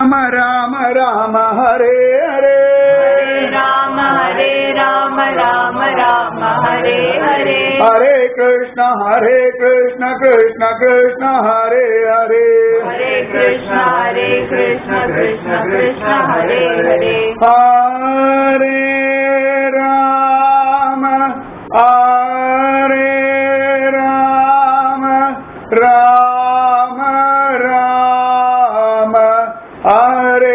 ராம ராம ராம ஹரே ஹரே राम हरे राम राम राम हरे हरे ஹரே கிருஷ்ண ஹரே கிருஷ்ண கிருஷ்ண கிருஷ்ண ஹரே ஹரே हरे कृष्ण हरे कृष्ण कृष्ण कृष्ण हरे हरे ஹரே ராம ஹரே ராம ராம ராம ஹரே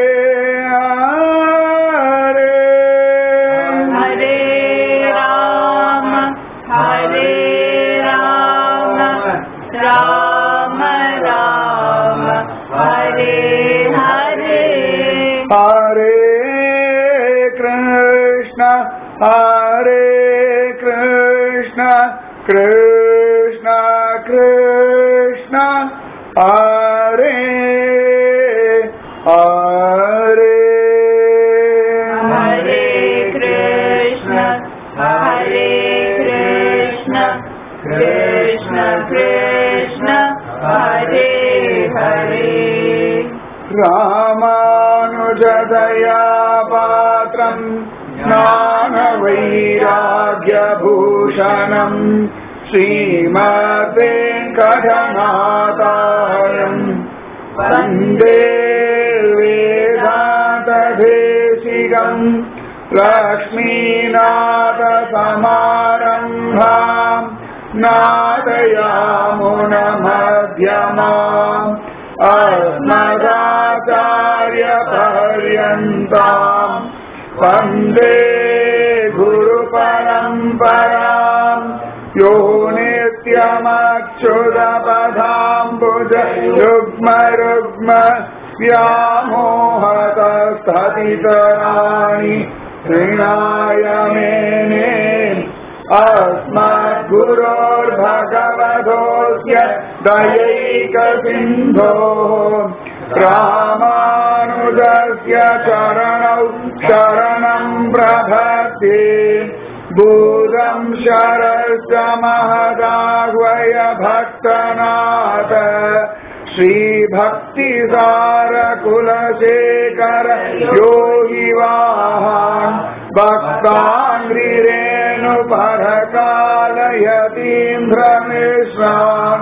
ஹரே हरे राम हरे राम राम राम हरे हरे हरे कृष्ण हरे कृष्ण कृष्ण कृष्ण हरे हरे हरे कृष्ण हरे कृष्ण कृष्ण कृष्ण हरे हरे रामानुजदया पात्रम् ज्ञानवैराग्यभूषणम् श्रीमद्वेङ्कटनाथायम् वन्दे वेदान्तदेशिकम् लक्ष्मीनाथसमारम्भाम् नादयामुनमध्यमाम् अस्मदाचार्यपर्यन्ताम् वन्दे गुरुपरम्पराम् यो नित्यमक्षुरपदाम्बुज युग्मरुग्म व्यामोहतस्ततितराणि ऋणाय मेने अस्मद्गुरोर्भगवतोऽस्य दयैकसिन्धोः रामानुजस्य चरणौ शरणम् प्रभते भूतम् शरश्च महदाह्वय भक्तनाथ श्रीभक्तिसारकुलशेखर योगिवाहान् भक्ताङ्ग्रिरेणुपरकालयतीन्द्रमिश्रान्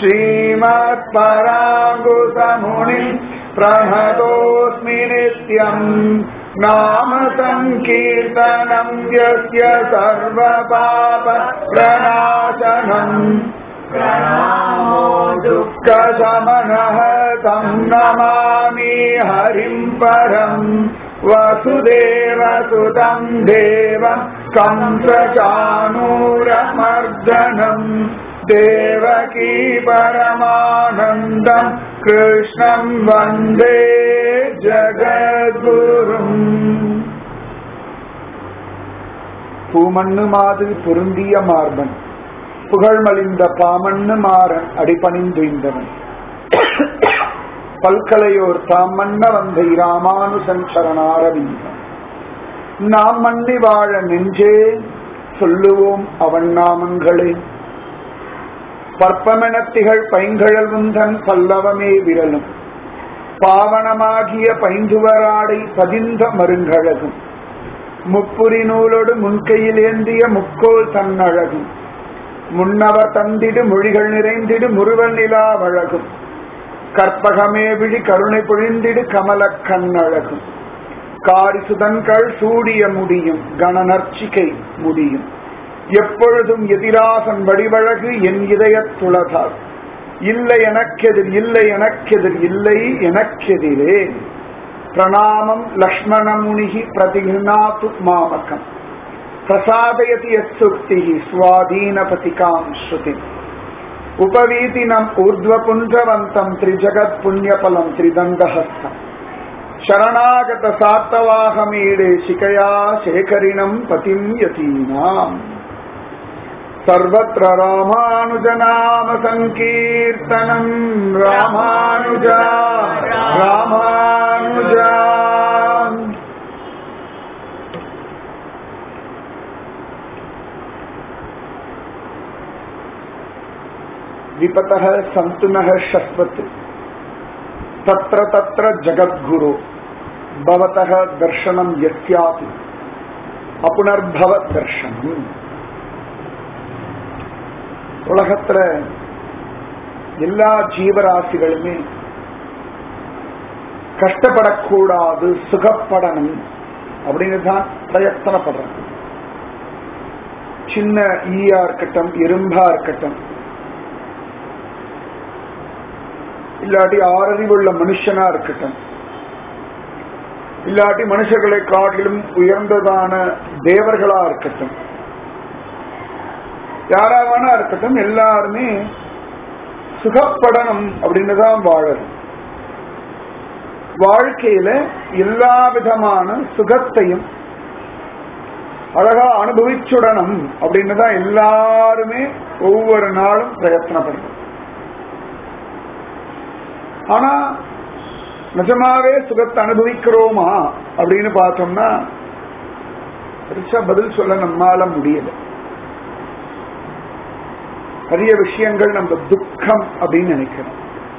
श्रीमत्पराङ्गुसमुनिम् प्रणतोऽस्मि नित्यम् नाम सङ्कीर्तनम् यस्य सर्वपाप प्रणाशनम् प्रणामो दुःखशमनः तं नमामि हरिम् परम् वसुदेवसुतं देवं कंसचाणूरमर्दनम् देवकी परमानन्दम् कृष्णम् वन्दे ஜகத்குரும் பூமண்ணு மாது பொருந்திய மார்பன் புகழ்மலிந்த பாமண்ணு மாறன் அடிபணிந்துய்ந்தவன் பல்கலையோர் தாம் மன்ன வந்தை ராமானுசன் சரணாரவிந்தன் நாம் மன்னி வாழ நெஞ்சே சொல்லுவோம் அவன் நாமங்களே பற்பமெனத்திகள் பைங்கழல் உந்தன் பல்லவமே விரலும் பாவனமாகிய பைந்துவராடை பதிந்த மருங்கழகும் முப்புரி நூலோடு முன்கையில் ஏந்திய முக்கோல் தன்னழகும் முன்னவர் தந்திடு மொழிகள் நிறைந்திடு முருவல் நிலாவழகும் கற்பகமே விழி கருணை பொழிந்திடு கமல கண்ணழகும் காரிசுதன்கள் சூடிய முடியும் கணநர்ச்சிகை முடியும் எப்பொழுதும் எதிராசன் வடிவழகு என் இதயத் துளதால் இல்லை எனக்கெதிர் இல்லை எனக்கெதிர் இல்லை எனக்கெதிரே பிரணாமம் லக்ஷ்மணமுனிகி பிரதிகிருணாத்து மாமகம் பிரசாதயதி யசுக்தி சுவாதீனபதிகாம் ஸ்ருதி உபவீதினம் ஊர்ಧ್ವಪುಂಜವಂತಂ ತ್ರಿಜಗತ್ ಪುಣ್ಯಫಲಂ ತ್ರಿದಂಡಹಸ್ತಂ ಶರಣಾಗತ ಸಾತ್ತವಾಹಮೀಡೆ ಶಿಖಯಾ ಶೇಖರಿಣಂ ಪತಿಂ ಯತೀನಾಂ ಸರ್ವತ್ರ ರಾಮಾನುಜನಾಮ ಸಂಕೀರ್ತನಂ ರಾಮಾನುಜ ರಾಮಾನುಜ विपतः सन्तुनः शश्वत् தத்ர தத்ர ஜகத்குரு பவதக தர்ஷனம் எஸ்யாதி அப்புனர்பவ தர்ஷனம் உலகத்துல எல்லா ஜீவராசிகளுமே கஷ்டப்படக்கூடாது சுகப்படணும் அப்படின்னு தான் பிரயத்தனப்படுறாங்க சின்ன ஈயா இருக்கட்டும் எறும்பா இருக்கட்டும் இல்லாட்டி ஆறறிவுள்ள மனுஷனா இருக்கட்டும் இல்லாட்டி மனுஷர்களை காட்டிலும் உயர்ந்ததான தேவர்களா இருக்கட்டும் யாராவனா இருக்கட்டும் எல்லாருமே சுகப்படணும் அப்படின்னு தான் வாழறது வாழ்க்கையில எல்லா விதமான சுகத்தையும் அழகா அனுபவிச்சுடணும் அப்படின்னு தான் எல்லாருமே ஒவ்வொரு நாளும் பிரயத்தனப்படுறோம் ஆனா நிஜமாவே சுகத்தை அனுபவிக்கிறோமா அப்படின்னு பார்த்தோம்னா பெருசா பதில் சொல்ல நம்மால முடியல நிறைய விஷயங்கள் நம்ம துக்கம் அப்படின்னு நினைக்கிறோம்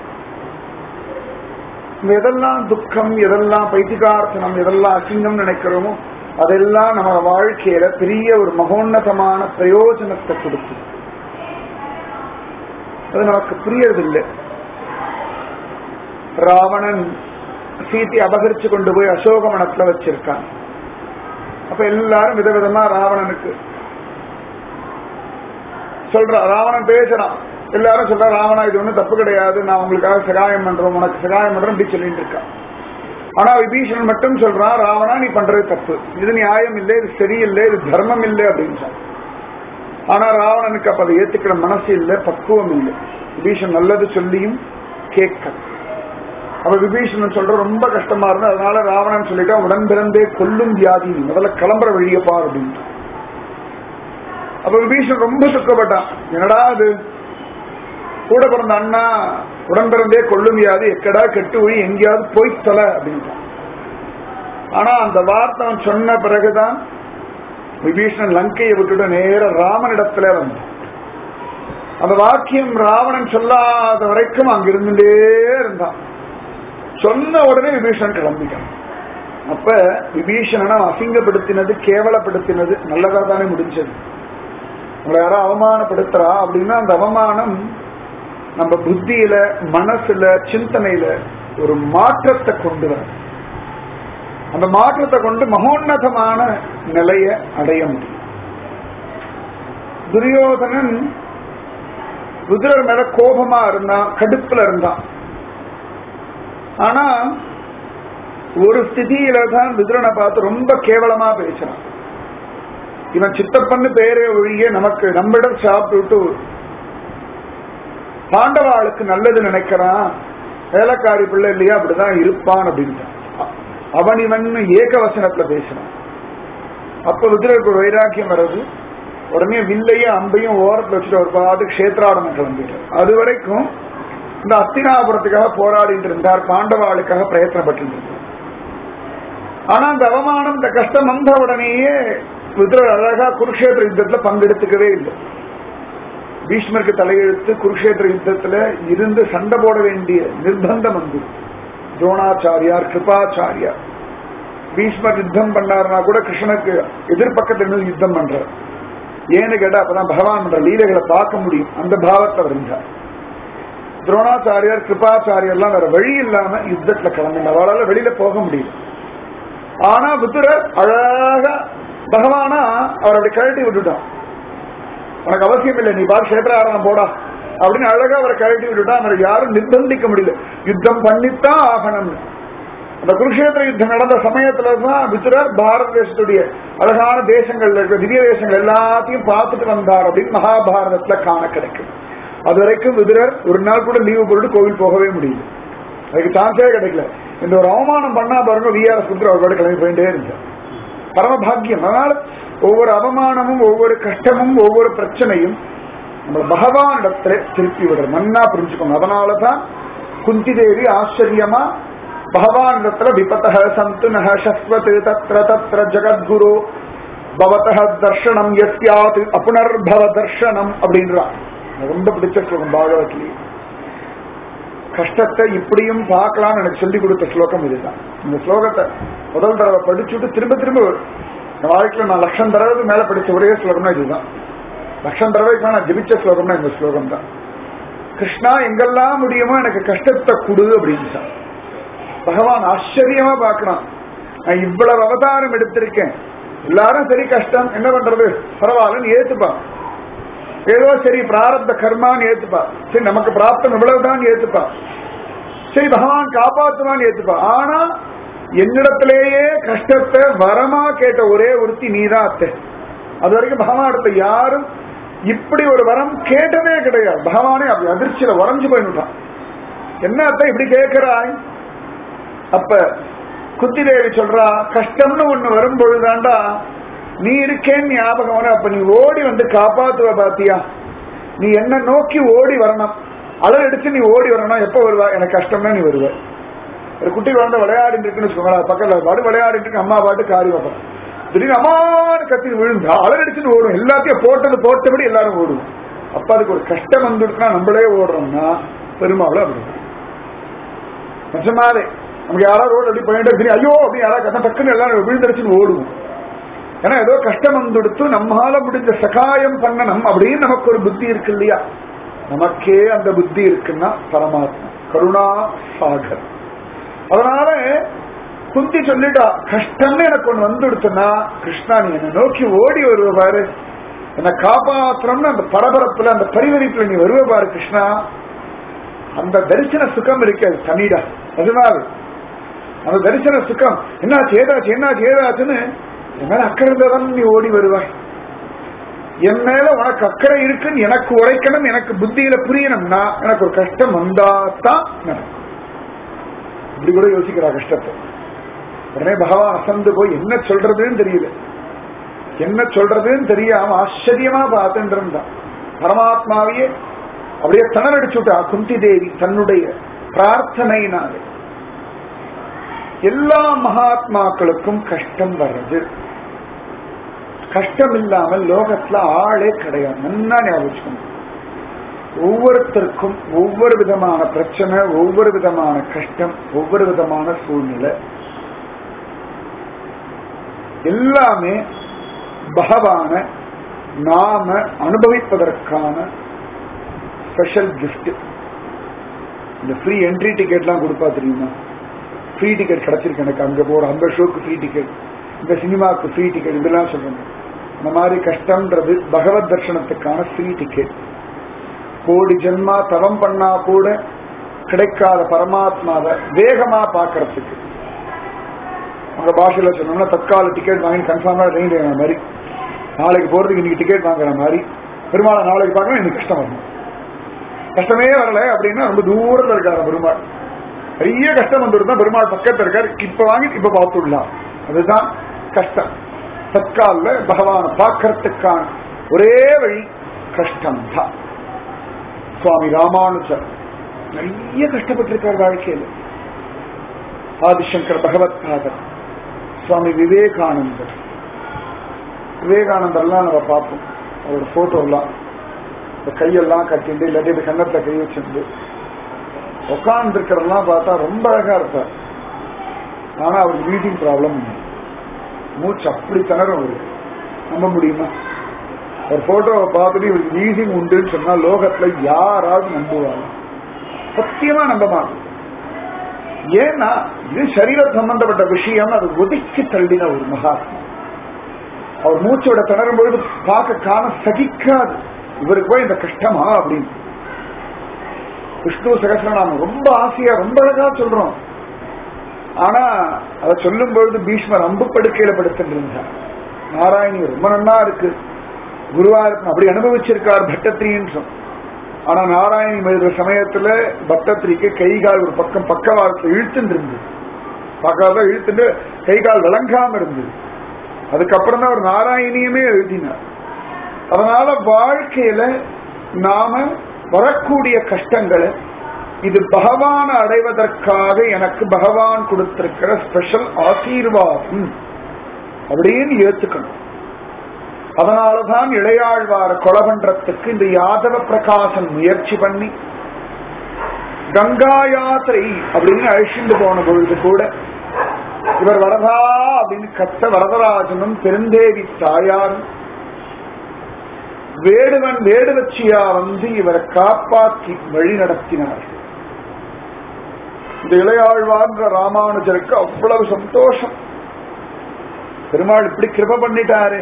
நம்ம எதெல்லாம் துக்கம் எதெல்லாம் பைத்திகார்த்தனம் எதெல்லாம் அசிங்கம் நினைக்கிறோமோ அதெல்லாம் நம்ம வாழ்க்கையில பெரிய ஒரு மகோன்னதமான பிரயோஜனத்தை கொடுத்து அது நமக்கு புரியறதில்லை ராவணன் சீத்தை அபகரிச்சு கொண்டு போய் அசோகவனத்துல வச்சிருக்கான் அப்ப எல்லாரும் விதவிதமா ராவணனுக்கு சொல்றா ராவணன் பேசுறான் எல்லாரும் சொல்ற ராவணா இது ஒண்ணும் தப்பு கிடையாது நான் உங்களுக்காக சகாயம் பண்றோம் உனக்கு சகாயம் பண்றோம் இப்படி சொல்லிட்டு இருக்கான் ஆனா விபீஷணன் மட்டும் சொல்றான் ராவணா நீ பண்றது தப்பு இது நியாயம் இல்லை இது சரியில்லை இது தர்மம் இல்லை அப்படின்னு சொன்னான் ஆனா ராவணனுக்கு அப்ப அதை ஏத்துக்கிற மனசு இல்லை பக்குவம் இல்லை விபீஷன் நல்லது சொல்லியும் கேட்க அப்ப விபீஷணன் சொல்ற ரொம்ப கஷ்டமா இருந்து அதனால ராவணன் சொல்லிட்டா உடன் பிறந்தே கொல்லும் வியாதி நீ முதல்ல கிளம்புற வழியை பார் அப்படின்ட்டு அப்ப விபீஷன் ரொம்ப சுக்கப்பட்டான் என்னடா அது கூட பிறந்த அண்ணா உடன் பிறந்தே கொள்ளும் வியாதி எக்கடா கெட்டு ஒழி எங்கேயாவது போய் தொலை அப்படின்ட்டான் ஆனா அந்த வார்த்தை அவன் சொன்ன பிறகுதான் விபீஷணன் லங்கையை விட்டுட்டு நேர ராமனிடத்துல வந்தான் அந்த வாக்கியம் ராவணன் சொல்லாத வரைக்கும் அங்கிருந்துட்டே இருந்தான் சொன்ன உடனே விபீஷணன் கிளம்பிட்டான் அப்ப விபீஷணனை அசிங்கப்படுத்தினது கேவலப்படுத்தினது நல்லதா தானே முடிஞ்சது உங்களை யாரோ அவமானப்படுத்துறா அப்படின்னா அந்த அவமானம் நம்ம புத்தியில மனசுல சிந்தனையில ஒரு மாற்றத்தை கொண்டு வர அந்த மாற்றத்தை கொண்டு மகோன்னதமான நிலைய அடைய முடியும் துரியோதனன் ருத்ரர் மேல கோபமா இருந்தான் கடுப்புல இருந்தான் ஆனா ஒரு ஸ்திதியில தான் ருத்ரனை பார்த்து ரொம்ப கேவலமா பேசுறான் இவன் சித்தப்பன்னு பேரே ஒழிய நமக்கு நம்மிடம் சாப்பிட்டுட்டு பாண்டவாளுக்கு நல்லது நினைக்கிறான் வேலைக்காரி பிள்ளை இல்லையா அப்படிதான் இருப்பான் அப்படின்ட்டான் அவன் இவன் ஏகவசனத்துல பேசுறான் அப்ப ருத்ரருக்கு ஒரு வைராக்கியம் வர்றது உடனே வில்லையும் அம்பையும் ஓரத்துல வச்சுட்டு ஒரு பாட்டு கஷேத்ராடனம் கிளம்பிட்டார் அது வரைக்கும் இந்த அத்தினாபுரத்துக்காக போராடிட்டு இருந்தார் பாண்டவாளுக்காக பிரயத்தனப்பட்டு இருந்தார் ஆனா அந்த அவமானம் இந்த கஷ்டம் வந்த உடனேயே ருத்ரர் அழகா குருஷேத்திர யுத்தத்துல பங்கெடுத்துக்கவே இல்லை பீஷ்மருக்கு தலையெழுத்து குருஷேத்திர யுத்தத்துல இருந்து சண்டை போட வேண்டிய நிர்பந்தம் வந்து துரோணாச்சாரியார் கிருபாச்சாரியார் பீஷ்மர் யுத்தம் பண்ணாருன்னா கூட கிருஷ்ணனுக்கு எதிர்பக்கத்துல இருந்து யுத்தம் பண்றார் ஏன்னு கேட்டா அப்பதான் பகவான் பண்ற லீலைகளை பார்க்க முடியும் அந்த பாவத்தை இருந்தார் துரோணாச்சாரியார் கிருபாச்சாரியர்லாம் வேற வழி இல்லாம யுத்தத்துல கிளம்பின அவளால வெளியில போக முடியல ஆனா புத்திரர் அழகா பகவானா அவர் அப்படி கழட்டி விட்டுட்டான் உனக்கு அவசியம் இல்லை நீ பாரு கஷேத்திர ஆரணம் போடா அப்படின்னு அழகா அவரை கழட்டி விட்டுட்டா அவரை யாரும் நிர்பந்திக்க முடியல யுத்தம் பண்ணித்தான் ஆகணும் அந்த குருஷேத்திர யுத்தம் நடந்த சமயத்துல தான் வித்துரர் பாரத தேசத்துடைய அழகான தேசங்கள்ல இருக்க திவ்ய தேசங்கள் எல்லாத்தையும் பார்த்துட்டு வந்தார் அப்படின்னு மகாபாரதத்துல காண கிடைக்கும் அது வரைக்கும் விதுரர் ஒரு நாள் கூட லீவு போட்டு கோவில் போகவே முடியல அதுக்கு சான்ஸே கிடைக்கல இந்த ஒரு அவமானம் பண்ணா பாருங்க விஆர்எஸ் புத்திர அவரோட கிளம்பி போயிட்டே இருந்தார் பரமபாகியம் அதனால ஒவ்வொரு அவமானமும் ஒவ்வொரு கஷ்டமும் ஒவ்வொரு பிரச்சனையும் நம்ம பகவான் இடத்துல திருப்பி விடுற நன்னா புரிஞ்சுக்கோங்க அதனாலதான் குந்தி தேவி ஆச்சரியமா பகவான் இடத்துல விபத்த சந்து நக சஸ்வத் தத்ர தத்ர ஜகத்குரு பவத தர்ஷனம் எஸ்யாத் அப்புனர்பவ தர்ஷனம் அப்படின்றான் ரொம்ப பிடிச்ச ஸ்லோகம் பாகவத்லி கஷ்டத்தை இப்படியும் பார்க்கலாம்னு எனக்கு சொல்லி கொடுத்த ஸ்லோகம் இதுதான் இந்த ஸ்லோகத்தை முதல் தடவை படிச்சுட்டு திரும்ப திரும்ப வரும் என் வாழ்க்கையில நான் லட்சம் தடவை மேல படிச்ச ஒரே ஸ்லோகம்னா இதுதான் லட்சம் தடவைக்கு நான் ஜெபிச்ச ஸ்லோகம்னா இந்த ஸ்லோகம் தான் கிருஷ்ணா எங்கெல்லாம் முடியுமோ எனக்கு கஷ்டத்தை கொடு அப்படின்னு பகவான் ஆச்சரியமா பார்க்கணும் நான் இவ்வளவு அவதாரம் எடுத்திருக்கேன் எல்லாரும் சரி கஷ்டம் என்ன பண்றது பரவாயில்லன்னு ஏத்துப்பா ஏதோ சரி பிராரப்த கர்மான்னு ஏத்துப்பா சரி நமக்கு பிராப்தம் இவ்வளவுதான் ஏத்துப்பா சரி பகவான் காப்பாத்துவான்னு ஏத்துப்பா ஆனா என்னிடத்திலேயே கஷ்டத்தை வரமா கேட்ட ஒரே ஒருத்தி நீதான் அத்தை அது வரைக்கும் பகவானிடத்தை யாரும் இப்படி ஒரு வரம் கேட்டதே கிடையாது பகவானே அப்படி அதிர்ச்சியில உறைஞ்சு போயிட்டான் என்ன அத்தை இப்படி கேட்கிறாய் அப்ப குத்தி தேவி சொல்றா கஷ்டம்னு ஒண்ணு வரும் பொழுதாண்டா நீ இருக்கேன்னு ஞாபகம் வரும் அப்ப நீ ஓடி வந்து காப்பாத்துவ பாத்தியா நீ என்ன நோக்கி ஓடி வரணும் அளவு எடுத்து நீ ஓடி வரணும் எப்ப வருவா எனக்கு கஷ்டம்னா நீ வருவ ஒரு குட்டி குழந்தை விளையாடிட்டு இருக்குன்னு வச்சுக்கோங்களேன் பக்கத்துல பாடு விளையாடிட்டு இருக்கு அம்மா பாட்டு காரி வைப்போம் திடீர்னு அம்மான்னு கத்தி விழுந்தா அளவு அடிச்சுட்டு ஓடும் எல்லாத்தையும் போட்டது போட்டபடி எல்லாரும் ஓடுவோம் அப்ப அதுக்கு ஒரு கஷ்டம் வந்துடுச்சுன்னா நம்மளே ஓடுறோம்னா பெருமாவில் அப்படி நிஜமாவே நமக்கு யாராவது ரோடு அப்படி போயிட்டு சரி ஐயோ அப்படி யாராவது கஷ்டம் டக்குன்னு எல்லாரும் விழுந்தடிச்சுன்னு ஓடுவோம் ஏன்னா ஏதோ கஷ்டம் வந்துடுத்து நம்மால முடிஞ்ச சகாயம் பண்ணணும் அப்படின்னு நமக்கு ஒரு புத்தி இருக்கு இல்லையா நமக்கே அந்த புத்தி இருக்குன்னா பரமாத்மா கருணா சாகர் அதனால குந்தி சொல்லிட்டா கஷ்டம்னு எனக்கு ஒண்ணு வந்துடுத்துன்னா கிருஷ்ணா நீ என்ன நோக்கி ஓடி வருவ பாரு என்ன காப்பாற்றணும்னு அந்த பரபரப்புல அந்த பரிவரிப்புல நீ வருவ பாரு கிருஷ்ணா அந்த தரிசன சுகம் இருக்கு அது தனிடா அதனால அந்த தரிசன சுகம் என்னாச்சு ஏதாச்சு என்னாச்சு ஏதாச்சுன்னு என் மேல அக்கறை இருந்தாதான் நீ ஓடி வருவாய் என் மேல உனக்கு அக்கறை இருக்குன்னு எனக்கு உரைக்கணும் எனக்கு புத்தியில புரியணும்னா எனக்கு ஒரு கஷ்டம் வந்தாதான் நடக்கும் இப்படி கூட யோசிக்கிறா கஷ்டத்தை உடனே பகவான் அசந்து போய் என்ன சொல்றதுன்னு தெரியல என்ன சொல்றதுன்னு தெரியாம ஆச்சரியமா பார்த்துட்டு இருந்தான் பரமாத்மாவையே அப்படியே திணறடிச்சுட்டா குந்தி தேவி தன்னுடைய பிரார்த்தனையினாலே எல்லா மகாத்மாக்களுக்கும் கஷ்டம் வர்றது கஷ்டம் இல்லாமல் லோகத்துல ஆளே கிடையாது நல்லா ஞாபகம் ஒவ்வொருத்தருக்கும் ஒவ்வொரு விதமான பிரச்சனை ஒவ்வொரு விதமான கஷ்டம் ஒவ்வொரு விதமான சூழ்நிலை எல்லாமே பகவான நாம அனுபவிப்பதற்கான ஸ்பெஷல் கிஃப்ட் இந்த ஃப்ரீ என்ட்ரி டிக்கெட்லாம் கொடுப்பா தெரியுமா ஃப்ரீ டிக்கெட் கிடைச்சிருக்கு எனக்கு அங்க போற அந்த ஷோக்கு ஃப்ரீ டிக்கெட் இந்த சினிமாவுக்கு ஃப்ரீ டிக்கெட் இதெல்லாம் சொல்றாங்க இந்த மாதிரி கஷ்டம்ன்றது பகவத் தர்ஷனத்துக்கான ஃப்ரீ டிக்கெட் கோடி ஜென்மா தவம் பண்ணா கூட கிடைக்காத பரமாத்மாவை வேகமா பாக்குறதுக்கு உங்க பாஷையில சொன்னோம்னா தற்கால டிக்கெட் வாங்கி கன்ஃபார்மா ரெயின் செய்யற மாதிரி நாளைக்கு போறதுக்கு இன்னைக்கு டிக்கெட் வாங்குற மாதிரி பெருமாளை நாளைக்கு பார்க்கணும் எனக்கு கஷ்டம் வரணும் கஷ்டமே வரல அப்படின்னா ரொம்ப தூரத்துல இருக்காரு பெருமாள் பெரிய கஷ்டம் வந்துருந்தா பெருமாள் பக்கத்துல இருக்காரு இப்ப வாங்கி இப்ப பார்த்துடலாம் அதுதான் கஷ்டம் தற்கால பகவானை பார்க்கறதுக்கான ஒரே வழி கஷ்டம் தான் சுவாமி ராமானுஜர் நிறைய கஷ்டப்பட்டிருக்கார் வாழ்க்கையில் ஆதிசங்கர் பகவத் பாதர் சுவாமி விவேகானந்தர் விவேகானந்தர்லாம் நம்ம பார்ப்போம் அவரோட போட்டோ எல்லாம் இந்த கையெல்லாம் கட்டிண்டு இல்லாட்டி இப்படி கன்னத்துல கை வச்சிருந்து உட்கார்ந்து இருக்கிறதெல்லாம் பார்த்தா ரொம்ப அழகா இருப்பார் ஆனா அவருக்கு வீட்டிங் ப்ராப்ளம் மூச்சு அப்படி திணறும் அவருக்கு நம்ப முடியுமா ஒரு போட்டோவை பார்த்துட்டு இவருக்கு வீசிங் உண்டுன்னு சொன்னா லோகத்துல யாராவது நம்புவாங்க சத்தியமா நம்ப மாட்டோம் ஏன்னா இது சரீர சம்பந்தப்பட்ட விஷயம் அது ஒதுக்கி தள்ளின ஒரு மகாத்மா அவர் மூச்சோட திணறும் பொழுது பார்க்க காண சகிக்காது இவருக்கு போய் இந்த கஷ்டமா அப்படின்னு விஷ்ணு சகசிரநாமம் ரொம்ப ஆசையா ரொம்ப அழகா சொல்றோம் ஆனா அதை சொல்லும் பொழுது பீஷ்மர் அம்பு படுக்கையில படுத்துட்டு இருந்தார் நாராயணி ரொம்ப நன்னா இருக்கு குருவாயூரப்பன் அப்படி அனுபவிச்சிருக்கார் பட்டத்திரின்னு ஆனா நாராயணி எழுதுற சமயத்துல பட்டத்திரிக்கு கை கால் ஒரு பக்கம் பக்கவாரத்தை இழுத்துட்டு இருந்தது பக்காத இழுத்துட்டு கை கால் விளங்காம இருந்தது அதுக்கப்புறம் தான் ஒரு நாராயணியுமே எழுதினார் அதனால வாழ்க்கையில நாம வரக்கூடிய கஷ்டங்களை இது பகவான் அடைவதற்காக எனக்கு பகவான் கொடுத்திருக்கிற ஸ்பெஷல் ஆசீர்வாதம் அப்படின்னு ஏத்துக்கணும் அதனாலதான் இளையாழ்வார கொலை பண்றதுக்கு இந்த யாதவ பிரகாசன் முயற்சி பண்ணி கங்கா யாத்திரை அப்படின்னு அழிச்சுட்டு போன பொழுது கூட இவர் வரதா அப்படின்னு கத்த வரதராஜனும் பெருந்தேவி தாயாரும் வேடுவன் வேடுவச்சியா வந்து இவரை காப்பாற்றி வழி நடத்தினார் இந்த இளையாழ்வார்ன்ற ராமானுஜருக்கு அவ்வளவு சந்தோஷம் பெருமாள் இப்படி கிருப பண்ணிட்டாரு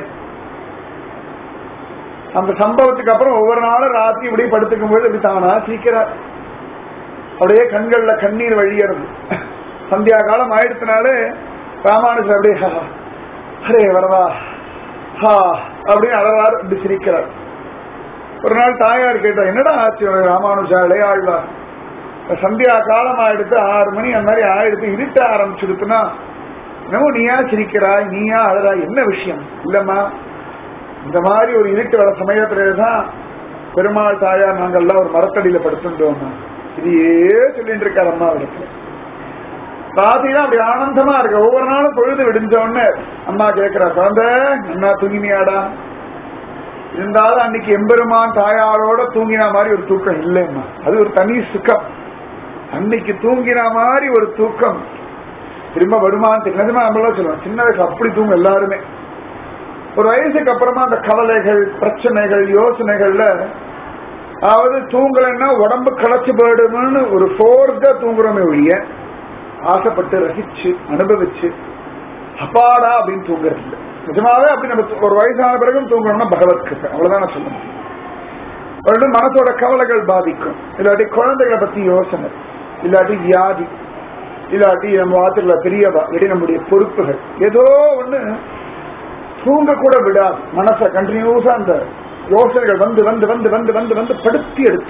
அந்த சம்பவத்துக்கு அப்புறம் ஒவ்வொரு நாளும் ராத்திரி இப்படி படுத்துக்கும் போது இப்படி தானா சிரிக்கிறார் அப்படியே கண்கள்ல கண்ணீர் வழியறது சந்தியா காலம் ஆயிடுத்தினாலே ராமானுஜர் அப்படியே "ஹா, ஹரே வரதா ஹா அப்படின்னு அழறாரு இப்படி சிரிக்கிறார் ஒரு நாள் தாயார் கேட்டா என்னடா ஆச்சு உனக்கு ராமானுஜா இளையாழ்வா சந்தியா காலம் ஆயிடுத்து ஆறு மணி அந்த மாதிரி ஆயிடுத்து இருட்ட ஆரம்பிச்சிடுத்துனா என்னமோ நீயா சிரிக்கிறாய் நீயா அழறாய் என்ன விஷயம் இல்லம்மா இந்த மாதிரி ஒரு இருட்டு வர சமயத்துலதான் பெருமாள் தாயார் நாங்கெல்லாம் ஒரு மரத்தடியில படுத்துட்டோம் இதையே சொல்லிட்டு இருக்காரு அம்மா இடத்துல ராத்திரிலாம் அப்படி ஆனந்தமா இருக்கு ஒவ்வொரு நாளும் பொழுது விடிஞ்ச உடனே அம்மா கேக்குறா குழந்தை என்ன தூங்கினியாடா இருந்தாலும் அன்னைக்கு எம்பெருமான் தாயாரோட தூங்கின மாதிரி ஒரு தூக்கம் இல்லைம்மா அது ஒரு தனி சுகம் அன்னைக்கு தூங்கின மாதிரி ஒரு தூக்கம் திரும்ப வருமானு தெரியல நிஜமா நம்மளாம் சொல்லுவோம் சின்ன வயசு அப்படி தூங்கும் எல்லாருமே ஒரு வயசுக்கு அப்புறமா அந்த கவலைகள் பிரச்சனைகள் யோசனைகள்ல அதாவது தூங்கலைன்னா உடம்பு களைச்சு போயிடும்னு ஒரு ஃபோர்ஸா தூங்குறோமே ஒழிய ஆசைப்பட்டு ரசிச்சு அனுபவிச்சு அப்பாடா அப்படின்னு தூங்குறது இல்லை நிஜமாவே அப்படி நம்ம தூ- ஒரு வயசான பிறகும் தூங்கணும்னா பகவத் கிருப்பை அவ்வளவுதான் நான் சொல்ல முடியும் ஒரு மனசோட கவலைகள் பாதிக்கும் இல்லாட்டி குழந்தைகளை பத்தி யோசனை இல்லாட்டி வியாதி இல்லாட்டி நம்ம வாத்திர பெரியவா இல்லாட்டி நம்முடைய பொறுப்புகள் ஏதோ ஒண்ணு தூங்க கூட விடாது மனசை கண்டினியூஸா அந்த யோசனைகள் வந்து வந்து வந்து வந்து வந்து வந்து படுத்தி எடுத்து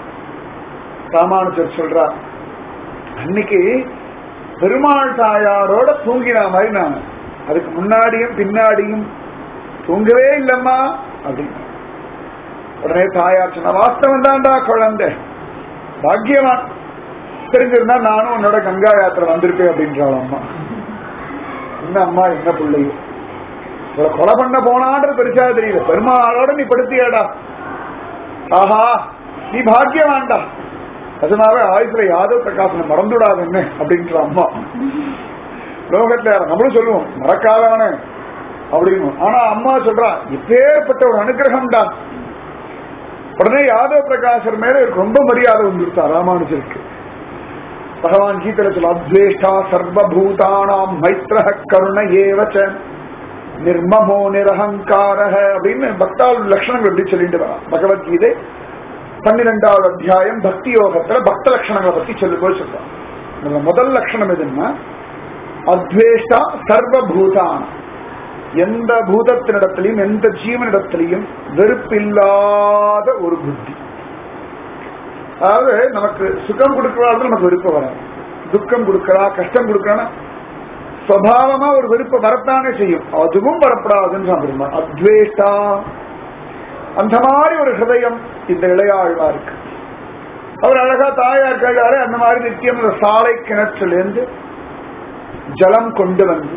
ராமானுஜர் சொல்றார் அன்னைக்கு பெருமாள் தாயாரோட தூங்கின மாதிரி நான் அதுக்கு முன்னாடியும் பின்னாடியும் தூங்கவே இல்லம்மா அப்படின்னு உடனே தாயார் சொன்ன வாஸ்தவம் தான்டா குழந்தை பாக்கியவான் தெரிஞ்சிருந்தா நானும் உன்னோட கங்கா யாத்திரை வந்திருப்பேன் அப்படின்றாள் அம்மா என்ன அம்மா என்ன பிள்ளையோ இவளை கொலை பண்ண போனான்றது பெருசா தெரியல பெருமாளோட நீ படுத்தியாடா ஆஹா நீ பாக்கியவான்டா நிஜமாவே ஆயுசுல யாதவ் பிரகாசனை மறந்துடாது என்ன அப்படின்ற அம்மா லோகத்துல நம்மளும் சொல்லுவோம் மறக்காதவனே அப்படின்னு ஆனா அம்மா சொல்றா இப்பேற்பட்ட ஒரு அனுகிரகம்டா உடனே யாதவ பிரகாசர் மேல இவருக்கு ரொம்ப மரியாதை வந்துருத்தா ராமானுஜருக்கு பகவான் கீதையில சொல்ல அத்வேஷ்டா சர்வபூதானாம் மைத்ர கருண ஏவச்ச நிர்மமோ நிரகங்கார அப்படின்னு பக்தாள் லட்சணங்கள் எப்படி சொல்லிட்டு வரா பகவத்கீதை பன்னிரெண்டாவது அத்தியாயம் பக்தி யோகத்துல பக்த லட்சணங்களை பத்தி சொல்லும்போது சொல்றான் இதுல முதல் லட்சணம் எதுன்னா அத்வேஷ்டா சர்வபூதான் எந்த பூதத்தினிடத்திலையும் எந்த ஜீவனிடத்திலையும் வெறுப்பில்லாத ஒரு புத்தி அதாவது நமக்கு சுகம் கொடுக்கிறாள் நமக்கு வெறுப்பு வராது துக்கம் கொடுக்கிறா கஷ்டம் கொடுக்கறா சுவாவமா ஒரு வெறுப்பு வரத்தானே செய்யும் அதுவும் வரப்படாதுன்னு சாப்பிடுமா அத்வேஷ்டா அந்த மாதிரி ஒரு ஹிருதயம் இந்த இளையாழ்வா இருக்கு அவர் அழகா தாயார் கேட்டாரு அந்த மாதிரி நித்தியம் இந்த சாலை கிணற்றிலிருந்து ஜலம் கொண்டு வந்து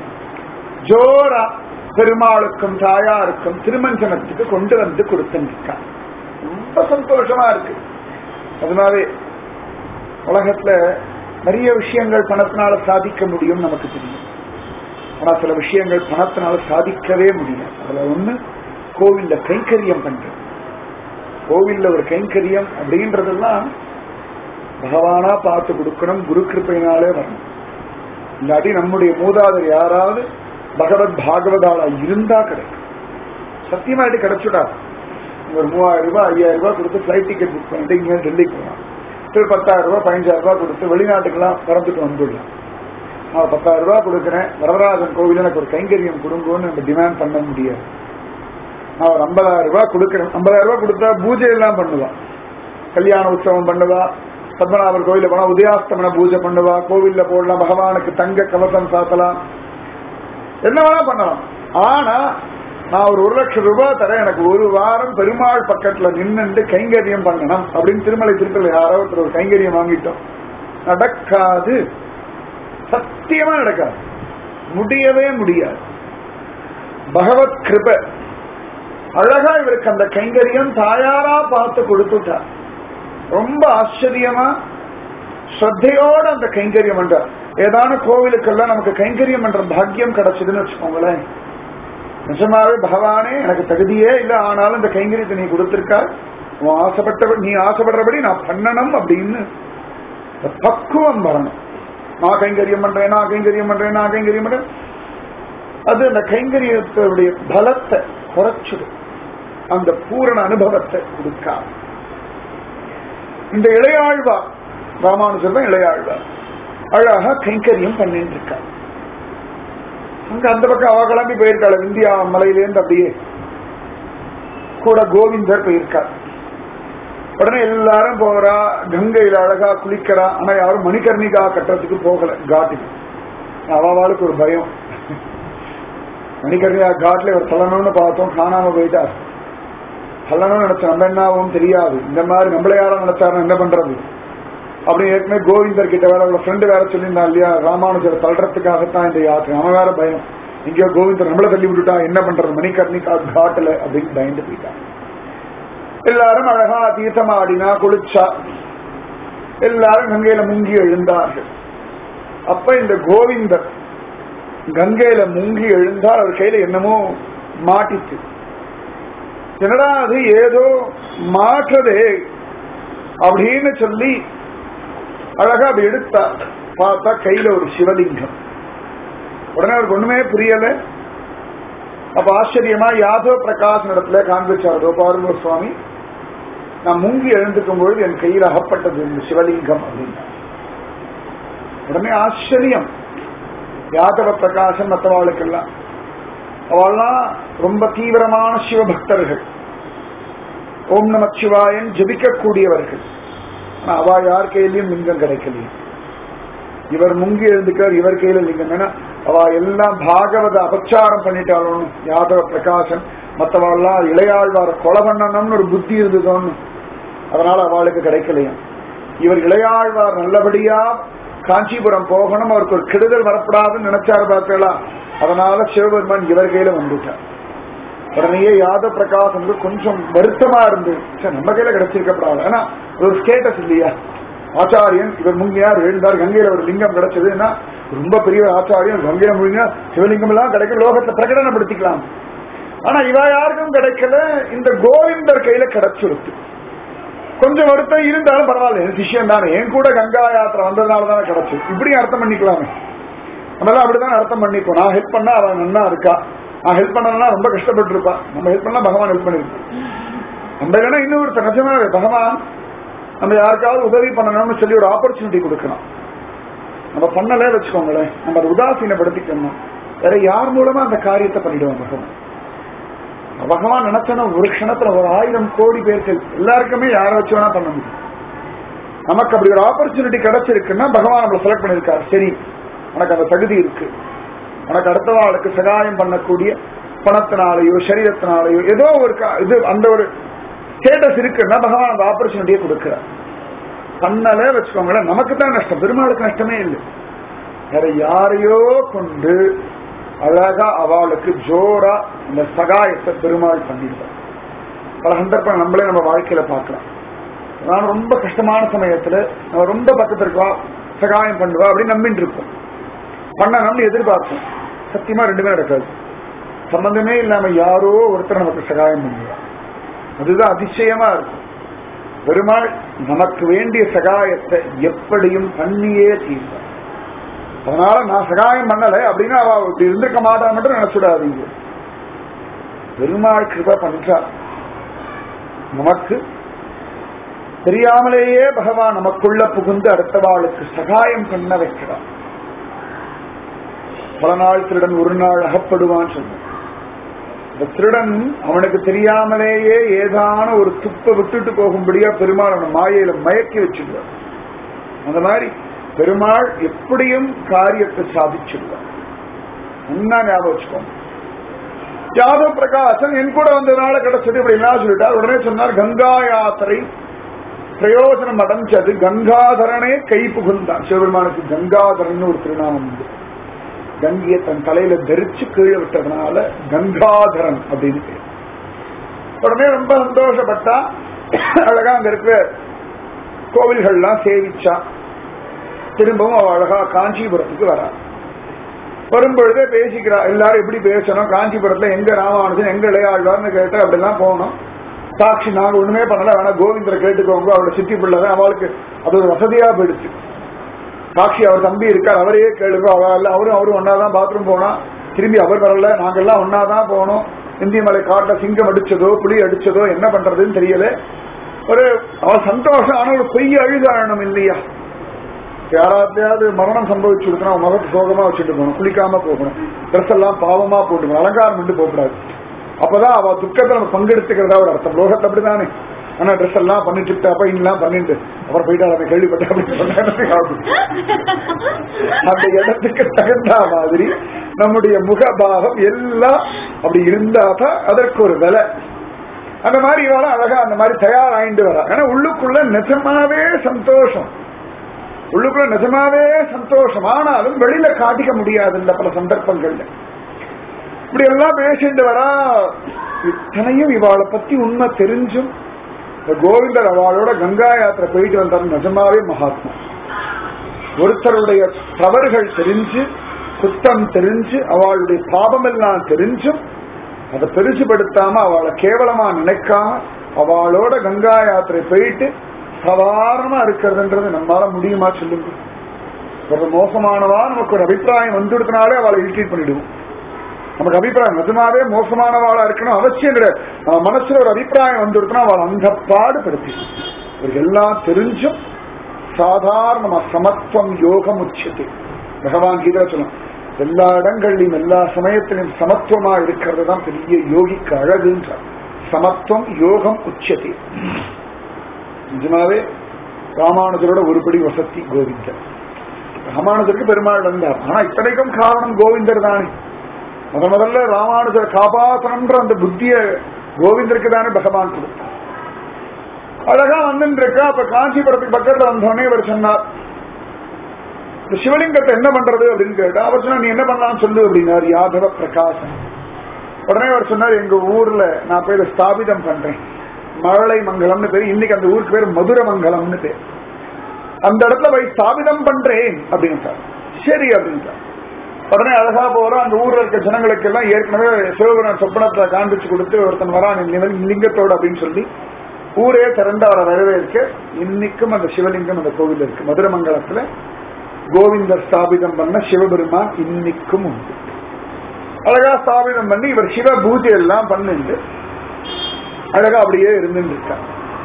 ஜோரா பெருமாளுக்கும் தாயாருக்கும் திருமஞ்சனத்துக்கு கொண்டு வந்து கொடுத்துருக்கான் ரொம்ப சந்தோஷமா இருக்கு அதனாலே உலகத்துல நிறைய விஷயங்கள் பணத்தினால சாதிக்க முடியும் நமக்கு தெரியும் ஆனா சில விஷயங்கள் பணத்தினால சாதிக்கவே முடியாது அதுல ஒண்ணு கோவில்ல கைங்கரியம் பண்றது கோவில்ல ஒரு கைங்கரியம் அப்படின்றதெல்லாம் பகவானா பார்த்து கொடுக்கணும் குரு கிருப்பையினாலே வரணும் இல்லாட்டி நம்முடைய மூதாதர் யாராவது பகவத் பாகவதாளா இருந்தா கிடைக்கும் சத்தியமாயிட்டு கிடைச்சுடாது ஒரு மூவாயிரம் ரூபாய் ஐயாயிரம் ரூபாய் கொடுத்து ஃபிளைட் டிக்கெட் புக் பண்ணிட்டு இங்கே டெல்லிக்கு போகலாம் சரி பத்தாயிரம் ரூபாய் பதினஞ்சாயிரம் ரூபாய் கொடுத்து வெளிநாட்டுக்கெல்லாம் பறந்துட்டு வந்துடலாம் நான் பத்தாயிரம் ரூபாய் கொடுக்குறேன் வரதராஜன் கோவில் எனக்கு ஒரு கைங்கரியம் கொடுங்கன்னு நம்ம டிமாண்ட் பண்ண முடியாது நான் ஒரு ஐம்பதாயிரம் ரூபாய் கொடுக்குறேன் ஐம்பதாயிரம் ரூபாய் கொடுத்தா பூஜை எல்லாம் பண்ணுவான் கல்யாண உற்சவம் பண்ணுவா பத்மநாபர் கோயில போனா உதயாஸ்தமன பூஜை பண்ணுவா கோவில்ல போடலாம் பகவானுக்கு தங்க கவசம் சாத்தலாம் என்ன வேணா பண்ணலாம் ஆனா நான் ஒரு ஒரு லட்சம் ரூபாய் தரேன் எனக்கு ஒரு வாரம் பெருமாள் பக்கத்துல நின்னுட்டு கைங்கரியம் பண்ணணும் அப்படின்னு திருமலை திருப்பதி யாரோ ஒருத்தர் ஒரு கைங்கரியம் வாங்கிட்டோம் நடக்காது சத்தியமா நடக்காது முடியவே முடியாது பகவத் கிருப அழகா இவருக்கு அந்த கைங்கரியம் தாயாரா பார்த்து கொடுத்துட்டார் ரொம்ப ஆச்சரியமா ஸ்ரத்தையோட அந்த கைங்கரியம் பண்றார் ஏதான கோவிலுக்கெல்லாம் நமக்கு கைங்கரியம் பண்ற பாக்கியம் கிடைச்சதுன்னு வச்சுக்கோங்களேன் நிஜமாவே பகவானே எனக்கு தகுதியே இல்லை ஆனாலும் இந்த கைங்கரியத்தை நீ கொடுத்திருக்கா உன் ஆசைப்பட்டபடி நீ ஆசைப்படுறபடி நான் பண்ணணும் அப்படின்னு இந்த பக்குவம் வரணும் நான் கைங்கரியம் பண்றேன் நான் கைங்கரியம் பண்றேன் நான் கைங்கரியம் பண்றேன் அது அந்த கைங்கரியத்துடைய பலத்தை குறைச்சிடும் அந்த பூரண அனுபவத்தை கொடுக்காது இந்த இளையாழ்வார் ராமானுஜர் தான் இளையாழ்வார் அழகா கைங்கரியம் பண்ணிட்டு இருக்கார் அங்க அந்த பக்கம் அவ கிளம்பி போயிருக்காள் இந்தியா மலையிலேருந்து அப்படியே கூட கோவிந்தர் போயிருக்கார் உடனே எல்லாரும் போறா கங்கையில அழகா குளிக்கிறா ஆனா யாரும் மணிகர்ணிகா கட்டுறதுக்கு போகல காட்டுக்கு அவளுக்கு ஒரு பயம் மணிகர்ணிகா காட்டுல ஒரு தள்ளணும்னு பார்த்தோம் காணாம போயிட்டார் தள்ளணும்னு நினைச்ச நம்ம என்ன ஆகும் தெரியாது இந்த மாதிரி நம்மள யாரும் நினைச்சாரு என்ன பண்றது அப்படி ஏற்கனவே கோவிந்தர் கிட்ட வேற உள்ள ஃப்ரெண்டு வேற சொல்லியிருந்தான் இல்லையா ராமானுஜர் தள்ளுறதுக்காகத்தான் இந்த யாத்திரை அவன் வேற பயம் இங்கேயோ கோவிந்தர் நம்மள தள்ளி விட்டுட்டா என்ன பண்றது மணிகர்ணிகா காட்டுல அப்படின்னு பயந்து போயிட்டான் எல்லாரும் அழகா தீர்த்தம் ஆடினா குளிச்சா எல்லாரும் கங்கையில முங்கி எழுந்தார்கள் அப்ப இந்த கோவிந்தர் கங்கையில முங்கி எழுந்தால் அவர் கையில என்னமோ மாட்டிச்சு என்னடா அது ஏதோ மாற்றதே அப்படின்னு சொல்லி அழகா அப்படி எடுத்தா பார்த்தா கையில ஒரு சிவலிங்கம் உடனே அவருக்கு ஒண்ணுமே புரியல அப்ப ஆச்சரியமா யாதவ பிரகாஷ் இடத்துல காண்பிச்சாரோ பாருங்க சுவாமி நான் முங்கி எழுந்துக்கும் பொழுது என் கையில் அகப்பட்டது இந்த சிவலிங்கம் அப்படின்னா உடனே ஆச்சரியம் யாதவ பிரகாசன் மற்றவாளுக்கெல்லாம் அவள்லாம் ரொம்ப தீவிரமான சிவபக்தர்கள் ஓம் நம சிவாயன் ஜபிக்கக்கூடியவர்கள் ஆனா அவ யார் கையிலயும் லிங்கம் கிடைக்கலையே இவர் முங்கி எழுந்துக்கார் இவர் கையில லிங்கம் ஏன்னா அவ எல்லாம் பாகவத அபச்சாரம் பண்ணிட்டாலும் யாதவ பிரகாசன் மற்றவாள்லாம் இளையாழ்வார கொலை பண்ணணும்னு ஒரு புத்தி இருந்ததோன்னு அதனால அவளுக்கு கிடைக்கலையா இவர் இளையாழ்வார் நல்லபடியா காஞ்சிபுரம் போகணும் அவருக்கு ஒரு கெடுதல் வரப்படாதுன்னு நினைச்சாரு பார்த்தீங்களா அதனால சிவபெருமான் இவர் கையில வந்துட்டார் உடனேயே யாதவ பிரகாசனுக்கு கொஞ்சம் வருத்தமா இருந்து சரி, நம்ம கையில கிடைச்சிருக்கப்படாது ஆனா ஒரு ஸ்டேட்டஸ் இல்லையா ஆச்சாரியன் இவர் முங்கியார் எழுந்தார் கங்கையில ஒரு லிங்கம் கிடைச்சதுன்னா ரொம்ப பெரிய ஒரு ஆச்சாரியன் கங்கையில முழுங்க சிவலிங்கம் எல்லாம் கிடைக்க லோகத்தை பிரகடனப்படுத்திக்கலாம் ஆனா இவ யாருக்கும் கிடைக்கல இந்த கோவிந்தர் கையில கிடைச்சிருக்கு கொஞ்சம் வருத்தம் இருந்தாலும் பரவாயில்ல என் சிஷ்யம் தானே என் கூட கங்கா யாத்திரை வந்ததுனால தானே கிடைச்சு இப்படியும் அர்த்தம் பண்ணிக்கலாமே நம்மளாம் அப்படிதான் அர்த்தம் பண்ணிப்போம் நான் ஹெல்ப் பண்ணா அவன் நன்னா இருக்கா நான் ஹெல்ப் பண்ணனா ரொம்ப கஷ்டப்பட்டு இருப்பா நம்ம ஹெல்ப் பண்ணா பகவான் ஹெல்ப் பண்ணிருப்பான் நம்ம இல்லைன்னா இன்னொரு நிஜமாவே பகவான் நம்ம யாருக்காவது உதவி பண்ணணும்னு சொல்லி ஒரு ஆப்பர்ச்சுனிட்டி கொடுக்கணும் நம்ம பண்ணலே வச்சுக்கோங்களேன் நம்ம அதை உதாசீனப்படுத்திக்கணும் வேற யார் மூலமா அந்த காரியத்தை பண்ணிடுவோம் பகவான் பகவான் நினைச்சனா ஒரு க்ஷணத்துல ஒரு ஆயிரம் கோடி பேர்கள் எல்லாருக்குமே யாரை வச்சு வேணா பண்ண முடியும் நமக்கு அப்படி ஒரு ஆப்பர்ச்சுனிட்டி கிடைச்சிருக்குன்னா பகவான் நம்மளை செலக்ட் பண்ணிருக்காரு சரி உனக்கு அந்த தகுதி இருக்கு உனக்கு அடுத்தவாளுக்கு சகாயம் பண்ணக்கூடிய பணத்தினாலேயோ சரீரத்தினாலேயோ ஏதோ ஒரு கா- இது அந்த ஒரு ஸ்டேட்டஸ் இருக்குன்னா பகவான் அந்த ஆப்பர்ச்சுனிட்டியை கொடுக்கிறார் பண்ணலே வச்சுக்கோங்களேன் நமக்கு தான் நஷ்டம் பெருமாளுக்கு நஷ்டமே இல்லை வேற யாரையோ கொண்டு அழகா அவளுக்கு ஜோரா இந்த சகாயத்தை பெருமாள் பண்ணிடுவார் பல சந்தர்ப்பம் நம்மளே நம்ம வாழ்க்கையில பார்க்கலாம் நான் ரொம்ப கஷ்டமான சமயத்துல நம்ம ரொம்ப பக்கத்துல இருக்கா சகாயம் பண்ணுவா அப்படின்னு நம்பிட்டு இருப்போம் பண்ணணும்னு எதிர்பார்ப்போம் சத்தியமா ரெண்டுமே நடக்காது சம்பந்தமே இல்லாம யாரோ ஒருத்தர் நமக்கு சகாயம் பண்ணுவா அதுதான் அதிசயமா இருக்கும் பெருமாள் நமக்கு வேண்டிய சகாயத்தை எப்படியும் பண்ணியே தீர்வார் அதனால நான் சகாயம் பண்ணல அப்படின்னா அவ இப்படி இருந்திருக்க மாட்டான் மட்டும் நினைச்சுடாதீங்க பெருமாள் கிருப பண்றா நமக்கு தெரியாமலேயே பகவான் நமக்குள்ள புகுந்து அடுத்தவாளுக்கு சகாயம் பண்ண வைக்கிறான் பல நாள் திருடன் ஒரு நாள் அகப்படுவான் சொன்னான் இந்த திருடன் அவனுக்கு தெரியாமலேயே ஏதான ஒரு துப்ப விட்டுட்டு போகும்படியா பெருமாள் அவனை மாயையில மயக்கி வச்சிடுவார் அந்த மாதிரி பெருமாள் எப்படியும் காரியத்தை சாதிச்சிடுவார் உன்னா ஞாபகம் வச்சுக்கோங்க யாதவ் பிரகாசன் என் கூட வந்ததுனால கிடைச்சது இப்படி எல்லாம் சொல்லிட்டார் உடனே சொன்னார் கங்கா யாத்திரை பிரயோஜனம் அடைஞ்சது கங்காதரனே கை புகுந்தான் சிவபெருமானுக்கு கங்காதரன் ஒரு திருநாமம் உண்டு கங்கையை தன் தலையில தரிச்சு கீழே விட்டதுனால கங்காதரன் அப்படின்னு பேர் உடனே ரொம்ப சந்தோஷப்பட்டா அழகா அங்க இருக்கிற கோவில்கள்லாம் சேவிச்சா திரும்பவும் அவ அழகா காஞ்சிபுரத்துக்கு வரா வரும்பொழுதே பேசிக்கிறா எல்லாரும் எப்படி பேசணும் காஞ்சிபுரத்துல எங்க ராமானுஜன் எங்க இளையாழ்வார்னு கேட்டு அப்படிலாம் போகணும் சாட்சி நாங்க ஒண்ணுமே பண்ணல வேணா கோவிந்தரை கேட்டுக்கோங்க அவரோட சித்தி பிள்ளை தான் அவளுக்கு அது ஒரு வசதியா போயிடுச்சு சாட்சி அவர் தம்பி இருக்கார் அவரையே கேளுங்க அவ அவரும் அவரும் ஒன்னாதான் பாத்ரூம் போனா திரும்பி அவர் வரல நாங்கெல்லாம் ஒன்னாதான் போனோம் இந்திய மலை காட்டுல சிங்கம் அடிச்சதோ புலி அடிச்சதோ என்ன பண்றதுன்னு தெரியல ஒரு அவ சந்தோஷம் ஆனா ஒரு பொய் அழுதாழணும் இல்லையா யாராத்தையாவது மரணம் சம்பவிச்சு கொடுத்தனா முகத்து சோகமா வச்சுட்டு போகணும் குளிக்காம போகணும் ட்ரெஸ் எல்லாம் பாவமா போட்டுக்கணும் அலங்காரம் பண்ணி போகக்கூடாது அப்பதான் அவ துக்கத்தை நம்ம பங்கெடுத்துக்கிறதா ஒரு அர்த்தம் லோகத்தை அப்படிதானே ஆனா ட்ரெஸ் எல்லாம் பண்ணிட்டு அப்ப இன்னெல்லாம் பண்ணிட்டு அப்புறம் போயிட்டு அதை கேள்விப்பட்ட அப்படின்னு சொன்ன அந்த இடத்துக்கு தகுந்த மாதிரி நம்முடைய முகபாவம் எல்லாம் அப்படி இருந்தாதான் அதற்கு ஒரு விலை அந்த மாதிரி இவாள அழகா அந்த மாதிரி தயாராயிட்டு வரா ஏன்னா உள்ளுக்குள்ள நிஜமாவே சந்தோஷம் உள்ளுக்குள்ள நிஜமாவே சந்தோஷம் ஆனாலும் வெளியில காட்டிக்க முடியாது இந்த பல சந்தர்ப்பங்கள்ல இப்படி எல்லாம் பேசிட்டு வரா இத்தனையும் இவாளை பத்தி உண்மை தெரிஞ்சும் இந்த கோவிந்தர் அவளோட கங்கா யாத்திரை போயிட்டு வந்தார் நிஜமாவே மகாத்மா ஒருத்தருடைய தவறுகள் தெரிஞ்சு குத்தம் தெரிஞ்சு அவளுடைய பாபம் எல்லாம் தெரிஞ்சும் அதை பெருசுபடுத்தாம அவளை கேவலமா நினைக்காம அவளோட கங்கா யாத்திரை போயிட்டு சாதாரணமா இருக்கிறதுன்றது நம்மளால முடியுமா சொல்லுங்க ஒரு மோசமானவா நமக்கு ஒரு அபிப்பிராயம் வந்துடுத்தினாலே அவளை இரிட்டேட் பண்ணிடுவோம் நமக்கு அபிப்பிராயம் நிஜமாவே மோசமானவாளா இருக்கணும் அவசியம் கிடையாது நம்ம மனசுல ஒரு அபிப்பிராயம் வந்துடுத்துனா அவள் அந்த பாடுபடுத்தி இவருக்கு எல்லாம் தெரிஞ்சும் சாதாரணமா சமத்துவம் யோகம் உச்சத்தை பகவான் கீதா சொல்லலாம் எல்லா இடங்கள்லையும் எல்லா சமயத்திலும் சமத்துவமா இருக்கிறது தான் பெரிய யோகிக்கு அழகுன்றார் சமத்துவம் யோகம் உச்சத்தை நிஜமாவே ராமானுஜரோட ஒருபடி வசதி கோவிந்தர் ராமானுஜருக்கு பெருமாள் வந்தார் ஆனா இத்தனைக்கும் காரணம் கோவிந்தர் தானே முத முதல்ல ராமானுஜர் காப்பாற்றணுன்ற அந்த புத்திய கோவிந்தருக்கு தானே பகவான் கொடுத்தார் அழகா வந்துட்டு இருக்கா அப்ப காஞ்சிபுரத்துக்கு பக்கத்துல வந்தோடனே இவர் சொன்னார் இந்த சிவலிங்கத்தை என்ன பண்றது அப்படின்னு கேட்டா அவர் சொன்னா நீ என்ன பண்ணலாம் சொல்லு அப்படின்னார் யாதவ பிரகாசன் உடனே அவர் சொன்னார் எங்க ஊர்ல நான் போய் இதை ஸ்தாபிதம் பண்றேன் மழலை மங்கலம்னு பேர் இன்னைக்கு அந்த ஊருக்கு பேர் மதுர மங்கலம்னு பேர் அந்த இடத்துல போய் ஸ்தாபிதம் பண்றேன் அப்படின்ட்டார் சரி அப்படின்ட்டார் உடனே அழகா போறோம் அந்த ஊர்ல இருக்க ஜனங்களுக்கு எல்லாம் ஏற்கனவே சிவபுரான் சொப்பனத்தை காண்பிச்சு கொடுத்து ஒருத்தன் வரான் இந்த லிங்கத்தோடு அப்படின்னு சொல்லி ஊரே திறந்து அவரை வரவேற்க இன்னைக்கும் அந்த சிவலிங்கம் அந்த கோவில் இருக்கு மதுரமங்கலத்துல கோவிந்தர் ஸ்தாபிதம் பண்ண சிவபெருமான் இன்னைக்கும் உண்டு அழகா ஸ்தாபிதம் பண்ணி இவர் சிவ பூஜை எல்லாம் பண்ணிட்டு அழகா அப்படியே இருந்துட்டு இருக்கார்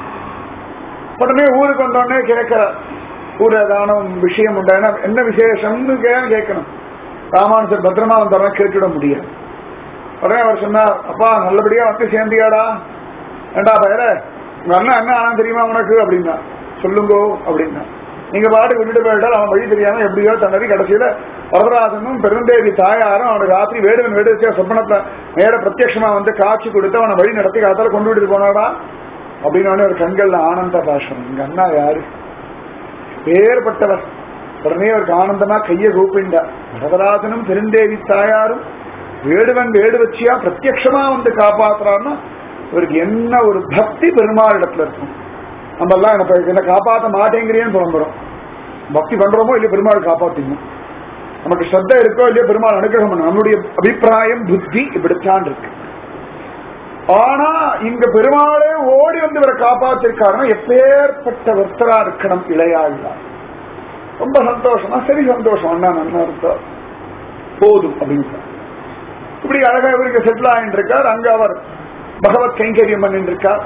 உடனே ஊருக்கு வந்தோடனே கேட்கிறார் ஊர் ஏதான விஷயம் உண்டா என்ன விசேஷம்னு கேட்கணும் ராமானுஜர் பத்திரமா வந்தாலும் கேட்டுட முடியாது உடனே அவர் சொன்னார் அப்பா நல்லபடியா வந்து சேர்ந்தியாடா ஏண்டா பயர உங்க அண்ணன் என்ன ஆனா தெரியுமா உனக்கு அப்படின்னா சொல்லுங்கோ அப்படின்னா நீங்க பாட்டு விட்டுட்டு போயிட்டால் அவன் வழி தெரியாம எப்படியோ தன்னறி கடைசியில வரதராசனும் பெருந்தேவி தாயாரும் அவனுக்கு ராத்திரி வேடுவன் வேடுச்சா சொப்பனத்தை நேர பிரத்யட்சமா வந்து காட்சி கொடுத்து அவனை வழி நடத்தி காத்தால கொண்டு விட்டு போனாடா அப்படின்னு ஒரு கண்கள்ல ஆனந்த பாஷம் எங்க அண்ணா யாரு பேர்பட்டவர் உடனே அவருக்கு ஆனந்தமா கைய கூப்பிண்டா வரதராஜனும் பெருந்தேவி தாயாரும் வேடுவன் வேடு வச்சியா பிரத்யட்சமா வந்து காப்பாத்துறான்னா இவருக்கு என்ன ஒரு பக்தி பெருமாள் இடத்துல இருக்கும் நம்ம எல்லாம் என்ன என்ன காப்பாற்ற மாட்டேங்கிறேன்னு புலம்புறோம் பக்தி பண்றோமோ இல்லையோ பெருமாள் காப்பாத்திங்க நமக்கு ஸ்ரத்த இருக்கோ இல்லையோ பெருமாள் அனுகிரகம் பண்ண நம்மளுடைய அபிப்பிராயம் புத்தி இப்படித்தான் இருக்கு ஆனா இங்க பெருமாளே ஓடி வந்து இவரை காப்பாத்திருக்காருன்னா எப்பேற்பட்ட வர்த்தரா இருக்கணும் இளையாழ்வார் ரொம்ப சந்தோஷமா சரி சந்தோஷம் அண்ணா நன்னா இருக்கா போதும் அப்படின்னு இப்படி அழகா இவருக்கு செட்டில் ஆகிட்டு இருக்கார் அங்க அவர் பகவத் கைங்கரியம் பண்ணிட்டு இருக்கார்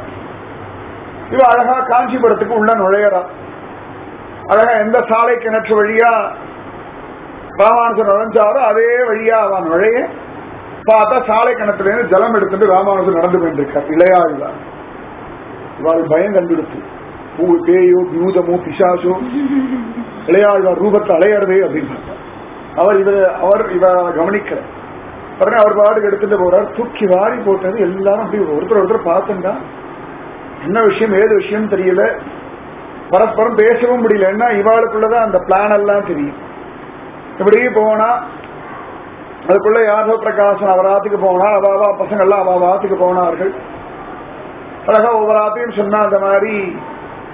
இவ அழகா காஞ்சிபுரத்துக்கு உள்ள நுழையறா அழகா எந்த சாலை கிணற்று வழியா ராமானுஜன் நுழைஞ்சாரோ அதே வழியா அவன் நுழைய பார்த்தா சாலை கிணத்துல இருந்து ஜலம் எடுத்துட்டு ராமானுஜன் நடந்து போயிருக்கார் இளையாழ்வார் இவாள் பயம் கண்டுடுத்து பூ பேயோ பியூதமோ பிசாசோ இளையாழ்வார் ரூபத்தை அலையறதே அப்படின்னு அவர் இவர் அவர் இவரை கவனிக்கிற உடனே அவர் பாட்டுக்கு எடுத்துட்டு போறார் தூக்கி வாரி போட்டது எல்லாரும் அப்படி ஒருத்தர் ஒருத்தர் பார்த்துட்டா என்ன விஷயம் ஏது விஷயம் தெரியல பரஸ்பரம் பேசவும் முடியல என்ன இவாளுக்குள்ளதான் அந்த பிளான் எல்லாம் தெரியும் இப்படி போனா அதுக்குள்ள யாதவ பிரகாசன் அவராத்துக்கு போனா அவாவா பசங்க எல்லாம் அவாவாத்துக்கு போனார்கள் அழகா ஒவ்வொரு ஆத்தையும் சொன்னா அந்த மாதிரி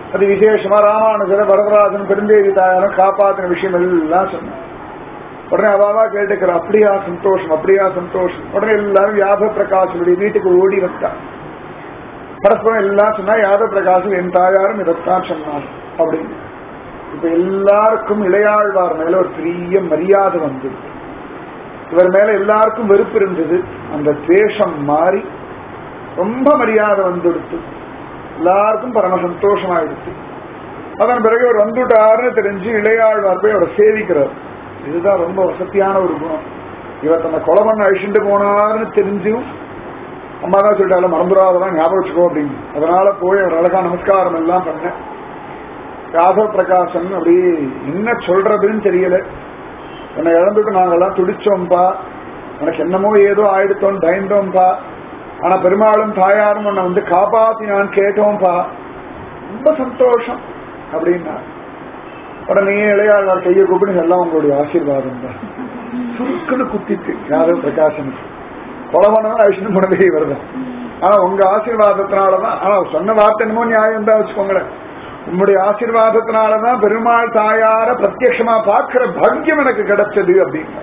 அது விசேஷமா ராமானுஜர வரதராஜன் பெருந்தேவி தாயாரம் காப்பாத்தின விஷயம் எல்லாம் சொன்னார் உடனே அவாவா கேட்டுக்கிற அப்படியா சந்தோஷம் அப்படியா சந்தோஷம் உடனே எல்லாரும் யாதவ பிரகாஷனுடைய வீட்டுக்கு ஓடி வந்தார் பரஸ்பரம் எல்லாம் சொன்னா யாதவ பிரகாஷ் என் தாயாரும் இதைத்தான் சொன்னார் அப்படின்னு இப்ப எல்லாருக்கும் இளையாழ்வார் மேல ஒரு பெரிய மரியாதை வந்தது இவர் மேல எல்லாருக்கும் வெறுப்பு இருந்தது அந்த துவேஷம் மாறி ரொம்ப மரியாதை வந்துடுத்து எல்லாருக்கும் பரம சந்தோஷமாயிடுச்சு அதன் பிறகு அவர் வந்துட்டாருன்னு தெரிஞ்சு இளையாழ்வார் போய் அவரை சேவிக்கிறார் இதுதான் ரொம்ப வசதியான ஒரு குணம் இவர் தன்னை கொலை பண்ண அழிச்சுட்டு போனாருன்னு தெரிஞ்சும் அம்மா தான் சொல்லிட்டாலும் மறந்துடாதெல்லாம் ஞாபகம் வச்சுக்கோ அப்படின்னு அதனால போய் அவர் அழகா நமஸ்காரம் எல்லாம் பண்ணேன் ராகவ பிரகாசன் அப்படி என்ன சொல்றதுன்னு தெரியல உன்னை இழந்துட்டு நாங்கெல்லாம் துடிச்சோம்பா உனக்கு என்னமோ ஏதோ ஆயிடுத்தோம் பயந்தோம்பா ஆனா பெருமாளும் தாயாரும் உன்னை வந்து காப்பாத்தி நான் கேட்டோம்பா ரொம்ப சந்தோஷம் அப்படின்னா உடனே இளையாழ்வார் கையை கூப்பிட்டு எல்லாம் உங்களுடைய ஆசீர்வாதம் தான் சுருக்குன்னு குத்திட்டு யாதவ பிரகாசனுக்கு கொலை பண்ணதான் அழிச்சுட்டு போனதே வருதான் ஆனா உங்க ஆசீர்வாதத்தினாலதான் ஆனா சொன்ன வார்த்தை என்னமோ நியாயம் தான் வச்சுக்கோங்களேன் உங்களுடைய ஆசீர்வாதத்தினாலதான் பெருமாள் தாயார பிரத்யட்சமா பார்க்கிற பாக்கியம் எனக்கு கிடைச்சது அப்படின்னு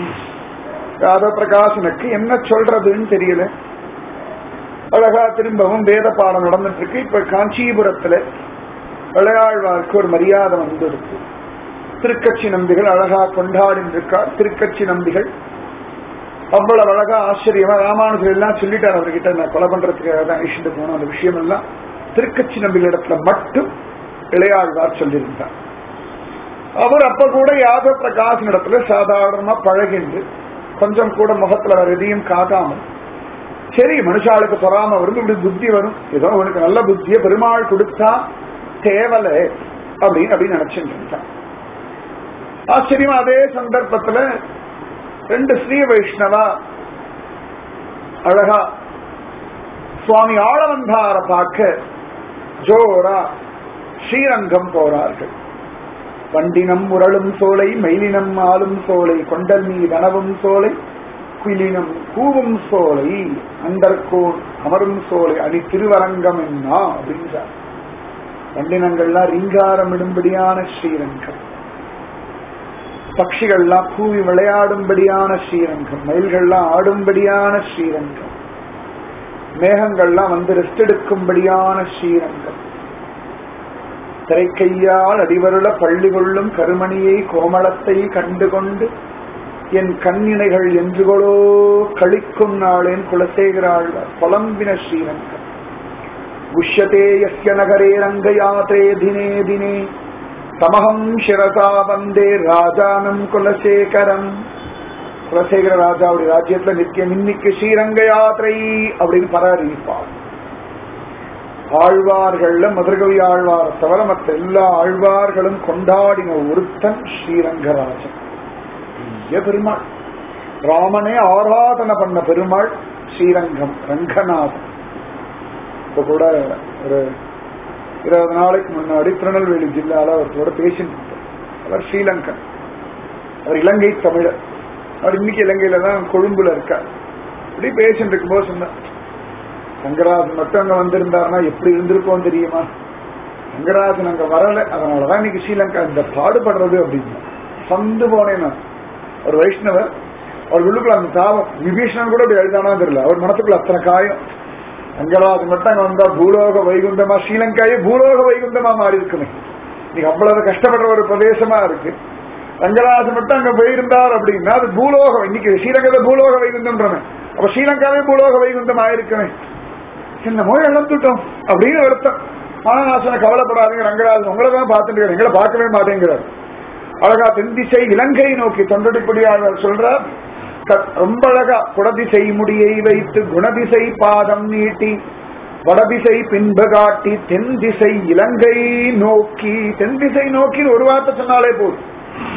யாதவ பிரகாசனுக்கு என்ன சொல்றதுன்னு தெரியல அழகா திரும்பவும் வேத பாடம் நடந்துட்டு இருக்கு இப்ப காஞ்சிபுரத்துல விளையாழ்வாருக்கு ஒரு மரியாதை வந்துடுச்சு திருக்கட்சி நம்பிகள் அழகா கொண்டாடின்னு இருக்கார் திருக்கட்சி நம்பிகள் அவ்வளவு அழகா ஆச்சரியமா ராமானுஜர் எல்லாம் சொல்லிட்டார் அவர்கிட்ட நான் கொலை பண்றதுக்காக தான் அழிச்சுட்டு போனோம் அந்த விஷயம் எல்லாம் திருக்கட்சி நம்பிகளிடத்துல மட்டும் இளையாழ்வார் சொல்லியிருந்தார் அவர் அப்ப கூட யாதவ பிரகாசன் இடத்துல சாதாரணமா பழகின்று கொஞ்சம் கூட முகத்துல வேற எதையும் காட்டாமல் சரி மனுஷாளுக்கு பொறாம வரும் இப்படி புத்தி வரும் ஏதோ அவனுக்கு நல்ல புத்திய பெருமாள் கொடுத்தா தேவல அப்படின்னு அப்படின்னு நினைச்சுட்டு இருந்தான் ஆச்சரியமா அதே சந்தர்ப்பத்துல ரெண்டு ஸ்ரீ வைஷ்ணவா அழகா சுவாமி ஆளவந்தார பார்க்க ஜோரா ஸ்ரீரங்கம் போறார்கள் வண்டினம் முரளும் சோலை மயிலினம் ஆளும் சோலை கொண்டல் மீ தனவும் சோலை குயிலினம் கூவும் சோலை அண்டர்கோன் அமரும் சோலை அணி திருவரங்கம் என்னா அப்படின்றார் வண்டினங்கள்லாம் ரிங்காரம் இடும்படியான ஸ்ரீரங்கம் பட்சிகள்லாம் கூவி விளையாடும்படியான ஸ்ரீரங்கம் மயில்கள்லாம் ஆடும்படியான ஸ்ரீரங்கம் மேகங்கள்லாம் வந்து ரெஸ்ட் எடுக்கும்படியான ஸ்ரீரங்கம் திரைக்கையால் அடிவருள பள்ளி கொள்ளும் கருமணியை கோமளத்தை கண்டுகொண்டு என் கண்ணினைகள் என்றுகளோ கழிக்கும் நாளேன் குலசேகராழ்வார் புலம்பின ஸ்ரீரங்கம் உஷ்யதே யஸ்ய நகரே ரங்கயாத்ரே தினே தினே தமகம் சிரசா வந்தே ராஜானம் குலசேகரம் குலசேகர ராஜாவுடைய ராஜ்யத்துல நித்தியம் இன்னைக்கு ஸ்ரீரங்க யாத்திரை அப்படின்னு பராமரிப்பார் ஆழ்வார்கள்ல மதுரகவி ஆழ்வார் தவிர மற்ற எல்லா ஆழ்வார்களும் கொண்டாடின ஒருத்தன் ஸ்ரீரங்கராஜன் பெரிய பெருமாள் ராமனே ஆராதனை பண்ண பெருமாள் ஸ்ரீரங்கம் ரங்கநாதன் இப்ப கூட ஒரு இருபது நாளைக்கு முன்னாடி திருநெல்வேலி ஜில்லால ஒருத்தரோட பேசிட்டு அவர் ஸ்ரீலங்கன் அவர் இலங்கை தமிழர் அவர் இன்னைக்கு இலங்கையில தான் கொழும்புல இருக்கார் இப்படி பேசிட்டு இருக்கும்போது சொன்னார் ரங்கராஜன் மட்டும் அங்க வந்திருந்தாருன்னா எப்படி இருந்திருக்கோம் தெரியுமா ரங்கராஜன் அங்க வரல அதனாலதான் இன்னைக்கு ஸ்ரீலங்கா இந்த பாடுபடுறது அப்படின்னு சந்து போனேன் நான் ஒரு வைஷ்ணவர் அவர் உள்ளுக்குள்ள அந்த தாபம் விபீஷணன் கூட அப்படி எழுதானா தெரியல அவர் மனசுக்குள்ள அத்தனை காயம் ரங்கராஜன் மட்டும் அங்க வந்தா பூலோக வைகுந்தமா ஸ்ரீலங்காயே பூலோக வைகுந்தமா மாறி இருக்குமே இன்னைக்கு அவ்வளவு கஷ்டப்படுற ஒரு பிரதேசமா இருக்கு ரங்கராஜன் மட்டும் அங்க போயிருந்தார் அப்படின்னா அது பூலோகம் இன்னைக்கு ஸ்ரீலங்கா பூலோக வைகுந்தம்ன்றமே அப்ப ஸ்ரீலங்காவே பூலோக வைகுந்தம் ஆயிருக்குமே என்னமோ இழந்துட்டோம் அப்படின்னு வருத்தம் ஆனா நான் சொன்ன கவலைப்படாதீங்க ரங்கராஜன் உங்களை தான் பார்த்துட்டு எங்களை பார்க்கவே மாட்டேங்கிறார் அழகா தென்திசை இலங்கை நோக்கி தொண்டடிப்படியாளர் சொல்றார் க- ரொம்ப அழகா குடதிசை முடியை வைத்து குணதிசை பாதம் நீட்டி வடதிசை பின்பு காட்டி தென் திசை இலங்கை நோக்கி தென் திசை நோக்கி ஒரு வார்த்தை சொன்னாலே போதும்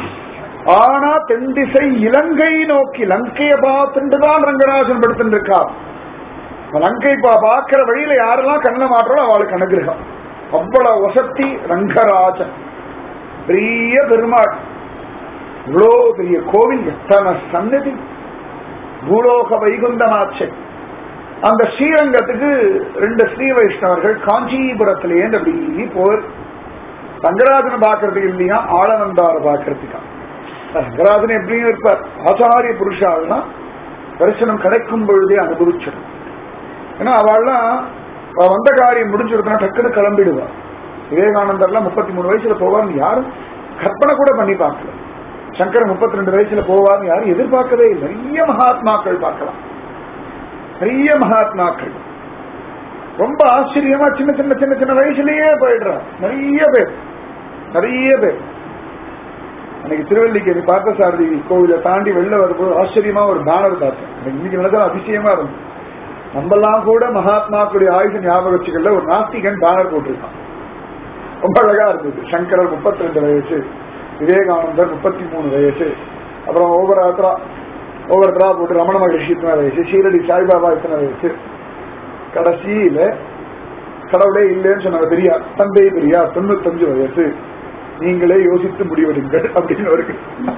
ஆனா தென் திசை இலங்கை நோக்கி லங்கைய பார்த்துட்டு தான் ரங்கராஜன் படுத்துட்டு இருக்கார் லங்கை பா பார்க்கிற வழியில யாரெல்லாம் கண்ண மாற்றோ அவளுக்கு அனுகிரகம் அவ்வளவு வசத்தி ரங்கராஜன் பெரிய பெருமாள் இவ்வளோ பெரிய கோவில் எத்தனை சன்னதி பூலோக வைகுந்தமாச்சு அந்த ஸ்ரீரங்கத்துக்கு ரெண்டு ஸ்ரீ வைஷ்ணவர்கள் காஞ்சிபுரத்திலேருந்து அப்படி போர் ரங்கராஜனை பார்க்கறதுக்கு இல்லையா ஆளவந்தார பார்க்கறதுக்கா ரங்கராஜன் எப்படியும் இருப்பார் ஆச்சாரிய புருஷாலாம் தரிசனம் கிடைக்கும் பொழுதே அனுபவிச்சிடும் ஏன்னா அவள்லாம் அவ வந்த காரியம் முடிஞ்சிருந்தா டக்குன்னு கிளம்பிடுவா விவேகானந்தர்லாம் முப்பத்தி மூணு வயசுல போவார்னு யாரும் கற்பனை கூட பண்ணி பார்க்கல சங்கர் முப்பத்தி ரெண்டு வயசுல போவார்னு யாரும் எதிர்பார்க்கவே இல்லை நிறைய மகாத்மாக்கள் பார்க்கலாம் நிறைய மகாத்மாக்கள் ரொம்ப ஆச்சரியமா சின்ன சின்ன சின்ன சின்ன வயசுலயே போயிடுறா நிறைய பேர் நிறைய பேர் அன்னைக்கு திருவல்லிக்கேணி பார்த்தசாரதி கோவிலை தாண்டி வெளில வரும்போது ஆச்சரியமா ஒரு பேனர் பார்த்தேன் எனக்கு இன்னைக்கு நினைச்சா அதிசயமா இருந்தது நம்மெல்லாம் கூட மகாத்மாக்களுடைய ஆயுஷ ஞாபகம் வச்சுக்கல ஒரு நாஸ்திகன் பேனர் போட்டிருக்கான் ரொம்ப அழகா இருந்தது சங்கரர் முப்பத்தி ரெண்டு வயசு விவேகானந்தர் முப்பத்தி மூணு வயசு அப்புறம் ஒவ்வொருத்தரா ஒவ்வொருத்தரா போட்டு ரமண மகரிஷி இத்தனை வயசு ஷீரடி சாய்பாபா இத்தனை வயசு கடைசியில கடவுளே இல்லைன்னு சொன்ன பெரியார் தந்தை பெரியார் தொண்ணூத்தஞ்சு வயசு நீங்களே யோசித்து முடிவெடுங்கள் அப்படின்னு இருக்கு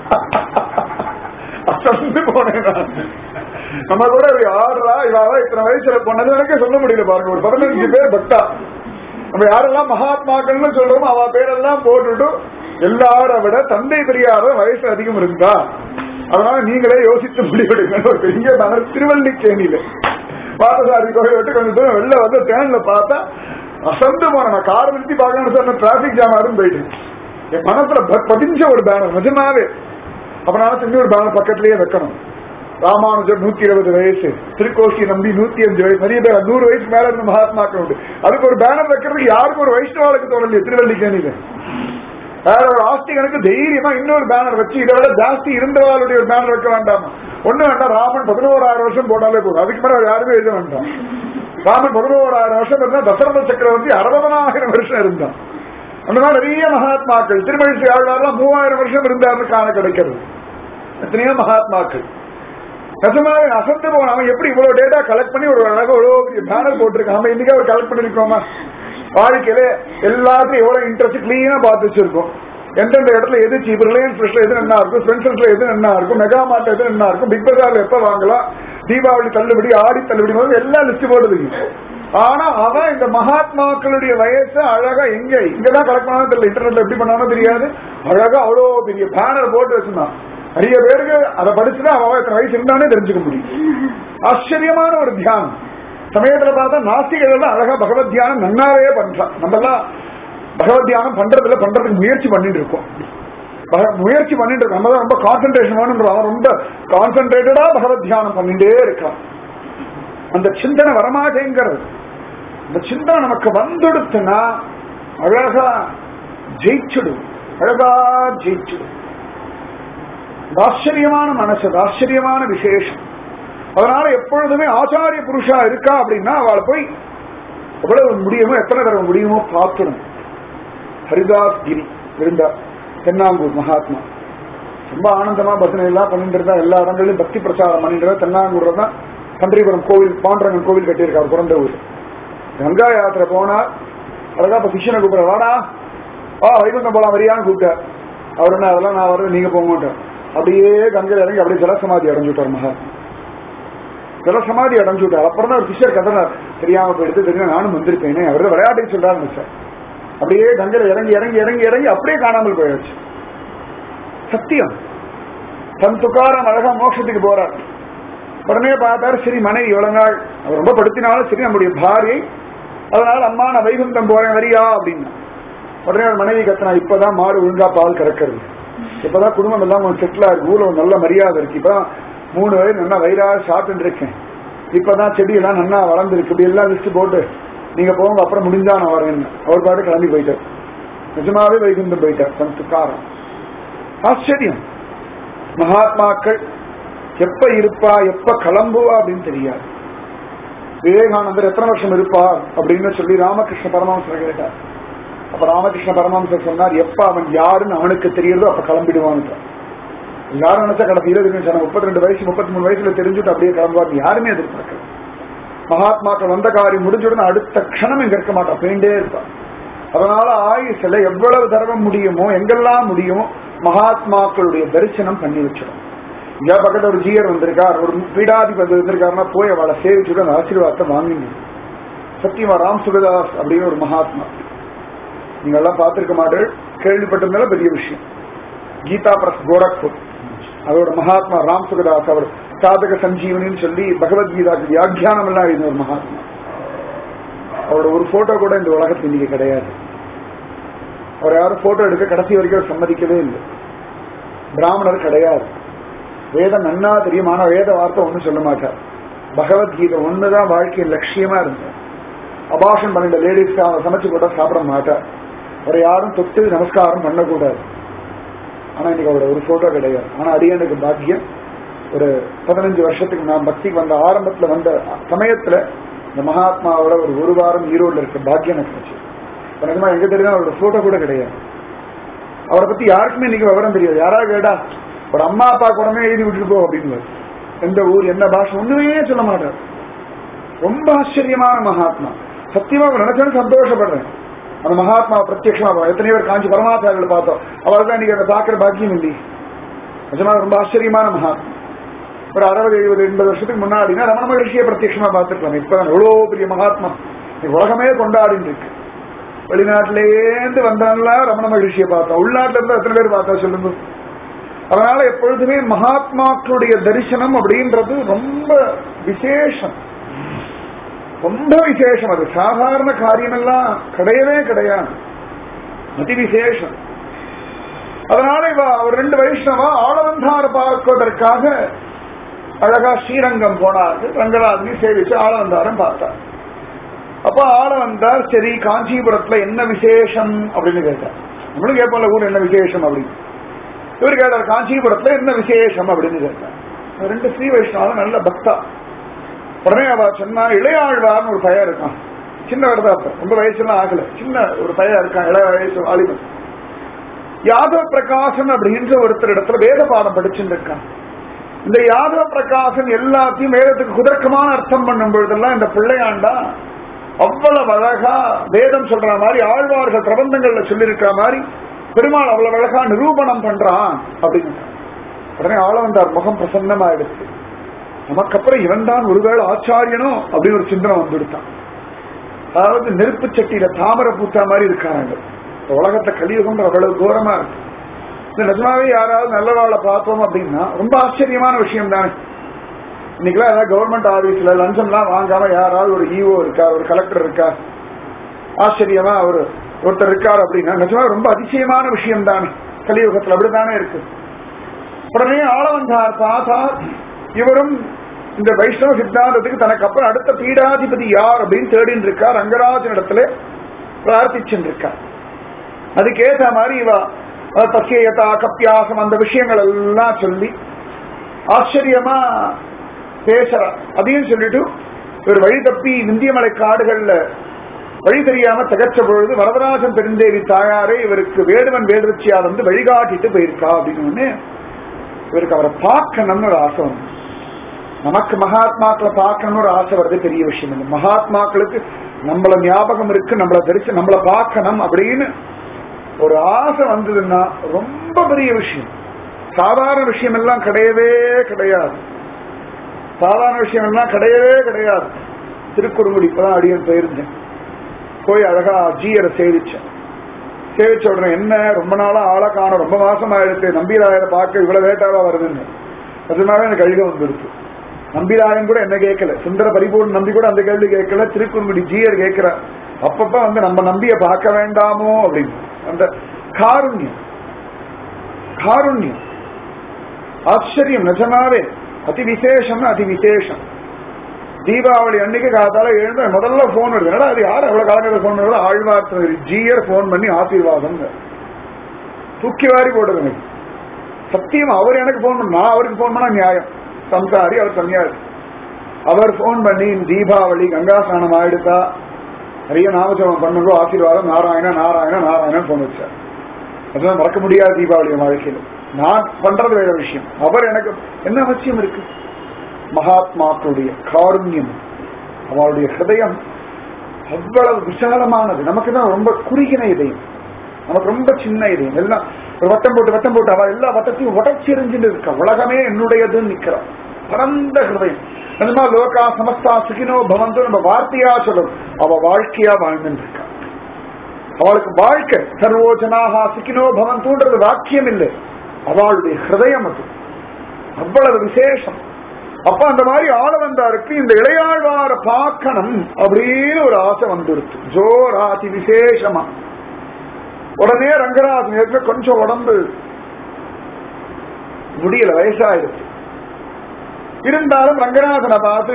அசந்து போனேன் நான். நம்ம கூட ஒரு ஆறுரா இவாவா இத்தனை வயசுல போனது எனக்கே சொல்ல முடியல பாருங்க ஒரு பதினஞ்சு பேர் பக்தா நம்ம யாரெல்லாம் மகாத்மாக்கள்னு சொல்றோமோ அவ பேரெல்லாம் போட்டுட்டு எல்லாரை விட தந்தை பெரியார வயசு அதிகம் இருந்தா அதனால நீங்களே யோசித்து முடிவெடுங்க ஒரு பெரிய நகர் திருவல்லிக்கேணியில பார்த்தசாரி கோயில் விட்டு கொஞ்சம் தூரம் வெளில வந்து தேன்ல பார்த்தா அசந்து போன நான் கார் நிறுத்தி பார்க்கணும்னு சொன்ன டிராபிக் ஜாம் ஆகும் போயிட்டு என் மனசுல ப- பதிஞ்ச ஒரு பேனர் நிஜமாவே அப்ப நான் திரும்பி ஒரு பேனர் பக்கத்திலேயே வைக்கணும் ராமானுஜர் நூத்தி இருபது வயசு திருக்கோஷி நம்பி நூத்தி அஞ்சு வயசு நிறைய பேர் நூறு வயசு மேல இருந்த மகாத்மாக்கள் உண்டு அதுக்கு ஒரு பேனர் வைக்கிறதுக்கு யாருக்கும் ஒரு வைஷ்ணவாளுக்கு தோணலையே திருவல்லிக்கேணியில வேற ஒரு ஆஸ்திகனுக்கு தைரியமா இன்னொரு பேனர் வச்சு இதை விட ஜாஸ்தி இருந்தவாளுடைய ஒரு பேனர் வைக்க வேண்டாமா ஒண்ணு வேண்டாம் ராமன் பதினோராயிரம் வருஷம் போட்டாலே போதும் அதுக்கு மேல யாருமே எழுத வேண்டாம் ராமன் பதினோராயிரம் வருஷம் இருந்தா தசரத சக்கரவர்த்தி அறுபதனாயிரம் வருஷம் இருந்தான் அந்த மாதிரி நிறைய மகாத்மாக்கள் திருமழிசை ஆழ்வார்லாம் மூவாயிரம் வருஷம் இருந்தார்னு காண கிடைக்கிறது எத்தனையோ மகாத்மாக்கள் நிஜமாவே அசந்து போன அவன் எப்படி இவ்வளவு டேட்டா கலெக்ட் பண்ணி ஒரு அழகா இவ்வளவு பெரிய பேனர் போட்டிருக்கான் நம்ம இன்னைக்கு ஒரு கலெக்ட் பண்ணிருக்கோமா வாழ்க்கையில எல்லாத்தையும் எவ்வளவு இன்ட்ரெஸ்ட் கிளீனா பார்த்து வச்சிருக்கோம் எந்தெந்த இடத்துல எது சீப் ரிலையன்ஸ் ஃப்ரெஷ்ல எது என்ன இருக்கும் ஸ்பென்சர்ஸ்ல எது என்ன இருக்கும் மெகா மார்ட் எது என்ன இருக்கும் பிக் பஜார்ல எப்ப வாங்கலாம் தீபாவளி தள்ளுபடி ஆடி தள்ளுபடி மாதிரி எல்லாம் லிஸ்ட் போடுதுங்க ஆனா அவன் இந்த மகாத்மாக்களுடைய வயசு அழகா எங்க இங்கதான் கலெக்ட் பண்ணாலும் தெரியல இன்டர்நெட்ல எப்படி பண்ணாலும் தெரியாது அழகா அவ்வளவு பெரிய பேனர் போட்டு வச்சிருந்தான் நிறைய பேருக்கு அதை படிச்சுதான் அவன் எத்தனை வயசு இருந்தானே தெரிஞ்சுக்க முடியும் ஆச்சரியமான ஒரு தியானம் சமயத்துல பார்த்தா நாஸ்திகள் எல்லாம் அழகா பகவத் தியானம் நன்னாவே பண்றான் நம்ம எல்லாம் பகவத் தியானம் பண்றதுல பண்றதுக்கு முயற்சி பண்ணிட்டு இருக்கோம் பக- முயற்சி பண்ணிட்டு இருக்கோம் நம்ம தான் ரொம்ப கான்சென்ட்ரேஷன் வேணும் அவன் ரொம்ப கான்சென்ட்ரேட்டடா பகவத் தியானம் பண்ணிட்டே இருக்கான் அந்த சிந்தனை வரமாட்டேங்கிறது அந்த சிந்தனை நமக்கு வந்துடுத்துனா அழகா ஜெயிச்சுடும் அழகா ஜெயிச்சுடும் இது ஆச்சரியமான மனசு இது ஆச்சரியமான விசேஷம் அதனால எப்பொழுதுமே ஆச்சாரிய புருஷா இருக்கா அப்படின்னா அவளை போய் எவ்வளவு முடியுமோ எத்தனை தடவை முடியுமோ பார்க்கணும் ஹரிதாஸ் கிரி இருந்தார் தென்னாங்கூர் மகாத்மா ரொம்ப ஆனந்தமா பஜனை எல்லாம் பண்ணிட்டு இருந்தா எல்லா இடங்களிலும் பக்தி பிரச்சாரம் பண்ணிட்டு இருந்தா தென்னாங்கூர்ல தான் கந்திரிபுரம் கோவில் பாண்டரங்கன் கோவில் கட்டியிருக்காரு பிறந்த ஊர் கங்கா யாத்திரை போனார் அழகா இப்ப சிஷனை கூப்பிட வாடா ஆ வைகுண்டம் போலாம் வரியான்னு கூப்பிட்டார் அவர் என்ன அதெல்லாம் நான் வரேன் நீங்க போக மாட்டேன் அப்படியே கங்கையில் இறங்கி அப்படியே ஜலசமாதி அடைஞ்சுட்டார் மகாத்மா ஜலசமாதி அடைஞ்சுட்டார் அப்புறம் தான் ஒரு சிஷர் கதனார் தெரியாம போயிடுத்து தெரியும் நானும் வந்திருப்பேனே அவர் தான் விளையாட்டுக்கு சொல்றாரு சார் அப்படியே கங்கையில் இறங்கி இறங்கி இறங்கி இறங்கி அப்படியே காணாமல் போயாச்சு சத்தியம் தன் துக்காரம் அழகா மோட்சத்துக்கு போறார் உடனே பார்த்தாரு சரி மனைவி இவ்வளவு நாள் அவர் ரொம்ப படுத்தினாலும் சரி நம்முடைய பாரியை அதனால அம்மா நான் வைகுண்டம் போறேன் வரியா அப்படின்னா உடனே அவர் மனைவி கத்தினா இப்பதான் மாடு ஒழுங்கா பால் கறக்கிறது இப்பதான் குடும்பம் எல்லாம் கொஞ்சம் செட்டில் ஆயிருக்கு ஊர்ல ஒரு நல்ல மரியாதை இருக்கு இப்பதான் மூணு வயது நல்லா வயிறாக சாப்பிட்டு இருக்கேன் இப்பதான் செடியெல்லாம் நல்லா வளர்ந்துருக்கு இப்படி எல்லாம் லிஸ்ட் போட்டு நீங்க போங்க அப்புறம் முடிஞ்சா நான் வரேன் அவர் பாட்டு கிளம்பி போயிட்டார் நிஜமாவே வைகுண்டம் போயிட்டார் தன் துக்காரம் ஆச்சரியம் மகாத்மாக்கள் எப்ப இருப்பா எப்ப கிளம்புவா அப்படின்னு தெரியாது விவேகானந்தர் எத்தனை வருஷம் இருப்பார் அப்படின்னு சொல்லி ராமகிருஷ்ண பரமஹம்சர் கேட்டார் அப்ப ராமகிருஷ்ண பரமஹம்சர் சொன்னார் எப்ப அவன் யாருன்னு அவனுக்கு தெரியுறதோ அப்ப கிளம்பிடுவான்னு எல்லாரும் நினைச்சா கடைசி இருபது நிமிஷம் முப்பத்தி ரெண்டு வயசு முப்பத்தி மூணு வயசுல தெரிஞ்சுட்டு அப்படியே கிளம்புவார் யாருமே எதிர்பார்க்கல மகாத்மாக்கள் வந்த காரியம் முடிஞ்சுடனே அடுத்த க்ஷணம் இங்க இருக்க மாட்டான் போயிட்டே இருப்பான் அதனால ஆயுசுல எவ்வளவு தடவை முடியுமோ எங்கெல்லாம் முடியுமோ மகாத்மாக்களுடைய தரிசனம் பண்ணி வச்சிடும் இங்க பக்கத்துல ஒரு ஜீயர் வந்திருக்கார் ஒரு பீடாதிபதி வந்திருக்காருன்னா போய் அவளை சேவிச்சுட்டு அந்த ஆசீர்வாதத்தை வாங்குங்க சத்தியமா ராம் சுகதாஸ் அப்படின்னு ஒரு மகாத்மா நீங்க எல்லாம் பார்த்திருக்க மாட்டேன் கேள்விப்பட்டிருந்தாலும் பெரிய விஷயம் கீதா பிரஸ் கோரக்பூர் அதோட மகாத்மா ராம் சுகதாஸ் அவர் சாதக சஞ்சீவனின்னு சொல்லி பகவத்கீதாக்கு வியாக்கியானம் எல்லாம் எழுதின ஒரு மகாத்மா அவரோட ஒரு போட்டோ கூட இந்த உலகத்தில் இன்னைக்கு கிடையாது அவர் யாரும் போட்டோ எடுக்க கடைசி வரைக்கும் அவர் சம்மதிக்கவே இல்லை பிராமணர் கிடையாது வேதம் நன்னா தெரியும் ஆனா வேத வார்த்தை ஒன்றும் சொல்ல மாட்டார் பகவத்கீதை ஒண்ணுதான் வாழ்க்கையின் லட்சியமா இருந்தது அபாஷன் பண்ணிட்ட லேடிஸ்க்கு அவங்க சமைச்சு போட்டா சாப்பிட மாட்டார் அவரை யாரும் தொட்டு நமஸ்காரம் பண்ணக்கூடாது ஆனா இன்னைக்கு அவரோட ஒரு போட்டோ கிடையாது ஆனா அடியனுக்கு பாக்கியம் ஒரு பதினஞ்சு வருஷத்துக்கு நான் பக்திக்கு வந்த ஆரம்பத்துல வந்த சமயத்துல இந்த மகாத்மாவோட ஒரு ஒரு வாரம் ஈரோடுல இருக்க பாக்கியம் எனக்கு கிடைச்சு எனக்கு எங்க தெரியும் அவரோட போட்டோ கூட கிடையாது அவரை பத்தி யாருக்குமே இன்னைக்கு விவரம் தெரியாது யாராவது கேட்டா ஒரு அம்மா அப்பா கூடமே எழுதி விட்டுட்டு போ அப்படின்னு எந்த ஊர் என்ன பாஷை ஒண்ணுமே சொல்ல மாட்டார் ரொம்ப ஆச்சரியமான மகாத்மா சத்தியமா நினைச்சேன்னு சந்தோஷப்படுறேன் அந்த மகாத்மா பிரத்யட்சமா எத்தனை பேர் காஞ்சி பரமாச்சாரிகள் பார்த்தோம் அவர் தான் இன்னைக்கு அதை பார்க்கிற பாக்கியம் இல்லை நிஜமா ரொம்ப ஆச்சரியமான மகாத்மா ஒரு அறுபது எழுபது எண்பது வருஷத்துக்கு முன்னாடினா ரமண மகிழ்ச்சியை பிரத்யட்சமா பார்த்துருக்கலாம் இப்பதான் எவ்வளவு பெரிய மகாத்மா உலகமே கொண்டாடிட்டு இருக்கு வெளிநாட்டிலேருந்து வந்தாங்களா ரமண மகிழ்ச்சியை பார்த்தோம் உள்நாட்டுல இருந்து எத்தனை பேர் பார்த்தா சொல்லுங்க அதனால எப்பொழுதுமே மகாத்மாக்களுடைய தரிசனம் அப்படின்றது ரொம்ப விசேஷம் ரொம்ப விசேஷம் அது சாதாரண காரியம் எல்லாம் கிடையவே கிடையாது அதி விசேஷம் அதனால இவ அவர் ரெண்டு வைஷ்ணவா ஆளவந்தார் பார்ப்பதற்காக அழகா ஸ்ரீரங்கம் போனார்கள் ரங்கராஜனி சேவிச்சு ஆளவந்தாரம் பார்த்தார் அப்ப ஆள வந்தார் சரி காஞ்சிபுரத்துல என்ன விசேஷம் அப்படின்னு கேட்டார் நம்மளும் கேட்போம்ல ஊர் என்ன விசேஷம் அப்படின்னு இவர் கேட்டார் காஞ்சிபுரத்துல என்ன விசேஷம் அப்படின்னு கேட்டார் ரெண்டு ஸ்ரீ வைஷ்ணவம் நல்ல பக்தா உடனே அவ சொன்னா இளையாழ்வார்னு ஒரு பையன் இருக்கான் சின்னவர் தான் இப்ப ரொம்ப வயசுலாம் ஆகல சின்ன ஒரு பையன் இருக்கான் இளைய வயசு வாலிபன் யாதவ பிரகாசன் அப்படின்ற ஒருத்தர் இடத்துல வேத பாடம் படிச்சுட்டு இருக்கான் இந்த யாதவ பிரகாசன் எல்லாத்தையும் வேதத்துக்கு குதர்க்கமான அர்த்தம் பண்ணும் பொழுதெல்லாம் இந்த பிள்ளையாண்டா அவ்வளவு அழகா வேதம் சொல்ற மாதிரி ஆழ்வார்கள் பிரபந்தங்கள்ல சொல்லியிருக்கிற மாதிரி பெருமாள் அவ்வளவு அழகா நிரூபணம் பண்றான் அப்படின்னு உடனே ஆளவந்தார் முகம் பிரசன்னமாயிடுச்சு நமக்கு அப்புறம் இவன் தான் ஒருவேளை ஆச்சாரியனோ அப்படின்னு ஒரு சிந்தனை வந்துடுத்தான் அதாவது நெருப்பு சட்டியில தாமரை பூத்தா மாதிரி இருக்காங்க உலகத்தை கலியுகம் அவ்வளவு தூரமா இருக்கு இந்த நிஜமாவே யாராவது நல்லவாளை பார்த்தோம் அப்படின்னா ரொம்ப ஆச்சரியமான விஷயம் தானே இன்னைக்கெல்லாம் ஏதாவது கவர்மெண்ட் ஆபீஸ்ல லஞ்சம்லாம் வாங்காம யாராவது ஒரு ஈஓ இருக்கா ஒரு கலெக்டர் இருக்கா ஆச்சரியமா ஒரு ஒருத்தர் இருக்கார் அப்படின்னா நிஜமா ரொம்ப அதிசயமான விஷயம் தானே கலியுகத்துல அப்படித்தானே இருக்கு உடனே ஆளவந்தார் பார்த்தா இவரும் இந்த வைஷ்ணவ சித்தாந்தத்துக்கு தனக்கு அப்புறம் அடுத்த பீடாதிபதி யார் அப்படின்னு தேடின்னு இருக்கா ரங்கராஜன் இடத்துல பிரார்த்திச்சுட்டு இருக்கா அதுக்கேற்ற மாதிரி இவ தசியதா கப்பியாசம் அந்த விஷயங்கள் எல்லாம் சொல்லி ஆச்சரியமா பேசுறா அதையும் சொல்லிட்டு இவர் வழி தப்பி விந்தியமலை காடுகள்ல வழி தெரியாம தகச்ச பொழுது வரதராஜன் பெருந்தேவி தாயாரே இவருக்கு வேடுவன் வேடுவச்சியார் வந்து வழிகாட்டிட்டு போயிருக்கா அப்படின்னு இவருக்கு அவரை பார்க்கணும்னு ஒரு ஆசை வந்து நமக்கு மகாத்மாக்களை பார்க்கணும்னு ஒரு ஆசை வருது பெரிய விஷயம் இல்லை மகாத்மாக்களுக்கு நம்மள ஞாபகம் இருக்கு நம்மள தெரிச்சு நம்மள பார்க்கணும் அப்படின்னு ஒரு ஆசை வந்ததுன்னா ரொம்ப பெரிய விஷயம் சாதாரண விஷயம் எல்லாம் கிடையவே கிடையாது சாதாரண விஷயம் எல்லாம் கிடையவே கிடையாது திருக்குறுங்குடி இப்பதான் அடியன் போயிருந்தேன் போய் அழகா ஜீயரை சேவிச்சேன் சேவிச்ச உடனே என்ன ரொம்ப நாளா ஆளை காணும் ரொம்ப மாசம் ஆயிடுச்சு நம்பிராயரை பார்க்க இவ்வளவு லேட்டாவா வருதுன்னு நிஜமாவே எனக்கு அழுக வந்துருக்கு நம்பிராயன் கூட என்ன கேட்கல சுந்தர பரிபூர்ண நம்பி கூட அந்த கேள்வி கேட்கல திருக்குறுங்குடி ஜீயர் கேட்கிறார் அப்பப்ப வந்து நம்ம நம்பிய பார்க்க வேண்டாமோ அப்படின்னு அந்த காருண்யம் காருண்யம் ஆச்சரியம் நிஜமாவே அதி விசேஷம் அதி விசேஷம் தீபாவளி அன்னைக்கு காத்தால எழுந்த முதல்ல போன் வருது என்னடா அது யார் அவ்வளவு காலங்களில் போன் வருது ஆழ்வார் ஜியர் போன் பண்ணி ஆசீர்வாதம் தூக்கி வாரி போடுறது எனக்கு சத்தியம் அவர் எனக்கு போன் பண்ண நான் அவருக்கு போன் பண்ணா நியாயம் சம்சாரி அவர் சன்னியாசி அவர் போன் பண்ணி தீபாவளி கங்கா ஸ்நானம் ஆயிடுத்தா நிறைய நாமஜபம் பண்ணுங்க ஆசீர்வாதம் நாராயண நாராயண நாராயணன் போன் வச்சார் அதெல்லாம் மறக்க முடியாத தீபாவளி வாழ்க்கையில் நான் பண்றது வேற விஷயம் அவர் எனக்கு என்ன அவசியம் இருக்கு மகாத்மாக்களுடைய காருண்யம் அவருடைய ஹிருதயம் அவ்வளவு விசாலமானது நமக்கு தான் ரொம்ப குறுகின இதயம் நமக்கு ரொம்ப சின்ன இதயம் எல்லாம் ஒரு வட்டம் போட்டு வட்டம் போட்டு அவ எல்லா வட்டத்தையும் உடச்சிருந்துட்டு இருக்கா உலகமே என்னுடையதுன்னு நிக்கிறான் பரந்த ஹிருதயம் நிஜமா லோகா சமஸ்தா சுகினோ பவந்து நம்ம வார்த்தையா சொல்லும் அவ வாழ்க்கையா வாழ்ந்துட்டு இருக்கா அவளுக்கு வாழ்க்கை சர்வோஜனாகா சுகினோ பவந்துன்றது வாக்கியம் இல்லை அவளுடைய ஹிருதயம் அது அவ்வளவு விசேஷம் அப்ப அந்த மாதிரி ஆள வந்தாருக்கு இந்த இளையாழ்வார பார்க்கணும் அப்படின்னு ஒரு ஆசை வந்துருச்சு ஜோராதி விசேஷமா உடனே ரங்கராஜன் ஏற்கனவே கொஞ்சம் உடம்பு முடியல வயசாயிடுச்சு இருந்தாலும் ரங்கநாதனை பார்த்து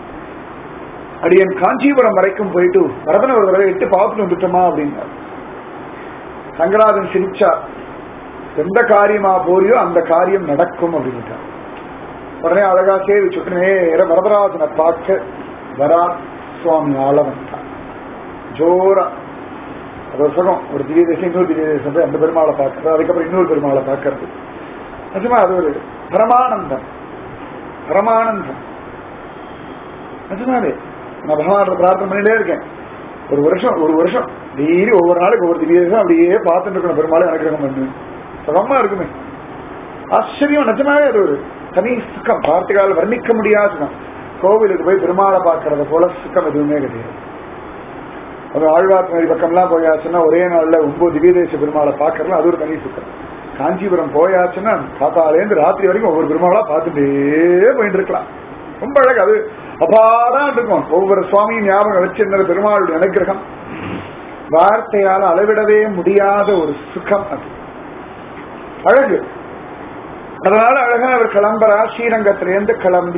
அடியன் காஞ்சிபுரம் வரைக்கும் போயிட்டு வரதன ஒரு தடவை எட்டு பார்த்துட்டு வந்துட்டோமா அப்படின்னார் ரங்கநாதன் சிரிச்சா எந்த காரியமா போறியோ அந்த காரியம் நடக்கும் அப்படின்ட்டார் உடனே அழகா சேவிச்சு நேர வரதராஜனை பார்க்க வரா சுவாமி ஆள வந்தான் ஜோரா அது ஒரு சுகம் ஒரு திவ்ய தேசம் இன்னொரு திவ்ய தேசம் போய் அந்த பெருமாளை பார்க்கறது அதுக்கப்புறம் இன்னொரு பெருமாளை பார்க்கறது நிஜமா அது ஒரு பரமானந்தம் பரமானந்தம் நிஜமாவே நான் பகவான் பிரார்த்தனை பண்ணிட்டே இருக்கேன் ஒரு வருஷம் ஒரு வருஷம் டெய்லி ஒவ்வொரு நாளைக்கு ஒவ்வொரு திவ்ய தேசம் அப்படியே பார்த்துட்டு இருக்கணும் பெருமாளை அனுகிரகம் பண்ணு சுகமா இருக்குமே ஆச்சரியம் நிஜமாவே அது ஒரு தனி சுக்கம் வார்த்தைகால் வர்ணிக்க முடியாதுதான் கோவிலுக்கு போய் பெருமாளை பார்க்கறத போல சுக்கம் எதுவுமே கிடையாது அது ஆழ்வார்மதி பக்கம்லாம் போயாச்சுன்னா ஒரே நாள்ல ஒன்பது திவ்யதேச பெருமாளை பார்க்கறதுல அது ஒரு தனி சுக்கம் காஞ்சிபுரம் போயாச்சுன்னா காத்தாலேருந்து ராத்திரி வரைக்கும் ஒவ்வொரு பெருமாளா பார்த்துட்டே போயிட்டு இருக்கலாம் ரொம்ப அழகு அது அபாரம் இருக்கும் ஒவ்வொரு சுவாமியும் ஞாபகம் வச்சிருந்த பெருமாளுடைய அனுகிரகம் வார்த்தையால அளவிடவே முடியாத ஒரு சுகம் அது அழகு அதனால அழகா அவர் கிளம்புறா ஸ்ரீரங்கத்திலேருந்து கிளம்பி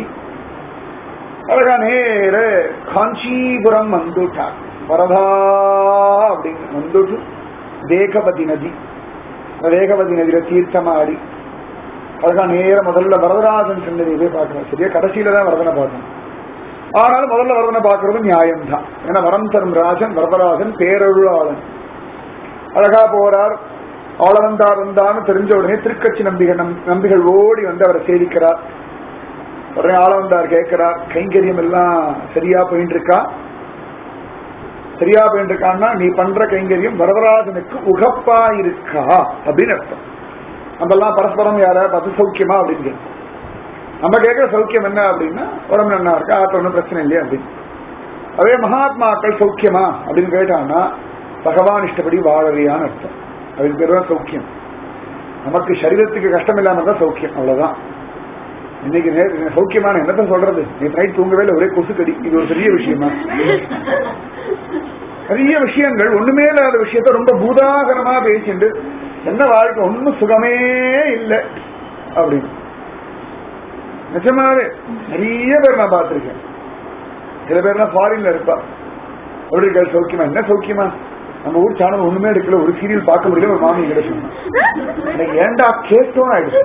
அழகா நேர காஞ்சிபுரம் வந்துட்டார் வரதா அப்படின்னு வந்துட்டு வேகவதி நதி அந்த வேகவதி நதியில தீர்த்தமாடி அழகா நேர முதல்ல வரதராஜன் சன்னதியை போய் பார்க்கணும் சரியா கடைசியில தான் வரதனை பார்க்கணும் ஆனாலும் முதல்ல வரதனை பார்க்கறது நியாயம்தான் ஏன்னா வரம் தரும் ராஜன் வரதராஜன் பேரருளாளன் அழகா போறார் ஆளவந்தார் வந்தான்னு தெரிஞ்ச உடனே திருக்கட்சி நம்பிகள் நம்- நம்பிகள் ஓடி வந்து அவரை சேவிக்கிறார் உடனே ஆளவந்தார் கேட்கிறார் கைங்கரியம் எல்லாம் சரியா போயிட்டு இருக்கா சரியா போயிட்டு இருக்கான்னா நீ பண்ற கைங்கரியம் வரதராஜனுக்கு உகப்பா இருக்கா அப்படின்னு அர்த்தம் நம்மெல்லாம் பரஸ்பரம் யார பத்து சௌக்கியமா அப்படின்னு கேட்போம் நம்ம கேட்கிற சௌக்கியம் என்ன அப்படின்னா உடம்பு நல்லா இருக்கா ஆத்த ஒன்றும் பிரச்சனை இல்லையா அப்படின்னு அதே மகாத்மாக்கள் சௌக்கியமா அப்படின்னு கேட்டாங்கன்னா பகவான் இஷ்டப்படி வாழறியான்னு அர்த்தம் அதுக்கு பேர் தான் சௌக்கியம் நமக்கு சரீரத்துக்கு கஷ்டம் இல்லாம தான் சௌக்கியம் அவ்வளவுதான் இன்னைக்கு நே- சௌக்கியமான என்னத்த சொல்றது நீ நைட் தூங்கவே இல்லை ஒரே கொசு கடி இது ஒரு பெரிய விஷயமா நிறைய விஷயங்கள் ஒண்ணுமே இல்லாத விஷயத்த ரொம்ப பூதாகரமா பேசிட்டு என்ன வாழ்க்கை ஒண்ணும் சுகமே இல்லை அப்படின்னு நிஜமாவே நிறைய பேர் நான் பார்த்திருக்கேன் சில பேர்லாம் ஃபாரின்ல இருப்பா எப்படி இருக்கா சௌக்கியமா என்ன சௌக்கியமா நம்ம ஊர் சேனல் ஒண்ணுமே எடுக்கல ஒரு சீரியல் பார்க்க முடியல ஒரு மாமி கிட்ட சொன்னா எனக்கு ஏன்டா கேட்டோம் ஆயிடுச்சு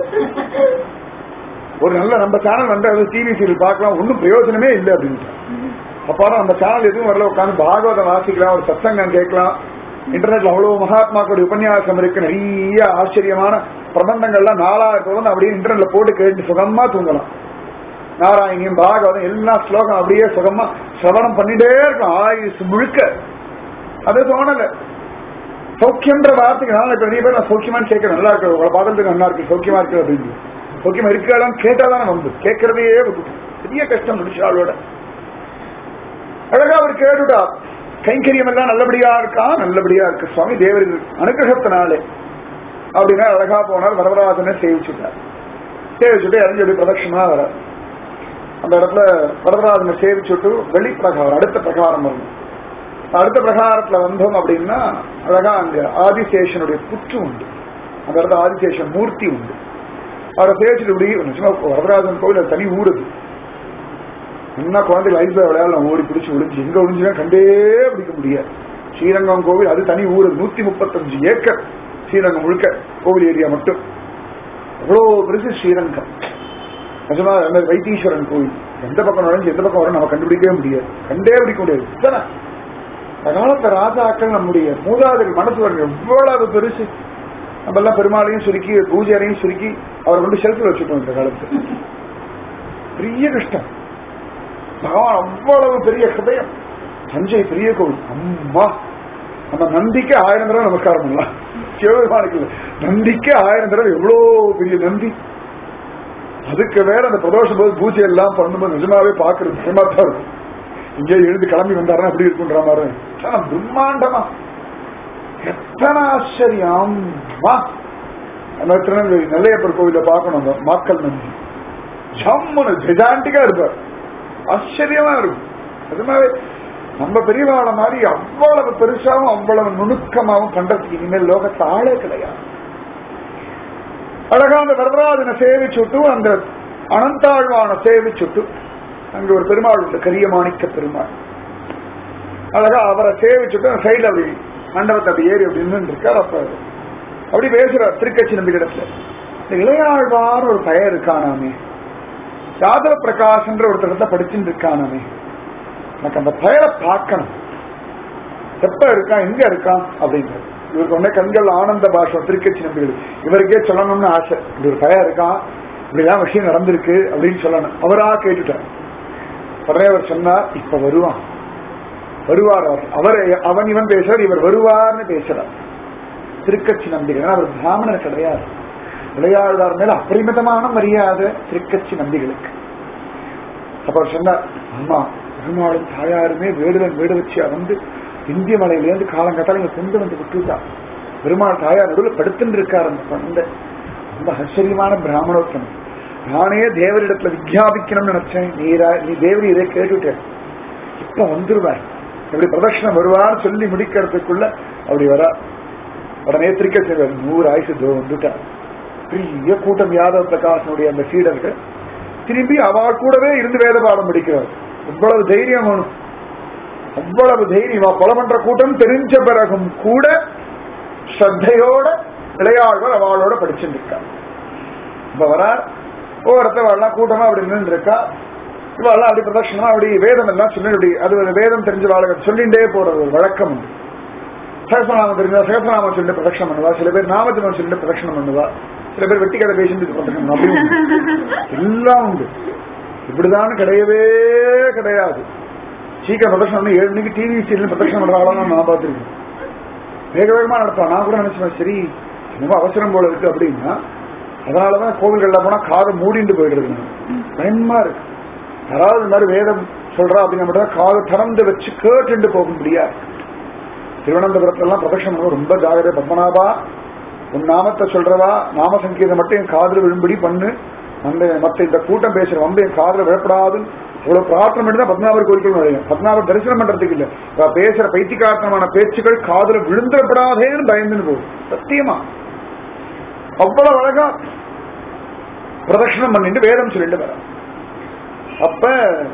ஒரு நல்ல நம்ம சேனல் வந்து அது டிவி சீரியல் பார்க்கலாம் ஒன்றும் பிரயோஜனமே இல்லை அப்படின்ட்டு அப்புறம் அந்த சேனல் எதுவும் வரல உட்காந்து பாகவதம் வாசிக்கலாம் ஒரு சத்சங்கம் கேட்கலாம் இன்டர்நெட்ல அவ்வளவு மகாத்மாக்களுடைய உபன்யாசம் இருக்கு நிறைய ஆச்சரியமான பிரபந்தங்கள்லாம் நாலாயிரம் தொடர்ந்து அப்படியே இன்டர்நெட்ல போட்டு கேட்டு சுகமா தூங்கலாம் நாராயணியும் பாகவதம் எல்லா ஸ்லோகம் அப்படியே சுகமா சிரவணம் பண்ணிட்டே இருக்கும் ஆயுசு முழுக்க அது தோணல சௌக்கியன்ற வார்த்தைக்கு நான் இப்ப நிறைய பேர் நான் சௌக்கியமான்னு கேட்கறேன் நல்லா இருக்கு உங்களை பார்க்கறதுக்கு நல்லா இருக்கு சௌக்கியமா இருக்கு அப்படின்னு சௌக்கியமா இருக்கலாம் கேட்டாதான் வந்து கேட்கறதே விட்டுட்டோம் பெரிய கஷ்டம் மனுஷாளோட அழகா அவர் கேட்டுட்டா கைங்கரியம் எல்லாம் நல்லபடியா இருக்கா நல்லபடியா இருக்கு சுவாமி தேவரின் அனுகிரகத்தினாலே அப்படின்னா அழகா போனார் வரதராஜனை சேவிச்சுட்டார் சேவிச்சுட்டு இறங்கி பிரதட்சணமா வர அந்த இடத்துல வரதராஜனை சேவிச்சுட்டு வெளி பிரகாரம் அடுத்த பிரகாரம் வரணும் அடுத்த பிரகாரத்துல வந்தோம் அப்படின்னா அழகா அங்க ஆதிசேஷனுடைய புற்று உண்டு அந்த இடத்துல ஆதிசேஷன் மூர்த்தி உண்டு அவரை சேவிச்சுட்டு இப்படி நிச்சயமா வரதராஜன் கோவில் அது தனி ஊருது என்ன குழந்தைகள் ஐஸ்ல விளையாடலாம் ஓடி பிடிச்சு ஒளிஞ்சு எங்க ஒளிஞ்சுனா கண்டே பிடிக்க முடியாது ஸ்ரீரங்கம் கோவில் அது தனி ஊர் நூத்தி முப்பத்தஞ்சு ஏக்கர் ஸ்ரீரங்கம் முழுக்க கோவில் ஏரியா மட்டும் அவ்வளோ பெருசு ஸ்ரீரங்கம் நிஜமா அந்த வைத்தீஸ்வரன் கோவில் எந்த பக்கம் நுழைஞ்சு எந்த பக்கம் வரும் நம்ம கண்டுபிடிக்கவே முடியாது கண்டே பிடிக்க முடியாது இத்தனை காலத்த ராஜாக்கள் நம்முடைய மூதாதைகள் மனசு வரும் எவ்வளவு பெருசு நம்ம எல்லாம் பெருமாளையும் சுருக்கி பூஜையரையும் சுருக்கி அவரை கொண்டு செல்ஃபில் வச்சுட்டோம் இந்த காலத்து பெரிய கஷ்டம் பகவான் அவ்வளவு பெரிய ஹிருதயம் தஞ்சை பெரிய கோவில் அம்மா நம்ம நந்திக்கு ஆயிரம் தடவை நமஸ்காரம் பண்ணலாம் சிவபெருமானுக்கு இல்லை நந்திக்கு ஆயிரம் தடவை எவ்வளோ பெரிய நந்தி அதுக்கு வேற அந்த பிரதோஷம் போது பூஜை எல்லாம் பண்ணும்போது நிஜமாவே பாக்குறது பயமா தான் இருக்கும் இங்கே எழுந்து கிளம்பி வந்தாருன்னா அப்படி இருக்குன்ற மாதிரி ஆனா பிரம்மாண்டமா எத்தனை ஆச்சரியம் வா அந்த திருநெல்வேலி நெல்லையப்பர் கோவில பார்க்கணும் அந்த மாக்கள் நந்தி ஜம்முன்னு ஜெஜாண்டிக்கா இருப்பார் ஆச்சரியமா இருக்கும் அது மாதிரி நம்ம பெரியவாள மாதிரி அவ்வளவு பெருசாவும் அவ்வளவு நுணுக்கமாவும் பண்றதுக்கு இனிமேல் லோகத்தை ஆளே கிடையாது அழகா அந்த வரதராஜனை சேவிச்சுட்டு அந்த அனந்தாழ்வான சேவிச்சுட்டு அங்க ஒரு பெருமாள் உண்டு கரிய மாணிக்க பெருமாள் அழகா அவரை சேவிச்சுட்டு அந்த சைடுல அப்படி மண்டபத்தை அப்படி ஏறி அப்படி நின்று இருக்கார் அப்ப அப்படி பேசுறார் திருக்கட்சி நம்பிக்கிடத்துல இந்த இளையாழ்வார் ஒரு பையன் இருக்கானாமே யாதவ பிரகாஷ்ன்ற ஒரு இடத்துல படிச்சுட்டு இருக்கானாமே எனக்கு அந்த பெயரை பார்க்கணும் எப்ப இருக்கான் எங்க இருக்கான் அப்படின்றது இவருக்கு உடனே கண்கள் ஆனந்த பாஷம் திருக்கட்சி நம்பிகள் இவருக்கே சொல்லணும்னு ஆசை இப்படி ஒரு பையன் இருக்கான் இப்படிதான் விஷயம் நடந்திருக்கு அப்படின்னு சொல்லணும் அவரா கேட்டுட்டார் உடனே அவர் சொன்னார் இப்ப வருவான் வருவார் அவர் அவர் அவன் இவன் பேசுறார் இவர் வருவார்னு பேசுறார் திருக்கட்சி நம்பிகள் அவர் பிராமணர் கிடையாது விளையாடுவார் மேல அபரிமிதமான மரியாதை திருக்கட்சி நம்பிகளுக்கு அப்ப அவர் சொன்னார் அம்மா பெருமாளும் தாயாருமே வேடுவன் வேடு வச்சியா வந்து இந்திய மலையிலேருந்து காலங்கத்தால இங்க கொண்டு வந்து விட்டுட்டா பெருமாள் தாயார் நடுவில் படுத்துட்டு இருக்கார் அந்த குழந்தை ரொம்ப ஆச்சரியமான பிராமணோத்தமம் நானே தேவரிடத்துல வித்யாபிக்கணும்னு நினைச்சேன் நீரா நீ தேவரி இதை கேட்டுட்டேன் இப்ப வந்துருவார் எப்படி பிரதட்சணம் வருவார் சொல்லி முடிக்கிறதுக்குள்ள அப்படி வரா உடனே திருக்க செய்வார் நூறு ஆயுசு தோ வந்துட்டார் பெரிய கூட்டம் யாதவ பிரகாசனுடைய அந்த சீடர்கள் திரும்பி அவள் கூடவே இருந்து வேத பாடம் படிக்கிறார் இவ்வளவு தைரியம் வேணும் அவ்வளவு தைரியமா கொலை பண்ற கூட்டம் தெரிஞ்ச பிறகும் கூட ஸ்ரத்தையோட விளையாடுவர் அவளோட படிச்சுட்டு இருக்கா இப்ப வரார் ஒவ்வொருத்த வரலாம் கூட்டமா அப்படி நின்று இருக்கா இவெல்லாம் அப்படி பிரதட்சணமா அப்படி வேதம் எல்லாம் சொல்லி அப்படி அது ஒரு வேதம் தெரிஞ்ச வாழ்க்கை சொல்லிண்டே போறது ஒரு வழக்கம் உண்டு சகசநாமம் தெரிஞ்சா சகசநாமம் சொல்லிட்டு பிரதட்சணம் பண்ணுவா சில பேர் நாமஜமம் சொல்லிட்டு பிரதட்சணம் பண்ணுவா சில பேர் வெட்டி கதை பேசிட்டு பிரதட்சணம் அப்படி உண்டு. எல்லாம் உண்டு இப்படிதான் கிடையவே கிடையாது சீக்கிரம் பிரதட்சணம் பண்ணி ஏழு மணிக்கு டிவி சீரியல் பிரதட்சணம் பண்றாலும் நான் பார்த்திருக்கேன் வேக வேகமா நடப்பா நான் கூட நினைச்சேன் சரி ரொம்ப அவசரம் போல இருக்கு அப்படின்னா அதனாலதான் கோவில்கள்ல போனா காதை மூடிட்டு போயிடுறது பயமா இருக்கு யாராவது இந்த மாதிரி வேதம் சொல்றா அப்படின்னா மட்டும் காதை திறந்து வச்சு கேட்டுட்டு போக முடியாது திருவனந்தபுரத்துல எல்லாம் பிரதட்சணம் பண்ணுவோம் ரொம்ப ஜாகிரதை பத்மநாபா உன் நாமத்தை சொல்றவா நாம சங்கீதம் மட்டும் என் காதுல விழும்படி பண்ணு அந்த மத்த இந்த கூட்டம் பேசுற வந்து என் காதுல விழப்படாது இவ்வளவு பிரார்த்தனை பண்ணி தான் பத்மநாபர் கோரிக்கை நுழையும் பத்மநாபர் தரிசனம் பண்றதுக்கு இல்ல இவ பேசுற பைத்தியகாரணமான பேச்சுகள் காதுல விழுந்துடப்படாதேன்னு பயந்துன்னு போகும் சத்தியமா அவ்வளவு அழகா பிரதட்சணம் பண்ணிட்டு வேதம் சொல்லிட்டு வர அப்ப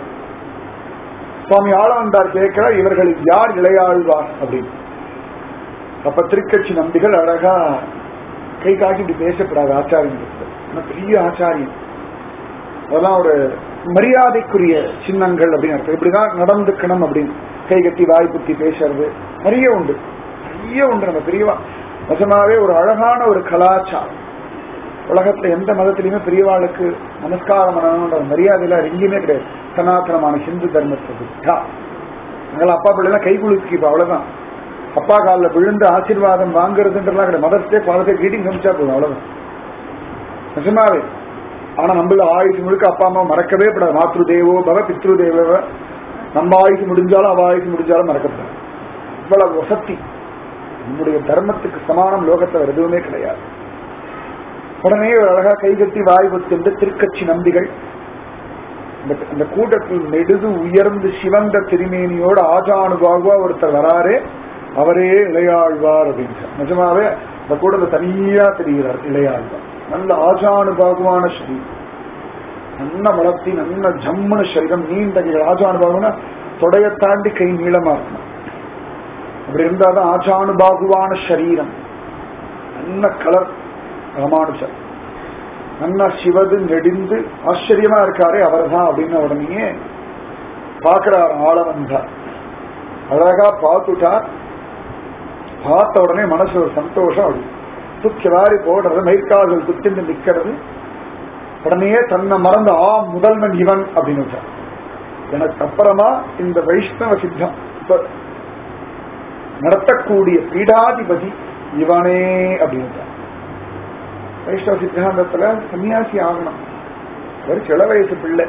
சுவாமி ஆளவந்தார் கேட்கிற இவர்கள் யார் இளையாழ்வார் அப்படின்னு அப்ப திருக்கட்சி நம்பிகள் அழகா கை காட்டி இப்படி பேசப்படாது ஆச்சாரியங்களுக்கு பெரிய ஆச்சாரியம் அதெல்லாம் ஒரு மரியாதைக்குரிய சின்னங்கள் அப்படின்னு அர்த்தம் இப்படிதான் நடந்துக்கணும் அப்படின்னு கை கட்டி வாய் குத்தி பேசுறது நிறைய உண்டு நிறைய உண்டு நம்ம பெரியவா நிஜமாவே ஒரு அழகான ஒரு கலாச்சாரம் உலகத்துல எந்த மதத்திலையுமே பெரியவாளுக்கு நமஸ்காரம் பண்ணணும்ன்ற மரியாதையில எங்கேயுமே கிடையாது சனாதனமான ஹிந்து தர்மத்தை விட்டா அதனால அப்பா பிள்ளைலாம் கை குலுக்கி இப்ப அவ்வளவுதான் அப்பா காலில் விழுந்து ஆசீர்வாதம் வாங்குறதுன்றலாம் கிடையாது mother's day father day greeting காமிச்சா போதும் அவ்வளவுதான் நிஜமாவே ஆனா நம்மள ஆயுசு முழுக்க அப்பா அம்மா மறக்கவே கூடாது மாத்ரு தேவோ பவ பித்ரு தேவோ நம்ம ஆயுசு முடிஞ்சாலும் அவ ஆயுசு முடிஞ்சாலும் மறக்கப்படாது இவ்வளவு வசதி நம்முடைய தர்மத்துக்கு சமானம் லோகத்துல வேற எதுவுமே கிடையாது உடனே ஒரு அழகா கைகட்டி வாய் கொத்திருந்த திருக்கட்சி நம்பிகள் இந்த- இந்த கூட்டத்தில் நெடுது உயர்ந்து சிவந்த திருமேனியோட ஆஜானுபாகுவா ஒருத்தர் வராரே அவரே இளையாழ்வார் அப்படின்றார் நிஜமாவே இந்த கூட்டத்தை தனியா தெரிகிறார் இளையாழ்வார் நல்ல ஆஜானுபாகுவான ஸ்ரீ நல்ல வளர்த்தி நல்ல ஜம்முன சரீரம் நீண்ட கைகள் ஆஜானுபாகுனா தொடைய தாண்டி கை நீளமா இருக்கணும் அப்படி இருந்தாதான் ஆஜானுபாகுவான சரீரம் நல்ல கலர் ராமானுஜர் நல்லா சிவது நெடிந்து ஆச்சரியமா இருக்காரே அவர்தான் அப்படின்ன உடனே பாக்குறார் ஆள வந்தார் அழகா பார்த்துட்டார் பார்த்த உடனே மனசு ஒரு சந்தோஷம் அப்படி தூக்கி வாரி போடுறது மயிர்கால்கள் குத்திண்டு நிக்கிறது உடனே தன்னை மறந்து ஆ முதல்வன் இவன் அப்படின்னு வச்சார் எனக்கு அப்புறமா இந்த வைஷ்ணவ சித்தம் இப்ப நடத்தக்கூடிய பீடாதிபதி இவனே அப்படின்னு வைஷ்ணவ சித்தாந்தத்துல சன்னியாசி ஆகணும் ஒரு சில வயசு பிள்ளை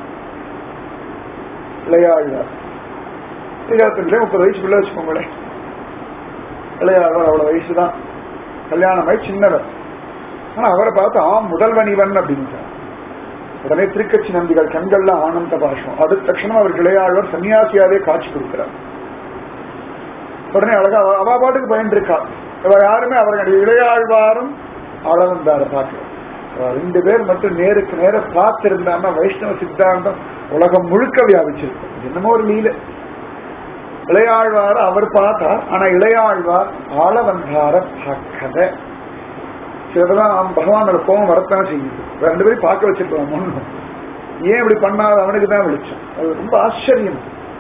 இளையாழ்வார் இருபத்தஞ்சுல முப்பது வயசு பிள்ளை வச்சுக்கோங்களேன் இளையாழ்வார் அவ்வளவு வயசுதான் கல்யாணமாய் சின்னவர் ஆனா அவரை பார்த்து ஆம் முதல்வன் இவன் அப்படின்னு உடனே திருக்கட்சி நம்பிகள் கண்கள்ல ஆனந்த பாஷம் அடுத்த தட்சணம் அவர் இளையாழ்வார் சன்னியாசியாவே காட்சி கொடுக்கிறார் உடனே அழகா அவ- அவ பாட்டுக்கு பயன் இருக்கா இவ யாருமே அவர்களுடைய இளையாழ்வாரும் அளவந்தார பார்க்கலாம் அவ ரெண்டு பேர் மட்டும் நேருக்கு நேர பார்த்திருந்தான்னா வைஷ்ணவ சித்தாந்தம் உலகம் முழுக்க வியாபிச்சிருக்கும் இது என்னமோ ஒரு லீலை இளையாழ்வார் அவர் பார்த்தார் ஆனா இளையாழ்வார் ஆளவந்தார பார்க்கல சிலதெல்லாம் பகவானோட கோபம் வரத்தான் செய்யுது ரெண்டு பேரும் பார்க்க வச்சிருக்கலாம் ஒண்ணு ஏன் இப்படி பண்ணாத அவனுக்கு தான் வெளிச்சம் அது ரொம்ப ஆச்சரியம்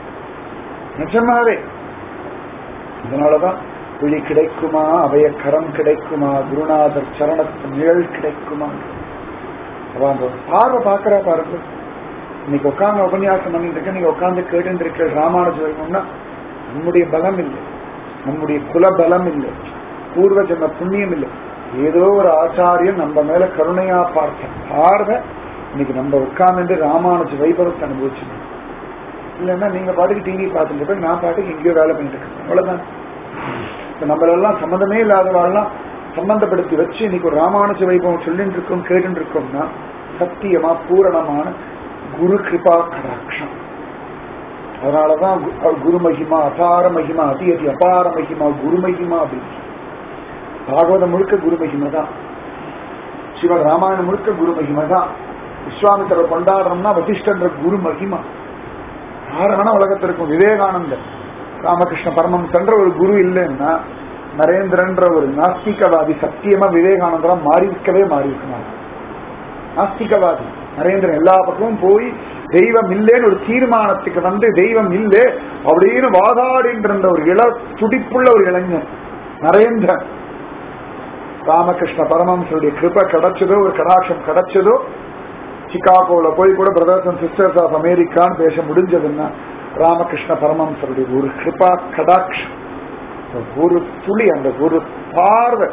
நிஜமாவே அதனாலதான் விழி கிடைக்குமா அவைய கரம் கிடைக்குமா குருநாதர் சரணத்து நிழல் கிடைக்குமா அவன் அந்த பார்வை பார்க்கறா பாருங்க இன்னைக்கு உட்காந்து உபன்யாசம் பண்ணிட்டு இருக்க நீங்க உட்காந்து கேட்டு இருக்க ராமானுஜ வைக்கணும்னா நம்முடைய பலம் இல்லை நம்முடைய குல பலம் இல்லை பூர்வ ஜென்ம புண்ணியம் இல்லை ஏதோ ஒரு ஆச்சாரியன் நம்ம மேல கருணையா பார்த்த பார்வை இன்னைக்கு நம்ம உட்கார்ந்து ராமானுஜ வைபவத்தை அனுபவிச்சுக்கணும் இல்லைன்னா நீங்க பாட்டுக்கு டிவி பார்த்துட்டு இருப்ப நான் பாட்டுக்கு எங்கேயோ வேலை பண்ணிட்டு இருக்கேன் அவ்வளவுதான் இப்ப நம்மளெல்லாம் சம்மந்தமே இல்லாதவாள்லாம் சம்பந்தப்படுத்தி வச்சு இன்னைக்கு ஒரு ராமானுஜ வைபவம் சொல்லிட்டு இருக்கோம் கேட்டு இருக்கோம்னா சத்தியமா பூரணமான குரு கிருபா கடாட்சம் அதனாலதான் கு- அஹ் குரு மகிமா அபார மகிமா அதி அதி அபார மகிமா குரு மகிமா அப்படின்னு பாகவதம் முழுக்க குரு மகிமை தான் சிவன் ராமாயணம் முழுக்க குரு மகிமை தான் விஸ்வாமித்திர கொண்டாடுறோம்னா வசிஷ்டன்ற குரு மகிமா யாரான உலகத்தில் இருக்கும் விவேகானந்தர் ராமகிருஷ்ண பரமஹம்சன்ற ஒரு குரு இல்லைன்னா நரேந்திரன்ற ஒரு நாஸ்திகவாதி சத்தியமா விவேகானந்தரா மாறி இருக்கவே மாறி இருக்கணும் நாஸ்திகவாதி நரேந்திரன் எல்லா பக்கமும் போய் தெய்வம் இல்லைன்னு ஒரு தீர்மானத்துக்கு வந்து தெய்வம் இல்லை அப்படின்னு வாதாடின்ற இருந்த ஒரு இள துடிப்புள்ள ஒரு இளைஞன் நரேந்திரன் ராமகிருஷ்ண பரமஹம்சருடைய கிருபை கிடைச்சதோ ஒரு கடாட்சம் கிடைச்சதோ சிகாகோல போய் கூட பிரதர்ஸ் அண்ட் சிஸ்டர்ஸ் ஆஃப் அமெரிக்கான்னு பேச முடிஞ்சதுன்னா ராமகிருஷ்ண பரமஹம்சருடைய ஒரு கிருபா கடாட்சம் அந்த ஒரு துளி அந்த ஒரு பார்வை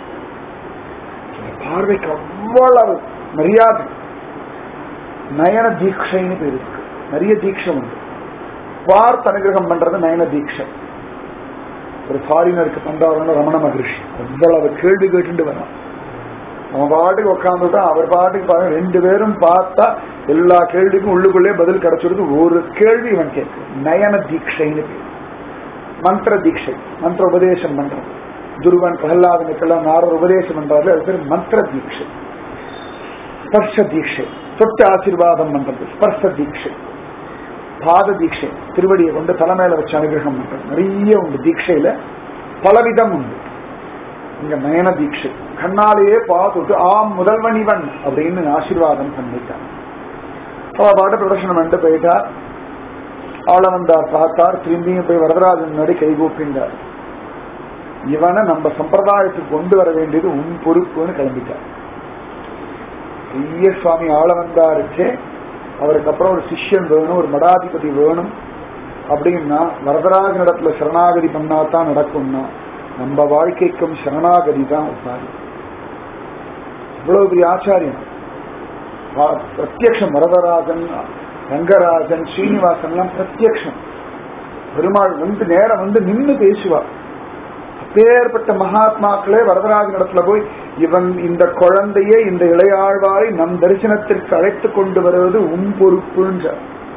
அந்த பார்வைக்கு அவ்வளவு மரியாதை நயன தீட்சைன்னு பேர் இருக்கு நிறைய தீட்சை உண்டு பார்த்து அனுகிரகம் பண்றது நயன தீட்சை ஒரு ஃபாரினருக்கு பண்றவர்கள் ரமண மகரிஷி அவ்வளவு கேள்வி கேட்டுட்டு வரான் அவன் பாட்டுக்கு உட்காந்துட்டா அவர் பாட்டுக்கு பாருங்க ரெண்டு பேரும் பார்த்தா எல்லா கேள்விக்கும் உள்ளுக்குள்ளே பதில் கிடைச்சிருக்கு ஒரு கேள்வி இவன் கேட்க நயன தீட்சைன்னு பேர் மந்திர தீட்சை மந்திர உபதேசம் பண்றது துருவன் பிரகலாதனுக்கெல்லாம் நாரர் உபதேசம் பண்றாரு அது பேர் மந்திர தீட்சை ஸ்பர்ஷ தீட்சை தொட்டு ஆசீர்வாதம் பண்றது ஸ்பர்ஷ தீட்சை பாத தீட்சை திருவடியை கொண்டு தலைமையில வச்சு அனுகிரகம் பண்றது நிறைய உண்டு தீட்சையில பலவிதம் உண்டு இங்க நயன தீட்சை கண்ணாலேயே பார்த்துட்டு ஆம் முதல்வன் இவன் அப்படின்னு ஆசீர்வாதம் பண்ணிட்டான் அவ பாட்டு பிரதர்ஷனம் பண்ணிட்டு போயிட்டா அவளை வந்தார் பார்த்தார் திரும்பியும் போய் வரதராஜன் முன்னாடி கைகூப்பிண்டார் இவனை நம்ம சம்பிரதாயத்துக்கு கொண்டு வர வேண்டியது உன் பொறுப்புன்னு கிளம்பிட்டார் பெரிய சுவாமி ஆள வந்தாருச்சே அவருக்கு அப்புறம் ஒரு சிஷ்யன் வேணும் ஒரு மடாதிபதி வேணும் அப்படின்னா வரதராஜனிடத்துல சரணாகதி பண்ணாதான் நடக்கும்னா நம்ம வாழ்க்கைக்கும் சரணாகதி தான் உபாதி இவ்வளவு பெரிய ஆச்சாரியம் வா- பிரத்யக்ஷம் வரதராஜன் ரங்கராஜன் ஸ்ரீனிவாசன் எல்லாம் பிரத்யக்ஷம் பெருமாள் வந்து நேரம் வந்து நின்னு பேசுவார் அப்பேற்பட்ட மகாத்மாக்களே வரதராஜன் இடத்துல போய் இவன் இந்த குழந்தையே இந்த இளையாழ்வாரை நம் தரிசனத்திற்கு அழைத்து கொண்டு வருவது உன் பொறுப்புன்ற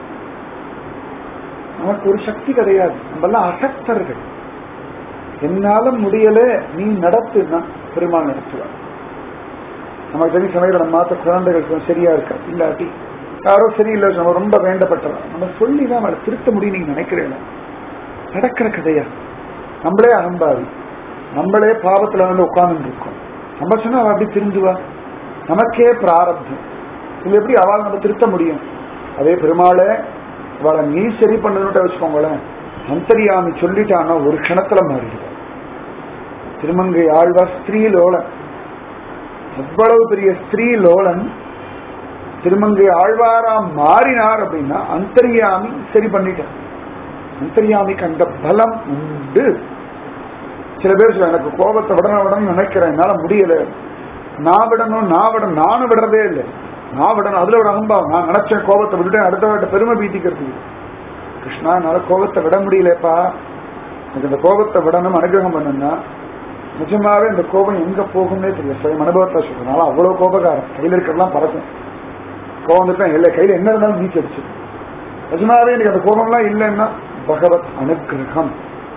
நமக்கு ஒரு சக்தி கிடையாது நம்மெல்லாம் அசக்தர்கள் என்னால முடியல நீ நடத்துனா பெருமாள் நடத்துவார் நமக்கு தெரிஞ்ச சமயம் நம்ம மாத்த குழந்தைகள் கொஞ்சம் சரியா இருக்கா இல்லாட்டி யாரோ சரியில்லை நம்ம ரொம்ப வேண்டப்பட்டவன் நம்ம சொல்லி தான் அவளை திருத்த முடியும் நீங்க நினைக்கிறீங்க நடக்கிற கதையா நம்மளே அகம்பாவி நம்மளே பாவத்துல வந்து உட்கார்ந்து இருக்கோம் நம்ம சொன்னா அவ அப்படி திருந்துவா நமக்கே பிராரப்தம் இது எப்படி அவள் நம்ம திருத்த முடியும் அதே பெருமாளே அவளை நீ சரி பண்ணணும்னு வச்சுக்கோங்களேன் அந்தரியாமி சொல்லிட்டான்னா ஒரு க்ஷணத்துல மாறிடுவார் திருமங்கை ஆழ்வார் ஸ்திரீ லோலன் எவ்வளவு பெரிய ஸ்திரீ லோலன் திருமங்கை ஆழ்வாரா மாறினார் அப்படின்னா அந்தரியாமி சரி பண்ணிட்டார் அந்தரியாமிக்கு அந்த பலம் உண்டு சில பேர் சொல்ல எனக்கு கோபத்தை விடணும் விடணும்னு நினைக்கிறேன் என்னால முடியல நான் விடணும் நான் விடணும் நானும் விடுறதே இல்லை நான் விடணும் அதுல ஒரு அகம்பாவம் நான் நினைச்சேன் கோபத்தை விட்டுட்டேன் அடுத்த வாட்ட பெருமை பீத்திக்கிறது கிருஷ்ணா என்னால கோபத்தை விட முடியலப்பா எனக்கு இந்த கோபத்தை விடணும் அனுகிரகம் பண்ணுன்னா நிஜமாவே இந்த கோபம் எங்க போகும்னே தெரியல சுயம் அனுபவத்தை சொல்றதுனால அவ்வளவு கோபக்காரம் கையில இருக்கிறதெல்லாம் பறக்கும் கோபம் வந்துட்டு இல்லை கையில என்ன இருந்தாலும் நீச்சு அடிச்சு நிஜமாவே எனக்கு அந்த கோபம்லாம் இல்லைன்னா பகவத் அனுகிரகம்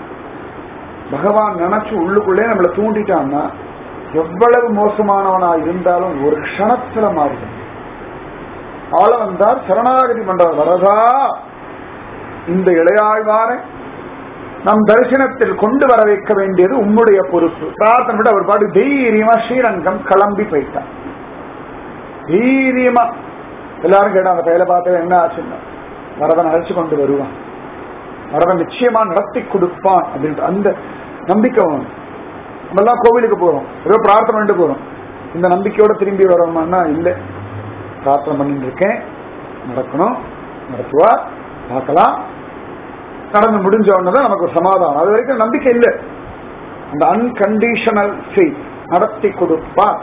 பகவான் நினைச்சு உள்ளுக்குள்ளே நம்மளை தூண்டிட்டான்னா எவ்வளவு மோசமானவனா இருந்தாலும் ஒரு க்ஷணத்துல மாறிடும் ஆள வந்தார் சரணாகதி பண்றார் வரதா இந்த இளையாழ்வாரை நம் தரிசனத்தில் கொண்டு வர வைக்க வேண்டியது உம்முடைய பொறுப்பு பிரார்த்தனை விட்டு அவர் பாட்டு தைரியமா ஸ்ரீரங்கம் கிளம்பி போயிட்டார் தைரியமா எல்லாரும் கேட்டாங்க கையில பார்த்து என்ன ஆச்சுன்னா வரதன் அழைச்சு கொண்டு வருவான் வரதன் நிச்சயமா நடத்தி கொடுப்பான் அப்படின்ட்டு அந்த நம்பிக்கை வேணும் நம்ம எல்லாம் கோவிலுக்கு போறோம் ஏதோ பிரார்த்தனை பண்ணிட்டு போறோம் இந்த நம்பிக்கையோட திரும்பி வரோம்னா இல்லை பிரார்த்தனை பண்ணிட்டு இருக்கேன் நடக்கணும் நடத்துவா பார்க்கலாம் நடந்து முடிஞ்ச உடனே தான் நமக்கு ஒரு சமாதானம் அது வரைக்கும் நம்பிக்கை இல்லை அந்த அன்கண்டிஷனல் ஃபெய்த் நடத்தி கொடுப்பார்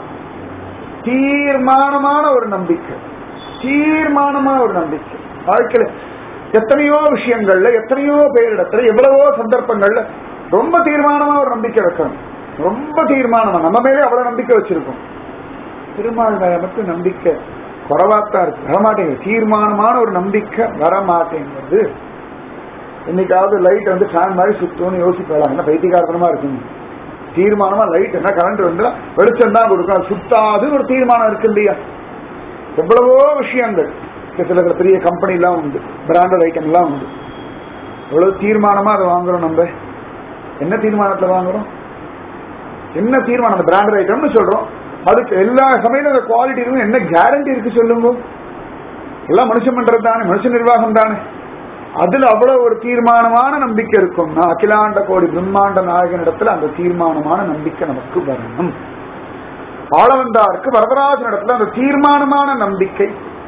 தீர்மானமான ஒரு நம்பிக்கை தீர்மானமான ஒரு நம்பிக்கை வாழ்க்கையில எத்தனையோ விஷயங்கள்ல எத்தனையோ பேரிடத்துல எவ்வளவோ சந்தர்ப்பங்கள்ல ரொம்ப தீர்மானமா ஒரு நம்பிக்கை வைக்கணும் ரொம்ப தீர்மானமா நம்ம மேலே அவ்வளவு நம்பிக்கை வச்சிருக்கோம் திருமால் மேல மட்டும் நம்பிக்கை குறவாத்தான் இருக்கு வரமாட்டேங்குது தீர்மானமான ஒரு நம்பிக்கை வரமாட்டேங்குது என்னைக்காவது லைட் வந்து ஃபேன் மாதிரி சுத்தம்னு யோசிக்கலாம் என்ன பைத்தியகாரத்தனமா இருக்குங்க தீர்மானமா லைட் என்ன கரண்ட் வந்து வெளிச்சம் தான் கொடுக்கும் அது சுத்தாது ஒரு தீர்மானம் இருக்கு இல்லையா எவ்வளவோ விஷயங்கள் சில சில பெரிய கம்பெனி எல்லாம் உண்டு பிராண்டட் ஐட்டம் எல்லாம் உண்டு எவ்வளவு தீர்மானமா அதை வாங்குறோம் நம்ம என்ன தீர்மானத்துல வாங்குறோம் என்ன தீர்மானம் அந்த பிராண்டட் ஐட்டம்னு சொல்றோம் அதுக்கு எல்லா சமயத்துல அந்த குவாலிட்டி இருக்கும் என்ன கேரண்டி இருக்கு சொல்லுங்க எல்லாம் மனுஷன் பண்றது தானே மனுஷ நிர்வாகம் தானே அதுல அவ்வளவு ஒரு தீர்மானமான நம்பிக்கை இருக்கும்னா அகிலாண்ட கோடி பிரம்மாண்ட நாயகனிடத்துல அந்த தீர்மானமான நம்பிக்கை நமக்கு வரணும் ஆளவந்தாருக்கு வரதராஜன் இடத்துல அந்த தீர்மானமான நம்பிக்கை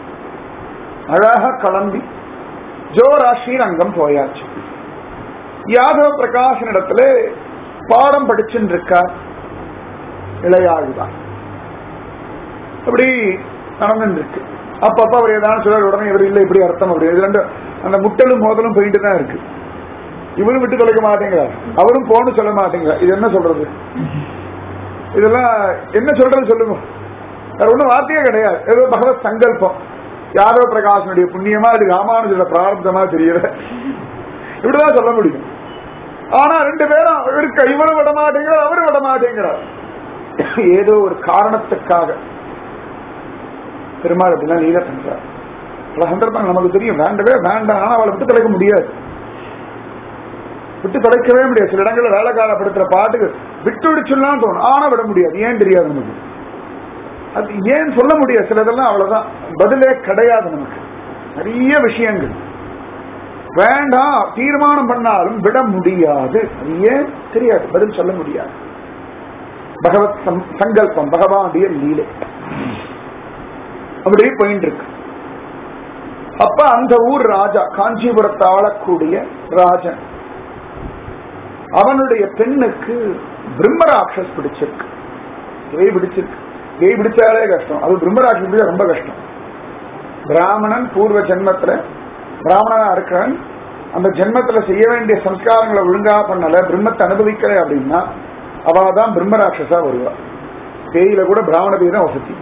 அழகா கிளம்பி ஜோரா ஸ்ரீரங்கம் போயாச்சு யாதவ பிரகாஷன் இடத்துல பாடம் படிச்சுட்டு இருக்கார் இளையாழ்தான் அப்படி நடந்துட்டு இருக்கு அப்பப்ப அவர் ஏதாவது சொல்றாரு உடனே இவர் இல்லை இப்படி அர்த்தம் அப்படி இது ரெண்டு அந்த முட்டலும் மோதலும் போயிட்டு தான் இருக்கு இவரும் விட்டு தொலைக்க மாட்டேங்கிறார் அவரும் போன்னு சொல்ல மாட்டேங்கிறார் இது என்ன சொல்றது இதெல்லாம் என்ன சொல்றது சொல்லுங்க வேற ஒண்ணும் வார்த்தையே கிடையாது ஏதோ பகவத் சங்கல்பம் யாதவ பிரகாசனுடைய புண்ணியமா இது ராமானுஜோட பிரார்த்தமா தெரியல இப்படிதான் சொல்ல முடியும் ஆனா ரெண்டு பேரும் இருக்க இவரும் விட மாட்டேங்கிறார் அவரும் விட மாட்டேங்கிறார் ஏதோ ஒரு காரணத்துக்காக பெருமாள் அப்படிலாம் லீல பண்றார் பல சந்தர்ப்பங்கள் நமக்கு தெரியும் வேண்டவே வேண்டாம் ஆனா அவளை விட்டு தொலைக்க முடியாது விட்டு தொலைக்கவே முடியாது சில இடங்கள்ல வேலைக்காரப்படுத்துற பாட்டுக்கு விட்டு விடுச்சுலாம் தோணும் ஆனா விட முடியாது ஏன் தெரியாது நமக்கு அது ஏன் சொல்ல முடியாது சிலதெல்லாம் அவ்வளவுதான் பதிலே கிடையாது நமக்கு நிறைய விஷயங்கள் வேண்டாம் தீர்மானம் பண்ணாலும் விட முடியாது அது ஏன் தெரியாது பதில் சொல்ல முடியாது பகவத் சங்கல்பம் பகவானுடைய லீலை அப்படி போயிட்டு இருக்கு அப்ப அந்த ஊர் ராஜா காஞ்சிபுரத்தை ஆளக்கூடிய ராஜன் அவனுடைய பெண்ணுக்கு பிரம்மராட்சஸ் பிடிச்சிருக்கு பேய் பிடிச்சிருக்கு பேய் பிடிச்சாலே கஷ்டம் அது பிரம்மராட்சஸ் பிடிச்சா ரொம்ப கஷ்டம் பிராமணன் பூர்வ ஜென்மத்துல பிராமணனா இருக்கிறவன் அந்த ஜென்மத்துல செய்ய வேண்டிய சம்ஸ்காரங்களை ஒழுங்கா பண்ணல பிரம்மத்தை அனுபவிக்கல அப்படின்னா அவதான் பிரம்மராட்சஸா வருவா பேயில கூட பிராமண பேய் தான் வசதி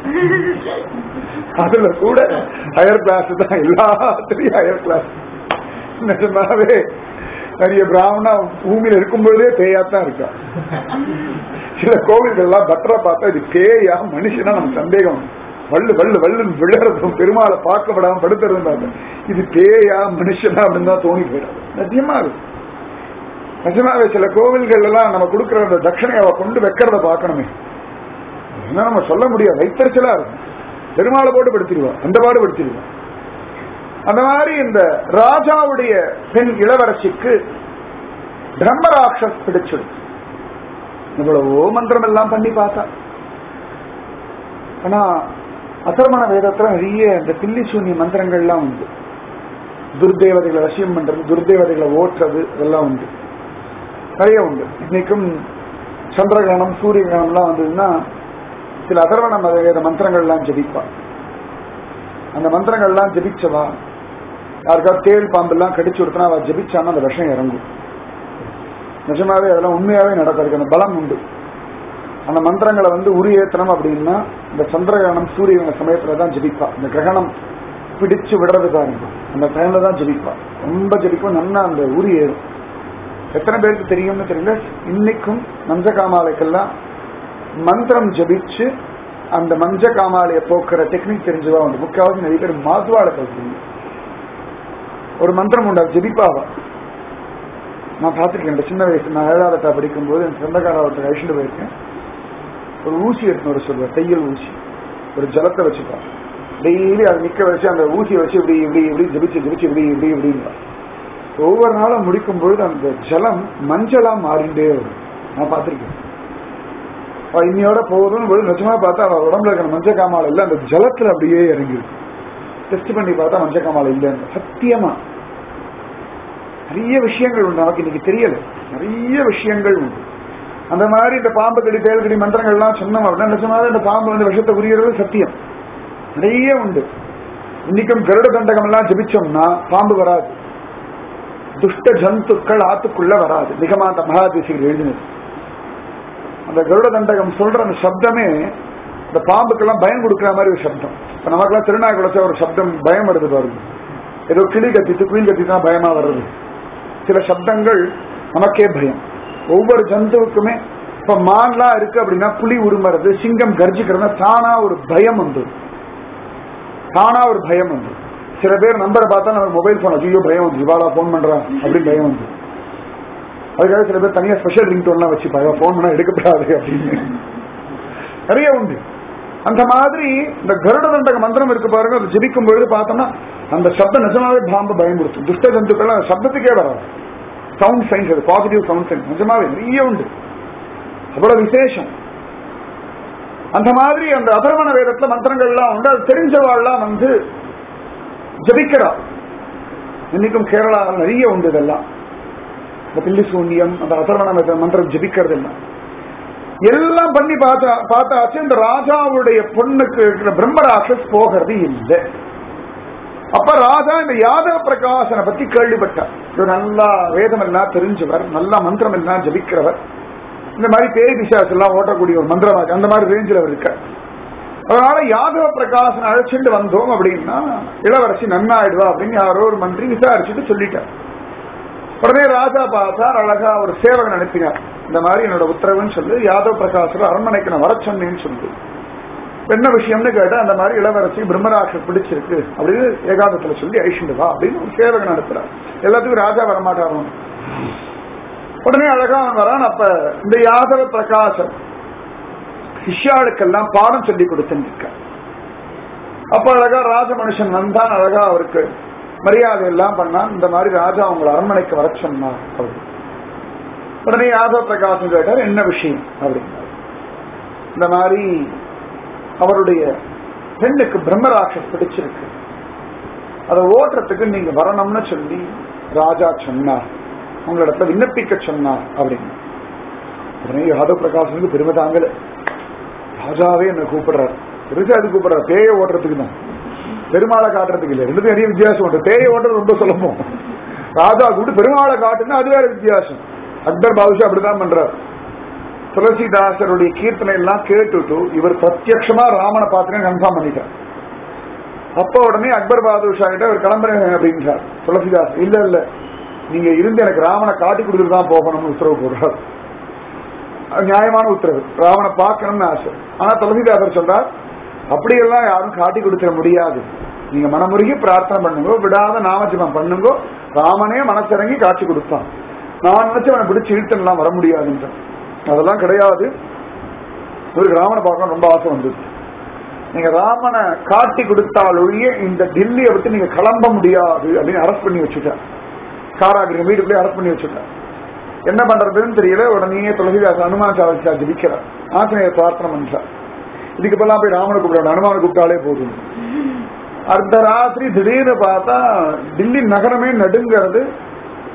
அதுல கூட ஹையர் கிளாஸ் தான் எல்லாத்துலயும் ஹையர் கிளாஸ் நிஜமாவே நிறைய பிராமணா பூமியில இருக்கும்போதே பேயாத்தான் இருக்கா சில கோவில்கள் எல்லாம் பட்டரை பார்த்தா இது பேயா மனுஷனா நம்ம சந்தேகம் வள்ளு வள்ளு வள்ளுன்னு விழுறதும் பெருமாளை பார்க்க விடாம படுத்துறதும் பார்த்தா இது பேயா மனுஷனா அப்படின்னு தான் தோணி போயிடும் நிஜமா இருக்கு நிஜமாவே சில கோவில்கள் எல்லாம் நம்ம கொடுக்கற அந்த தட்சணையை கொண்டு வைக்கிறத பார்க்கணுமே என்ன நம்ம சொல்ல முடியாது வைத்தறிச்சலா இருக்கும் பெருமாளை போட்டு படுத்திடுவா அந்த பாடு படுத்திடுவா அந்த மாதிரி இந்த ராஜாவுடைய பெண் இளவரசிக்கு பிரம்மராட்சஸ் பிடிச்சிடும் இவ்வளவோ மந்திரம் எல்லாம் பண்ணி பார்த்தா ஆனா அசர்மண வேதத்துல நிறைய இந்த தில்லி சூன்ய மந்திரங்கள்லாம் உண்டு துர்தேவதைகளை வசியம் பண்றது துர்தேவதைகளை ஓட்டுறது இதெல்லாம் உண்டு நிறைய உண்டு இன்னைக்கும் சந்திரகிரகணம் சூரிய கிரகணம்லாம் வந்ததுன்னா சில அதர்வண மத மந்திரங்கள்லாம் ஜபிப்பா அந்த மந்திரங்கள்லாம் ஜபிச்சவா யாருக்காவது தேள் பாம்பெல்லாம் கடிச்சு கொடுத்தனா அவ ஜபிச்சான்னா அந்த விஷம் இறங்கும் நிஜமாவே அதெல்லாம் உண்மையாவே நடக்கிறது அந்த பலம் உண்டு அந்த மந்திரங்களை வந்து உரியேத்தனம் அப்படின்னா இந்த சந்திரகிரகணம் சூரிய கிரகண சமயத்துல தான் ஜபிப்பா இந்த கிரகணம் பிடிச்சு விடுறது பாருங்க அந்த டைம்ல தான் ஜபிப்பா ரொம்ப ஜபிக்கும் நல்லா அந்த உரி ஏறும் எத்தனை பேருக்கு தெரியும்னு தெரியல இன்னைக்கும் மஞ்ச காமாலைக்கெல்லாம் மந்திரம் ஜபிச்சு அந்த மஞ்ச காமாலையை போக்குற டெக்னிக் தெரிஞ்சவா உண்டு முக்காவது நிறைய பேர் மாதுவாளை கல்வி ஒரு மந்திரம் உண்டு அது ஜபிப்பாவா நான் பார்த்துருக்கேன் இந்த சின்ன வயசு நான் ஏழாவதா படிக்கும்போது என் சொந்தக்கார ஒருத்தர் அழிச்சுட்டு போயிருக்கேன் ஒரு ஊசி எடுத்துன்னு வர சொல்லுவார் தையல் ஊசி ஒரு ஜலத்தை வச்சுப்பா டெய்லி அதை நிக்க வச்சு அந்த ஊசியை வச்சு இப்படி இப்படி இப்படி ஜபிச்சு ஜபிச்சு இப்படி இப்படி இப்படின்னு ஒவ்வொரு நாளும் முடிக்கும் பொழுது அந்த ஜலம் மஞ்சளா மாறிண்டே வரும் நான் பார்த்திருக்கேன் அவ இன்னையோட போதும் பொழுது நிஜமா பார்த்தா அவ உடம்புல இருக்கிற மஞ்சள் காமால இல்ல அந்த ஜலத்துல அப்படியே இறங்கிருக்கு டெஸ்ட் பண்ணி பார்த்தா மஞ்சள் காமால இல்லைன்னு சத்தியமா நிறைய விஷயங்கள் உண்டு நமக்கு இன்னைக்கு தெரியல நிறைய விஷயங்கள் உண்டு அந்த மாதிரி இந்த பாம்பு கடி தேல்கடி மந்திரங்கள்லாம் சொன்னோம் அப்படின்னா நிஜமாவே இந்த பாம்பு வந்து விஷத்தை உரியறது சத்தியம் நிறைய உண்டு இன்னைக்கும் கருட தண்டகம் எல்லாம் ஜபிச்சோம்னா பாம்பு வராது துஷ்ட ஜந்துக்கள் ஆத்துக்குள்ள வராது நிகமாந்த மகாதிசிகள் எழுதினது அந்த கருட தண்டகம் சொல்ற அந்த சப்தமே இந்த பாம்புக்கெல்லாம் பயம் கொடுக்குற மாதிரி ஒரு சப்தம் இப்ப நமக்கெல்லாம் திருநாய் குலச்ச ஒரு சப்தம் பயம் வருது பாருங்க ஏதோ கிளி கத்திட்டு குயில் கத்திட்டு தான் பயமா வருது சில சப்தங்கள் நமக்கே பயம் ஒவ்வொரு ஜந்துவுக்குமே இப்ப மான்லாம் இருக்கு அப்படின்னா புலி உருமறது சிங்கம் கர்ஜிக்கிறது தானா ஒரு பயம் வந்து தானா ஒரு பயம் வந்து சில பேர் நம்பரை பார்த்தா நம்ம மொபைல் போன் ஐயோ பயம் வந்து இவாளா போன் பண்றான் அப்படின்னு பயம் வந்து அதுக்காக சில பேர் தனியா ஸ்பெஷல் ரிங் டோன்லாம் வச்சு போன் பண்ணா எடுக்கப்படாது அப்படின்னு நிறைய உண்டு அந்த மாதிரி இந்த கருட தண்டக மந்திரம் இருக்கு பாருங்க அது ஜெபிக்கும் பொழுது பார்த்தோம்னா அந்த சப்தம் நிஜமாவே பாம்பு பயன்படுத்தும் துஷ்ட ஜந்துக்கள் அந்த சப்தத்துக்கே வராது சவுண்ட் சயின்ஸ் அது பாசிட்டிவ் சவுண்ட் சயின்ஸ் நிஜமாவே நிறைய உண்டு அவ்வளவு விசேஷம் அந்த மாதிரி அந்த அதர்வண வேதத்துல மந்திரங்கள்லாம் உண்டு அது தெரிஞ்சவாள்லாம் வந்து ஜபிக்கிறா இன்னைக்கும் கேரளாவில் நிறைய உண்டு இதெல்லாம் இந்த பில்லி சூன்யம் அந்த அதர்வண வேத மந்திரம் ஜபிக்கிறது எல்லாம் எல்லாம் பண்ணி பார்த்தா பார்த்தாச்சு இந்த ராஜாவுடைய பொண்ணுக்கு இருக்கிற பிரம்மராட்சஸ் போகிறது இல்லை அப்ப ராஜா இந்த யாதவ பிரகாசனை பத்தி கேள்விப்பட்டார் இவர் நல்லா வேதம் எல்லாம் தெரிஞ்சவர் நல்லா மந்திரம் எல்லாம் ஜபிக்கிறவர் இந்த மாதிரி பேய் பிசாஸ் எல்லாம் ஓட்டக்கூடிய ஒரு மந்திரவாதி அந்த மாதிரி ரேஞ்சில் அவர் இருக்க அதனால யாதவ பிரகாசன் அழைச்சிட்டு வந்தோம் அப்படின்னா இளவரசி நன்னாயிடுவா அப்படின்னு யாரோ ஒரு மந்திரி விசாரிச்சுட்டு சொல்லிட்டார் உடனே ராஜா பார்த்தார் அழகா ஒரு சேவகன் அனுப்பினார் இந்த மாதிரி என்னோட உத்தரவுன்னு சொல்லி யாதவ பிரகாசர் அரண்மனைக்கு நான் வர சொன்னேன்னு சொல்லி என்ன விஷயம்னு கேட்டா அந்த மாதிரி இளவரசி பிரம்மராட்சர் பிடிச்சிருக்கு அப்படின்னு ஏகாந்தத்துல சொல்லி ஐஷிண்டு வா அப்படின்னு ஒரு சேவகன் அனுப்புறார் எல்லாத்துக்கும் ராஜா வரமாட்டாரும் உடனே அழகா அவன் வரான் அப்ப இந்த யாதவ பிரகாசம் சிஷ்யாளுக்கெல்லாம் பாடம் சொல்லி கொடுத்துருக்க அப்ப அழகா ராஜ மனுஷன் வந்தான் அழகா அவருக்கு மரியாதை எல்லாம் பண்ணான் இந்த மாதிரி ராஜா உங்களை அரண்மனைக்கு வர சொன்னார் அப்படின்னு உடனே யாதவ பிரகாசம் கேட்டார் என்ன விஷயம் அப்படின்னார் இந்த மாதிரி அவருடைய பெண்ணுக்கு பிரம்மராட்சஸ் பிடிச்சிருக்கு அதை ஓட்டுறதுக்கு நீங்க வரணும்னு சொல்லி ராஜா சொன்னார் உங்களிடத்துல விண்ணப்பிக்க சொன்னார் அப்படின்னு உடனே யாதவ் பிரகாசனுக்கு பெருமை தாங்கல ராஜாவே என்ன கூப்பிடுறாரு பெருசா அது கூப்பிடுறாரு பேய ஓட்டுறதுக்கு தான் பெருமாளை காட்டுறதுக்கு இல்லை ரெண்டு நிறைய வித்தியாசம் உண்டு பேய ஓட்டுறது ரொம்ப சுலபம் ராஜா கூப்பிட்டு பெருமாளை காட்டுன்னா அது வேற வித்தியாசம் அக்பர் பாதுஷா அப்படிதான் பண்றாரு துளசிதாசருடைய கீர்த்தனை எல்லாம் கேட்டுட்டு இவர் பிரத்யட்சமா ராமனை பார்த்துன்னு கன்ஃபார்ம் பண்ணிட்டார் அப்ப உடனே அக்பர் பாதுஷா கிட்ட அவர் கிளம்புறேன் அப்படின்றார் துளசிதாஸ் இல்ல இல்ல நீங்க இருந்து எனக்கு ராமனை காட்டி கொடுத்துட்டு தான் போகணும்னு உத்தரவு போடுறார் அது நியாயமான உத்தரவு ராவனை பார்க்கணும்னு ஆசை ஆனா துளசிதாசர் சொல்றார் அப்படியெல்லாம் யாரும் காட்டி கொடுத்துட முடியாது நீங்க மனமுருகி பிரார்த்தனை பண்ணுங்க விடாத நாமஜபம் பண்ணுங்க ராமனே மனசிறங்கி காட்சி கொடுத்தான் நான் நினைச்சு அவனை பிடிச்சு இழுத்தெல்லாம் வர முடியாதுன்ற அதெல்லாம் கிடையாது இவருக்கு ராமனை பார்க்கணும் ரொம்ப ஆசை வந்தது நீங்க ராமனை காட்டி கொடுத்தால் ஒழிய இந்த டெல்லியை விட்டு நீங்க கிளம்ப முடியாது அப்படின்னு அரெஸ்ட் பண்ணி வச்சுட்டார் காராகிரி வீட்டுக்குள்ளே அரெஸ்ட் பண்ணி வச்சுட்டார் என்ன பண்றதுன்னு தெரியல உடனே துளசிதாஸ் அனுமான சாதிச்சா ஜபிக்கிறார் ஆசிரியர் பிரார்த்தனை பண்றார் இதுக்கு இப்பெல்லாம் போய் ராமனை கூப்பிட அனுமான கூப்பிட்டாலே போதும் அர்த்த ராத்திரி திடீர்னு பார்த்தா டில்லி நகரமே நடுங்கிறது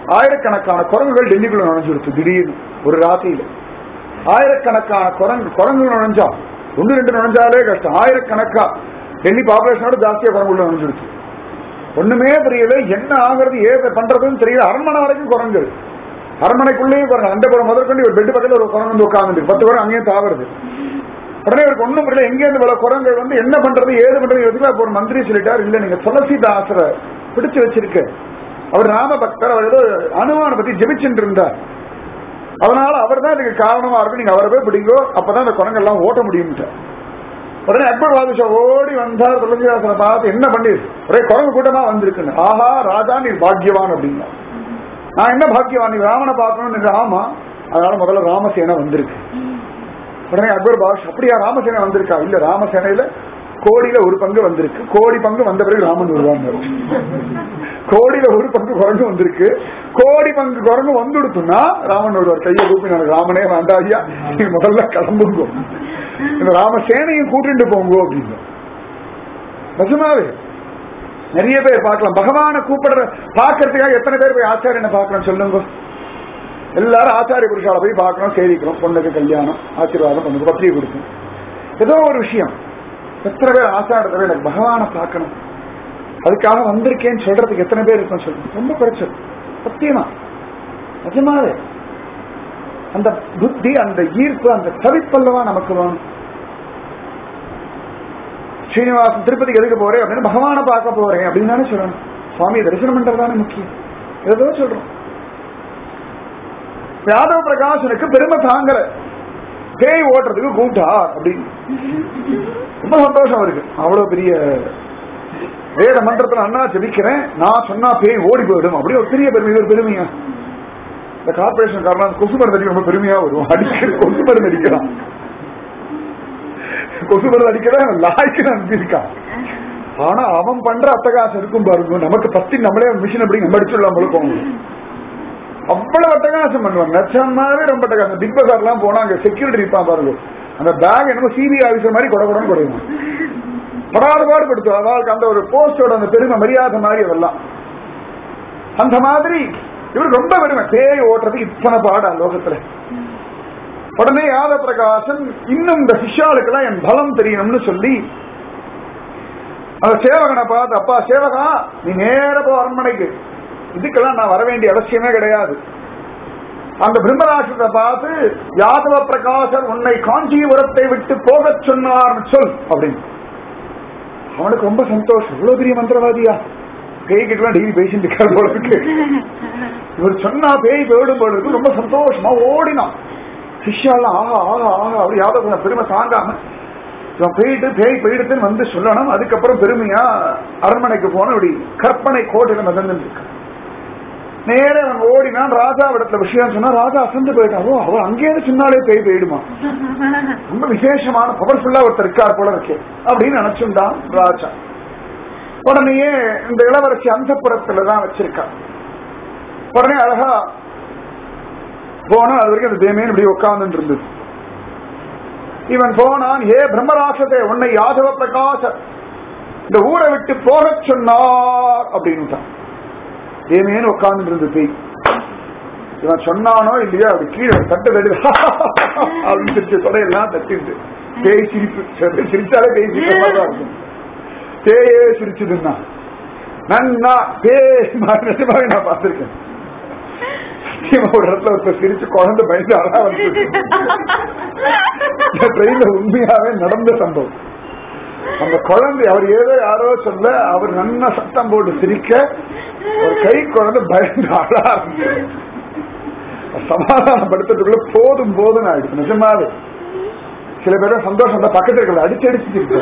ஆயிரக்கணக்கான குரங்குகள் டெல்லிக்குள்ள நுழைஞ்சிருச்சு திடீர்னு ஒரு ராத்திரியில ஆயிரக்கணக்கான குரங்கு குரங்கு நுழைஞ்சா ஒன்று ரெண்டு நுழைஞ்சாலே கஷ்டம் ஆயிரக்கணக்கா டெல்லி பாப்புலேஷனோட ஜாஸ்தியா குரங்குள்ள நுழைஞ்சிருச்சு ஒண்ணுமே தெரியல என்ன ஆகுறது ஏது பண்றதுன்னு தெரியல அரண்மனை வரைக்கும் குரங்கு அரண்மனைக்குள்ளேயும் பாருங்க அண்டபுரம் முதற்கொண்டு ஒரு பெட் பக்கத்துல ஒரு குரங்கு வந்து உட்கார்ந்து பத்து பேரும் அங்கேயும் தாவறது உடனே இவருக்கு ஒண்ணும் புரியல எங்க இருந்து இவ்வளவு குரங்கு வந்து என்ன பண்றது ஏது பண்றது எதுக்கு அப்ப ஒரு மந்திரி சொல்லிட்டார் இல்ல நீங்க துளசிதாசர பிடிச்சு வச்சிருக்கு அவர் ராம பக்தர் அவர் ஏதோ அனுமான பத்தி ஜெபிச்சுட்டு இருந்தார் அதனால அவர் தான் இதுக்கு காரணமா இருக்கு நீங்க அவரை போய் பிடிங்கோ அப்பதான் அந்த குரங்கெல்லாம் ஓட்ட முடியும் உடனே அக்பர் பாதுஷா ஓடி வந்தார் துளசிதாசனை பார்த்து என்ன பண்ணி ஒரே குரங்கு கூட்டமா வந்திருக்குன்னு ஆஹா ராஜா நீ பாக்கியவான் அப்படின்னா நான் என்ன பாக்கியவான் நீ ராமனை பார்க்கணும்னு ஆமா அதனால முதல்ல ராமசேனை வந்திருக்கு உடனே அக்பர் பாஷ் அப்படியா ராமசேனை வந்திருக்கா இல்ல ராமசேனையில கோடியில ஒரு பங்கு வந்திருக்கு கோடி பங்கு வந்த பிறகு ராமன் வருவாங்க கோடியில ஒரு பங்கு குரங்கு வந்திருக்கு கோடி பங்கு குரங்கு வந்துடுத்துன்னா ராமன் வருவார் கையை கூப்பி எனக்கு ராமனே வேண்டாம் ஐயா நீங்க முதல்ல கிளம்புங்க இந்த ராமசேனையும் கூட்டிட்டு போங்க அப்படின்னு நிஜமாவே நிறைய பேர் பார்க்கலாம் பகவானை கூப்பிடுற பாக்குறதுக்காக எத்தனை பேர் போய் ஆச்சாரியனை பார்க்கணும் சொல்லுங்க எல்லாரும் ஆச்சாரிய புருஷால போய் பார்க்கணும் சேவிக்கிறோம் பொண்ணுக்கு கல்யாணம் ஆசீர்வாதம் பொண்ணுக்கு பத்திரிகை கொடுக்கும் ஏதோ ஒரு விஷயம் எத்தனை பேர் ஆச்சாரத்தை எனக்கு பகவானை பார்க்கணும் அதுக்காக வந்திருக்கேன்னு சொல்றதுக்கு எத்தனை பேர் இருக்கும் சொல்லுங்க ரொம்ப குறைச்சல் சத்தியமா நிஜமாவே அந்த புத்தி அந்த ஈர்ப்பு அந்த தவிப்பல்லவா நமக்கு வேணும் ஸ்ரீனிவாசன் திருப்பதிக்கு எதுக்கு போறேன் அப்படின்னு பகவானை பார்க்க போறேன் அப்படின்னு தானே சொல்லணும் சுவாமி தரிசனம் பண்றது தானே முக்கியம் ஏதோ சொல்றோம் யாதவ பிரகாசனுக்கு பெருமை தாங்கல பேய் ஓட்டுறதுக்கு கூப்பிட்டா அப்படின்னு ரொம்ப சந்தோஷம் இருக்கு அவ்வளவு பெரிய வேத மன்றத்துல அண்ணா ஜெபிக்கிறேன் நான் சொன்னா பேய் ஓடி போயிடும் அப்படி ஒரு பெரிய பெருமை ஒரு பெருமையா இந்த கார்பரேஷன் காரணம் கொசு மருந்து அடிக்க ரொம்ப பெருமையா வரும் அடிக்கிற கொசு மருந்து அடிக்கிறான் கொசு மருந்து அடிக்கிறேன் லாய்க்கு அனுப்பியிருக்கான் ஆனா அவன் பண்ற அட்டகாசம் இருக்கும் பாருங்க நமக்கு பத்தி நம்மளே மிஷின் அப்படி நம்ம அடிச்சுடலாம் போல போங்க அவ்வளவு அட்டகாசம் பண்ணுவாங்க நிச்சயமாவே ரொம்ப அட்டகாசம் பிக் பஜார் எல்லாம் போனா அங்க செக்யூரிட்டி இருப்பான் பாருங்க அந்த பேக் என்னமோ சிபிஐ ஆபீசர் மாதிரி கொட கொடன்னு குறையும் படாத பாடுபடுத்து அவளுக்கு அந்த ஒரு போஸ்டோட அந்த பெருமை மரியாதை மாதிரி அதெல்லாம் அந்த மாதிரி இவர் ரொம்ப பெருமை பேய் ஓட்டுறதுக்கு இத்தனை பாடா லோகத்துல உடனே யாத பிரகாசன் இன்னும் இந்த சிஷ்யாளுக்கெல்லாம் என் பலம் தெரியணும்னு சொல்லி அந்த சேவகனை பார்த்து அப்பா சேவகா நீ நேர போ அரண்மனைக்கு இதுக்கெல்லாம் நான் வர வேண்டிய அவசியமே கிடையாது அந்த பிரம்மராட்சத்தை பார்த்து யாதவ பிரகாசர் உன்னை காஞ்சிபுரத்தை விட்டு போகச் சொன்னார் சொல் அப்படின்னு அவனுக்கு ரொம்ப சந்தோஷம் இவ்வளவு பெரிய மந்திரவாதியா பேய் கிட்ட டெய்லி பேசிட்டு இருக்காரு போல இருக்கு இவர் சொன்னா பேய் போயிடும் போல இருக்கு ரொம்ப சந்தோஷமா ஓடினான் சிஷ்யாலாம் ஆஹா ஆஹா ஆஹா அப்படி யாதவ பெருமை தாங்காம இவன் போயிட்டு பேய் போயிடுத்துன்னு வந்து சொல்லணும் அதுக்கப்புறம் பெருமையா அரண்மனைக்கு போன இப்படி கற்பனை கோட்டையில மிதந்து இருக்கு நேர அவன் ஓடினான் ராஜா இடத்துல விஷயம் சொன்னா ராஜா அசந்து போயிட்டான் ஓ அவன் அங்கேயே சின்னாலே பேய் போயிடுமா ரொம்ப விசேஷமான பவர்ஃபுல்லா ஒருத்தர் இருக்கார் போல இருக்கே அப்படின்னு நினைச்சுட்டான் ராஜா உடனேயே இந்த இளவரசி அந்தப்புறத்துல தான் வச்சிருக்கான் உடனே அழகா போனா அது வரைக்கும் அந்த தேமேன் இப்படி உட்கார்ந்து இருந்தது இவன் போனான் ஏ பிரம்மராசதே உன்னை யாதவ பிரகாச இந்த ஊரை விட்டு போகச் சொன்னார் அப்படின்னுட்டான் தேமேன்னு உட்கார்ந்து இருந்தது பேய் இவன் சொன்னானோ இல்லையா அப்படி கீழே தட்டு தட்டு அப்படின்னு சிரிச்சு தொடையெல்லாம் தட்டிட்டு பேய் சிரிப்பு சில- சிரிச்சாலே பேய் சிரிக்கிற மாதிரி தான் இருக்கும் பேயே சிரிச்சதுன்னா நன்னா பேய் மாதிரி நிஜமாவே நான் பார்த்திருக்கேன் சத்தியமா ஒரு இடத்துல ஒருத்தர் சிரிச்சு குழந்தை பயந்து அழகா வந்து ட்ரெயின்ல உண்மையாவே நடந்த சம்பவம் அந்த குழந்தை அவர் ஏதோ யாரோ சொல்ல அவர் நன்னா சத்தம் போட்டு சிரிக்க ஒரு கை குழந்தை பயந்து அழ ஆரம்பிச்சு சமாதானப்படுத்துறதுக்குள்ள போதும் போதும் ஆயிடுச்சு நிஜமாவே சில பேர் சந்தோஷம் தான் பக்கத்துல இருக்கிற அடிச்சு அடிச்சு சிரிப்பு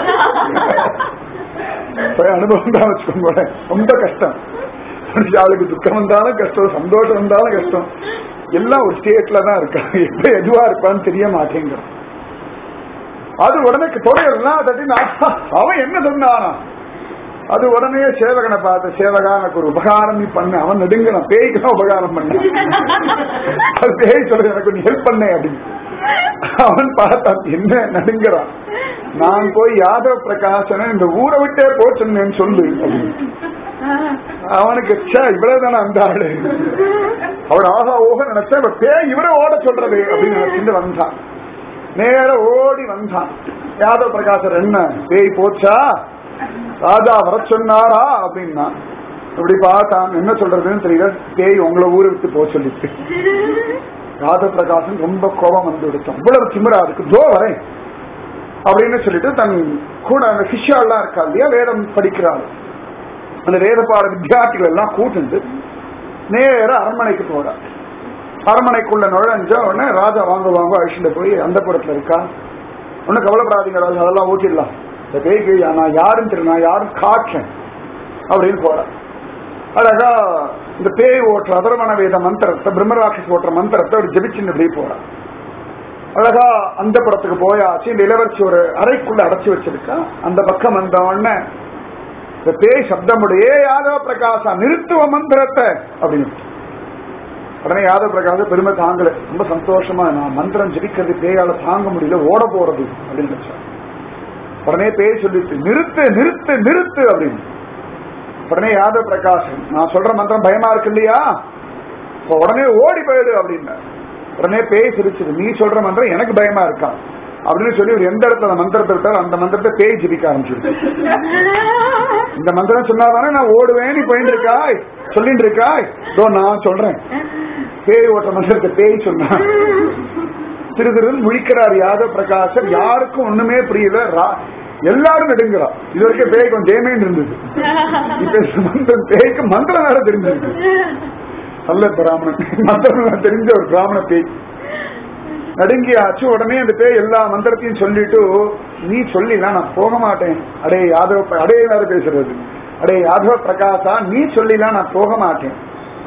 போய் அனுபவம் தான் வச்சுக்கோங்க ரொம்ப கஷ்டம் அவளுக்கு துக்கம் வந்தாலும் கஷ்டம் சந்தோஷம் வந்தாலும் கஷ்டம் எல்லாம் ஒரு ஸ்டேட்ல தான் இருக்காங்க எப்ப எதுவா இருப்பான்னு தெரிய மாட்டேங்கிறான் அது உடனே தொடையெல்லாம் தட்டி நான் அவன் என்ன சொன்னானா அது உடனே சேவகனை பார்த்து சேவகா எனக்கு ஒரு உபகாரம் நீ பண்ண அவன் நெடுங்கலாம் பேய்க்கு தான் உபகாரம் பண்ண அது பேய் சொல்ல எனக்கு நீ ஹெல்ப் பண்ண அப்படின்னு அவன் பார்த்தான் என்ன நடுங்கிறான் நான் போய் யாதவ பிரகாசன இந்த ஊரை விட்டே போ சொன்னேன்னு சொல்லு அப்படின்னு அவனுக்கு ச்சே, இவ்வளவுதானே அந்த ஆளு அவர் ஆகா ஓக நினைச்சா இவர் பேய் இவரை ஓட சொல்றது அப்படின்னு நினைச்சிட்டு வந்தான் நேர ஓடி வந்தான் யாதவ பிரகாசர் என்ன பேய் போச்சா ராஜா வர சொன்னாரா அப்படின்னா இப்படி பார்த்தான் என்ன சொல்றதுன்னு தெரியல பேய் உங்களை ஊரை விட்டு போக சொல்லிட்டு யாதவ பிரகாசன் ரொம்ப கோபம் வந்து விடுத்தோம் இவ்வளவு திமிரா இருக்கு தோ வரேன் அப்படின்னு சொல்லிட்டு தன் கூட அந்த சிஷ்யாலாம் இருக்கா இல்லையா வேதம் படிக்கிறாள் அந்த வேத பாட வித்தியார்த்திகள் எல்லாம் கூட்டுண்டு நேர அரண்மனைக்கு போறார் அரண்மனைக்குள்ள நுழைஞ்ச உடனே ராஜா வாங்க வாங்க அழிச்சுட்டு போய் அந்த புறத்துல இருக்கா ஒன்னும் கவலைப்படாதீங்க ராஜா அதெல்லாம் ஊட்டிடலாம் இந்த பேய்க்கு நான் யாரும் தெரியும் நான் யாரும் காற்றேன் அப்படின்னு போறார் அழகா இந்த பேய் ஓட்டுற அதர்வன வேத மந்திரத்தை பிரம்மராட்சஸ் ஓட்டுற மந்திரத்தை அவர் ஜபிச்சுன்னு இப்படி போறார் அழகா அந்த புறத்துக்கு போயாச்சு இந்த இளவரசி ஒரு அறைக்குள்ள அடைச்சு வச்சிருக்கா அந்த பக்கம் வந்த உடனே இந்த பேய் சப்தமுடைய யாதவ பிரகாசா நிறுத்துவ மந்திரத்தை அப்படின்னு உடனே யாதவ பிரகாச பெருமை தாங்கல ரொம்ப சந்தோஷமா நான் மந்திரம் ஜெபிக்கிறது பேயால தாங்க முடியல ஓட போறது அப்படின்னு நினைச்சேன் உடனே பேய் சொல்லிட்டு நிறுத்து நிறுத்து நிறுத்து அப்படின்னு உடனே யாதவ பிரகாசன் நான் சொல்ற மந்திரம் பயமா இருக்கு இல்லையா இப்ப உடனே ஓடி போயிடு அப்படின்னு உடனே பேய் சிரிச்சது நீ சொல்ற மந்திரம் எனக்கு பயமா இருக்கான் அப்படின்னு சொல்லி ஒரு எந்த இடத்துல அந்த மந்திரத்தை விட்டாலும் அந்த மந்திரத்தை பேய் ஜிபிக்க ஆரம்பிச்சிருக்கு இந்த மந்திரம் சொன்னாதானே நான் ஓடுவேன் நீ போயிட்டு இருக்காய் சொல்லிட்டு இருக்காய் இதோ நான் சொல்றேன் பேய் ஓட்டுற மந்திரத்தை பேய் சொன்னா திரு திருன்னு முழிக்கிறார் யாதவ பிரகாசர் யாருக்கும் ஒண்ணுமே புரியல ரா- எல்லாரும் நெடுங்கிறா இது வரைக்கும் பேய் கொஞ்சம் ஜெயமேன் இருந்தது இப்ப மந்திரம் பேய்க்கு மந்திரம் வேற தெரிஞ்சிருக்கு நல்ல பிராமணன் மந்திரம் தெரிஞ்ச ஒரு பிராமண பேய் நடுங்கியாச்சு உடனே அந்த பேய் எல்லா மந்திரத்தையும் சொல்லிட்டு நீ சொல்லிலாம் நான் போக மாட்டேன் அடே யாதவ ப- அடே வேற பேசுறது அடே யாதவ பிரகாசா நீ சொல்லிலாம் நான் போக மாட்டேன்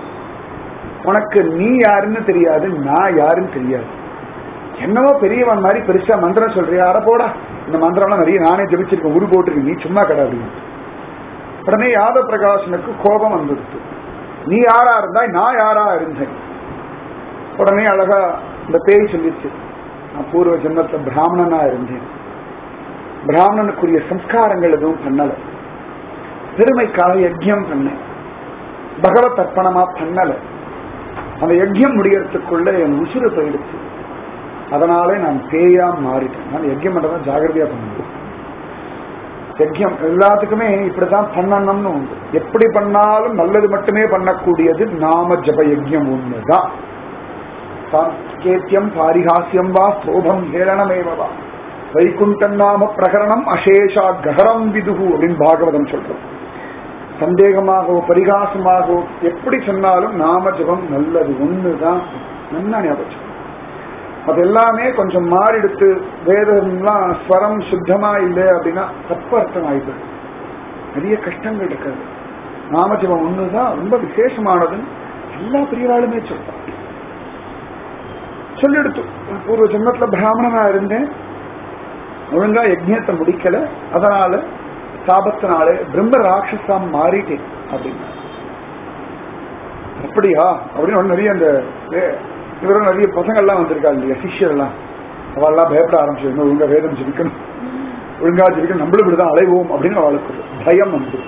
உனக்கு நீ யாருன்னு தெரியாது நான் யாருன்னு தெரியாது என்னவோ பெரியவன் மாதிரி பெருசா மந்திரம் சொல்றியா அட போடா இந்த மந்திரம்லாம் நிறைய நானே ஜெபிச்சிருக்கேன் உரு போட்டிருக்கேன் நீ சும்மா கிடையாது உடனே யாதவ பிரகாசனுக்கு கோபம் வந்துடுச்சு நீ யாரா இருந்தாய் நான் யாரா இருந்தேன் உடனே அழகா இந்த பேய் சொல்லிச்சு நான் பூர்வ ஜென்மத்துல பிராமணனா இருந்தேன் பிராமணனுக்குரிய சம்ஸ்காரங்கள் எதுவும் பண்ணல பெருமைக்காக யஜ்யம் பண்ணேன் பகவத் அர்ப்பணமா பண்ணல அந்த யஜ்யம் முடியறதுக்குள்ள என் உசுறு போயிடுச்சு அதனாலே நான் பேயா மாறிட்டேன் நான் யஜ்யம் பண்றதா ஜாகிரதையா பண்ணணும் யஜ்யம் எல்லாத்துக்குமே இப்படித்தான் பண்ணணும்னு உண்டு எப்படி பண்ணாலும் நல்லது மட்டுமே பண்ணக்கூடியது நாம ஜப யஜ்யம் ஒண்ணுதான் சாங்கேத்தியம் பாரிஹாசியம் வா ஸ்தோபம் ஹேளனமேவா வைகுண்டன் நாம பிரகரணம் அசேஷா ககரம் விதுகு அப்படின்னு பாகவதம் சொல்றோம் சந்தேகமாகவோ பரிகாசமாகவோ எப்படி சொன்னாலும் நாம ஜபம் நல்லது ஒண்ணுதான் நல்லா ஞாபகம் அது எல்லாமே கொஞ்சம் மாறிடுத்து வேதம்லாம் ஸ்வரம் சுத்தமா இல்லை அப்படின்னா தப்பு அர்த்தம் ஆயிடுது நிறைய கஷ்டங்கள் இருக்காது நாமஜபம் ஒண்ணுதான் ரொம்ப விசேஷமானதுன்னு எல்லா பெரியவாளுமே சொல்றாங்க சொல்லிடுத்து பூர்வ ஜென்மத்துல பிராமணனா இருந்தேன் ஒழுங்கா யஜ்யத்தை முடிக்கல அதனால சாபத்தினாலே பிரம்ம ராட்சசா மாறிட்டேன் அப்படின்னா அப்படியா அப்படின்னு ஒண்ணு நிறைய அந்த வே- இவரும் நிறைய பசங்கள்லாம் வந்திருக்கா இல்லையா சிஷ்யர் எல்லாம் அவெல்லாம் பயப்பட ஆரம்பிச்சு ஒழுங்கா வேதம் ஜெபிக்கணும் ஒழுங்கா ஜெபிக்கணும் நம்மளும் இப்படிதான் அலைவோம் அப்படின்னு அவளுக்கு ஒரு பயம் வந்து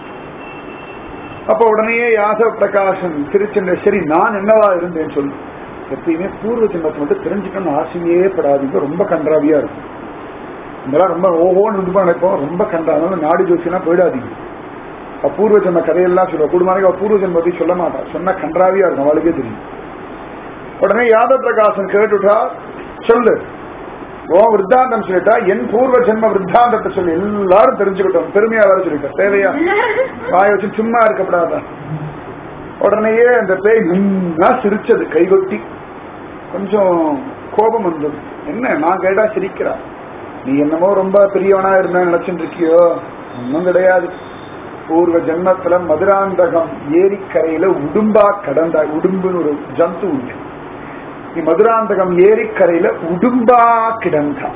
அப்ப உடனே யாதவ பிரகாசன் திருச்சென்ற சரி நான் என்னவா இருந்தேன்னு சொல்லு எப்பயுமே பூர்வ ஜென்மத்தை மட்டும் தெரிஞ்சுக்கணும்னு ஆசையே படாதீங்க ரொம்ப கன்றாவியா இருக்கும் இதெல்லாம் ரொம்ப ஓஹோன்னு ரொம்ப நினைப்போம் ரொம்ப கன்றாவியா நாடி ஜோசியெல்லாம் போயிடாதீங்க அவ பூர்வ ஜென்ம கதையெல்லாம் சொல்லுவா குடும்பம் பூர்வ ஜென்மத்தை சொல்ல மாட்டா சொன்னா கன்றாவியா இருக்கும் அவளுக்கே தெரியும் உடனே யாதவ பிரகாசன் கேட்டுட்டா சொல்லு ஓ விருத்தாந்தம் சொல்லிட்டா என் பூர்வ ஜென்ம விருத்தாந்தத்தை சொல்லி எல்லாரும் தெரிஞ்சுக்கிட்டோம் பெருமையா வேற சொல்லிட்டா தேவையா வாய வச்சு சும்மா இருக்கப்படாதா உடனேயே அந்த பேய் நின்னா சிரிச்சது கைகொட்டி கொஞ்சம் கோபம் வந்தது என்ன நான் கேட்டா சிரிக்கிறா நீ என்னமோ ரொம்ப பெரியவனா இருந்தா நினைச்சுட்டு இருக்கியோ ஒன்றும் கிடையாது பூர்வ ஜென்மத்துல மதுராந்தகம் ஏரிக்கரையில உடும்பா கடந்த உடும்புன்னு ஒரு ஜந்து உண்டு நீ மதுராந்தகம் ஏரிக்கரையில உடும்பா கிடந்தா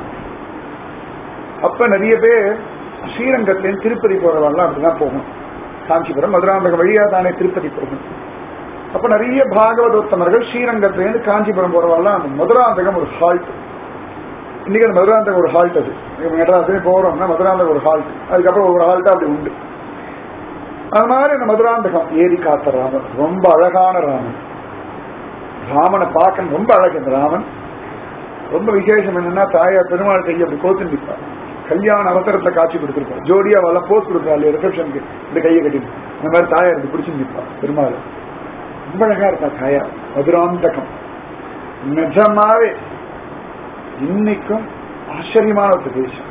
அப்ப நிறைய பேர் ஸ்ரீரங்கத்திலேருந்து திருப்பதி போறவெல்லாம் அப்படிதான் போகணும் காஞ்சிபுரம் மதுராந்தகம் வழியா தானே திருப்பதி போகணும் அப்ப நிறைய பாகவதோத்தமர்கள் ஸ்ரீரங்கத்திலேருந்து காஞ்சிபுரம் போறவெல்லாம் அந்த மதுராந்தகம் ஒரு ஹால்ட் இன்னைக்கு அந்த மதுராந்தகம் ஒரு ஹால்ட் அது மெட்ராஸ்லேயே போறோம்னா மதுராந்தகம் ஒரு ஹால்ட் அதுக்கப்புறம் ஒரு ஹால்ட் அப்படி உண்டு அது மாதிரி இந்த மதுராந்தகம் ஏரி காத்த ராமன் ரொம்ப அழகான ராமன் ராமனை பார்க்க ரொம்ப அழகு இந்த ராமன் ரொம்ப விசேஷம் என்னன்னா தாயார் பெருமாள் கையை அப்படி கோத்து நிற்பார் கல்யாண அவசரத்துல காட்சி கொடுத்துருப்பார் ஜோடியா வள போஸ் கொடுக்குறாள் ரிசப்ஷனுக்கு இந்த கையை கட்டி இந்த மாதிரி தாயார் இப்படி பிடிச்சு நிற்பார் பெருமாள் ரொம்ப அழகா இருக்கா தாயார் மதுராந்தகம் நிஜமாவே இன்னைக்கும் ஆச்சரியமான ஒரு பிரதேசம்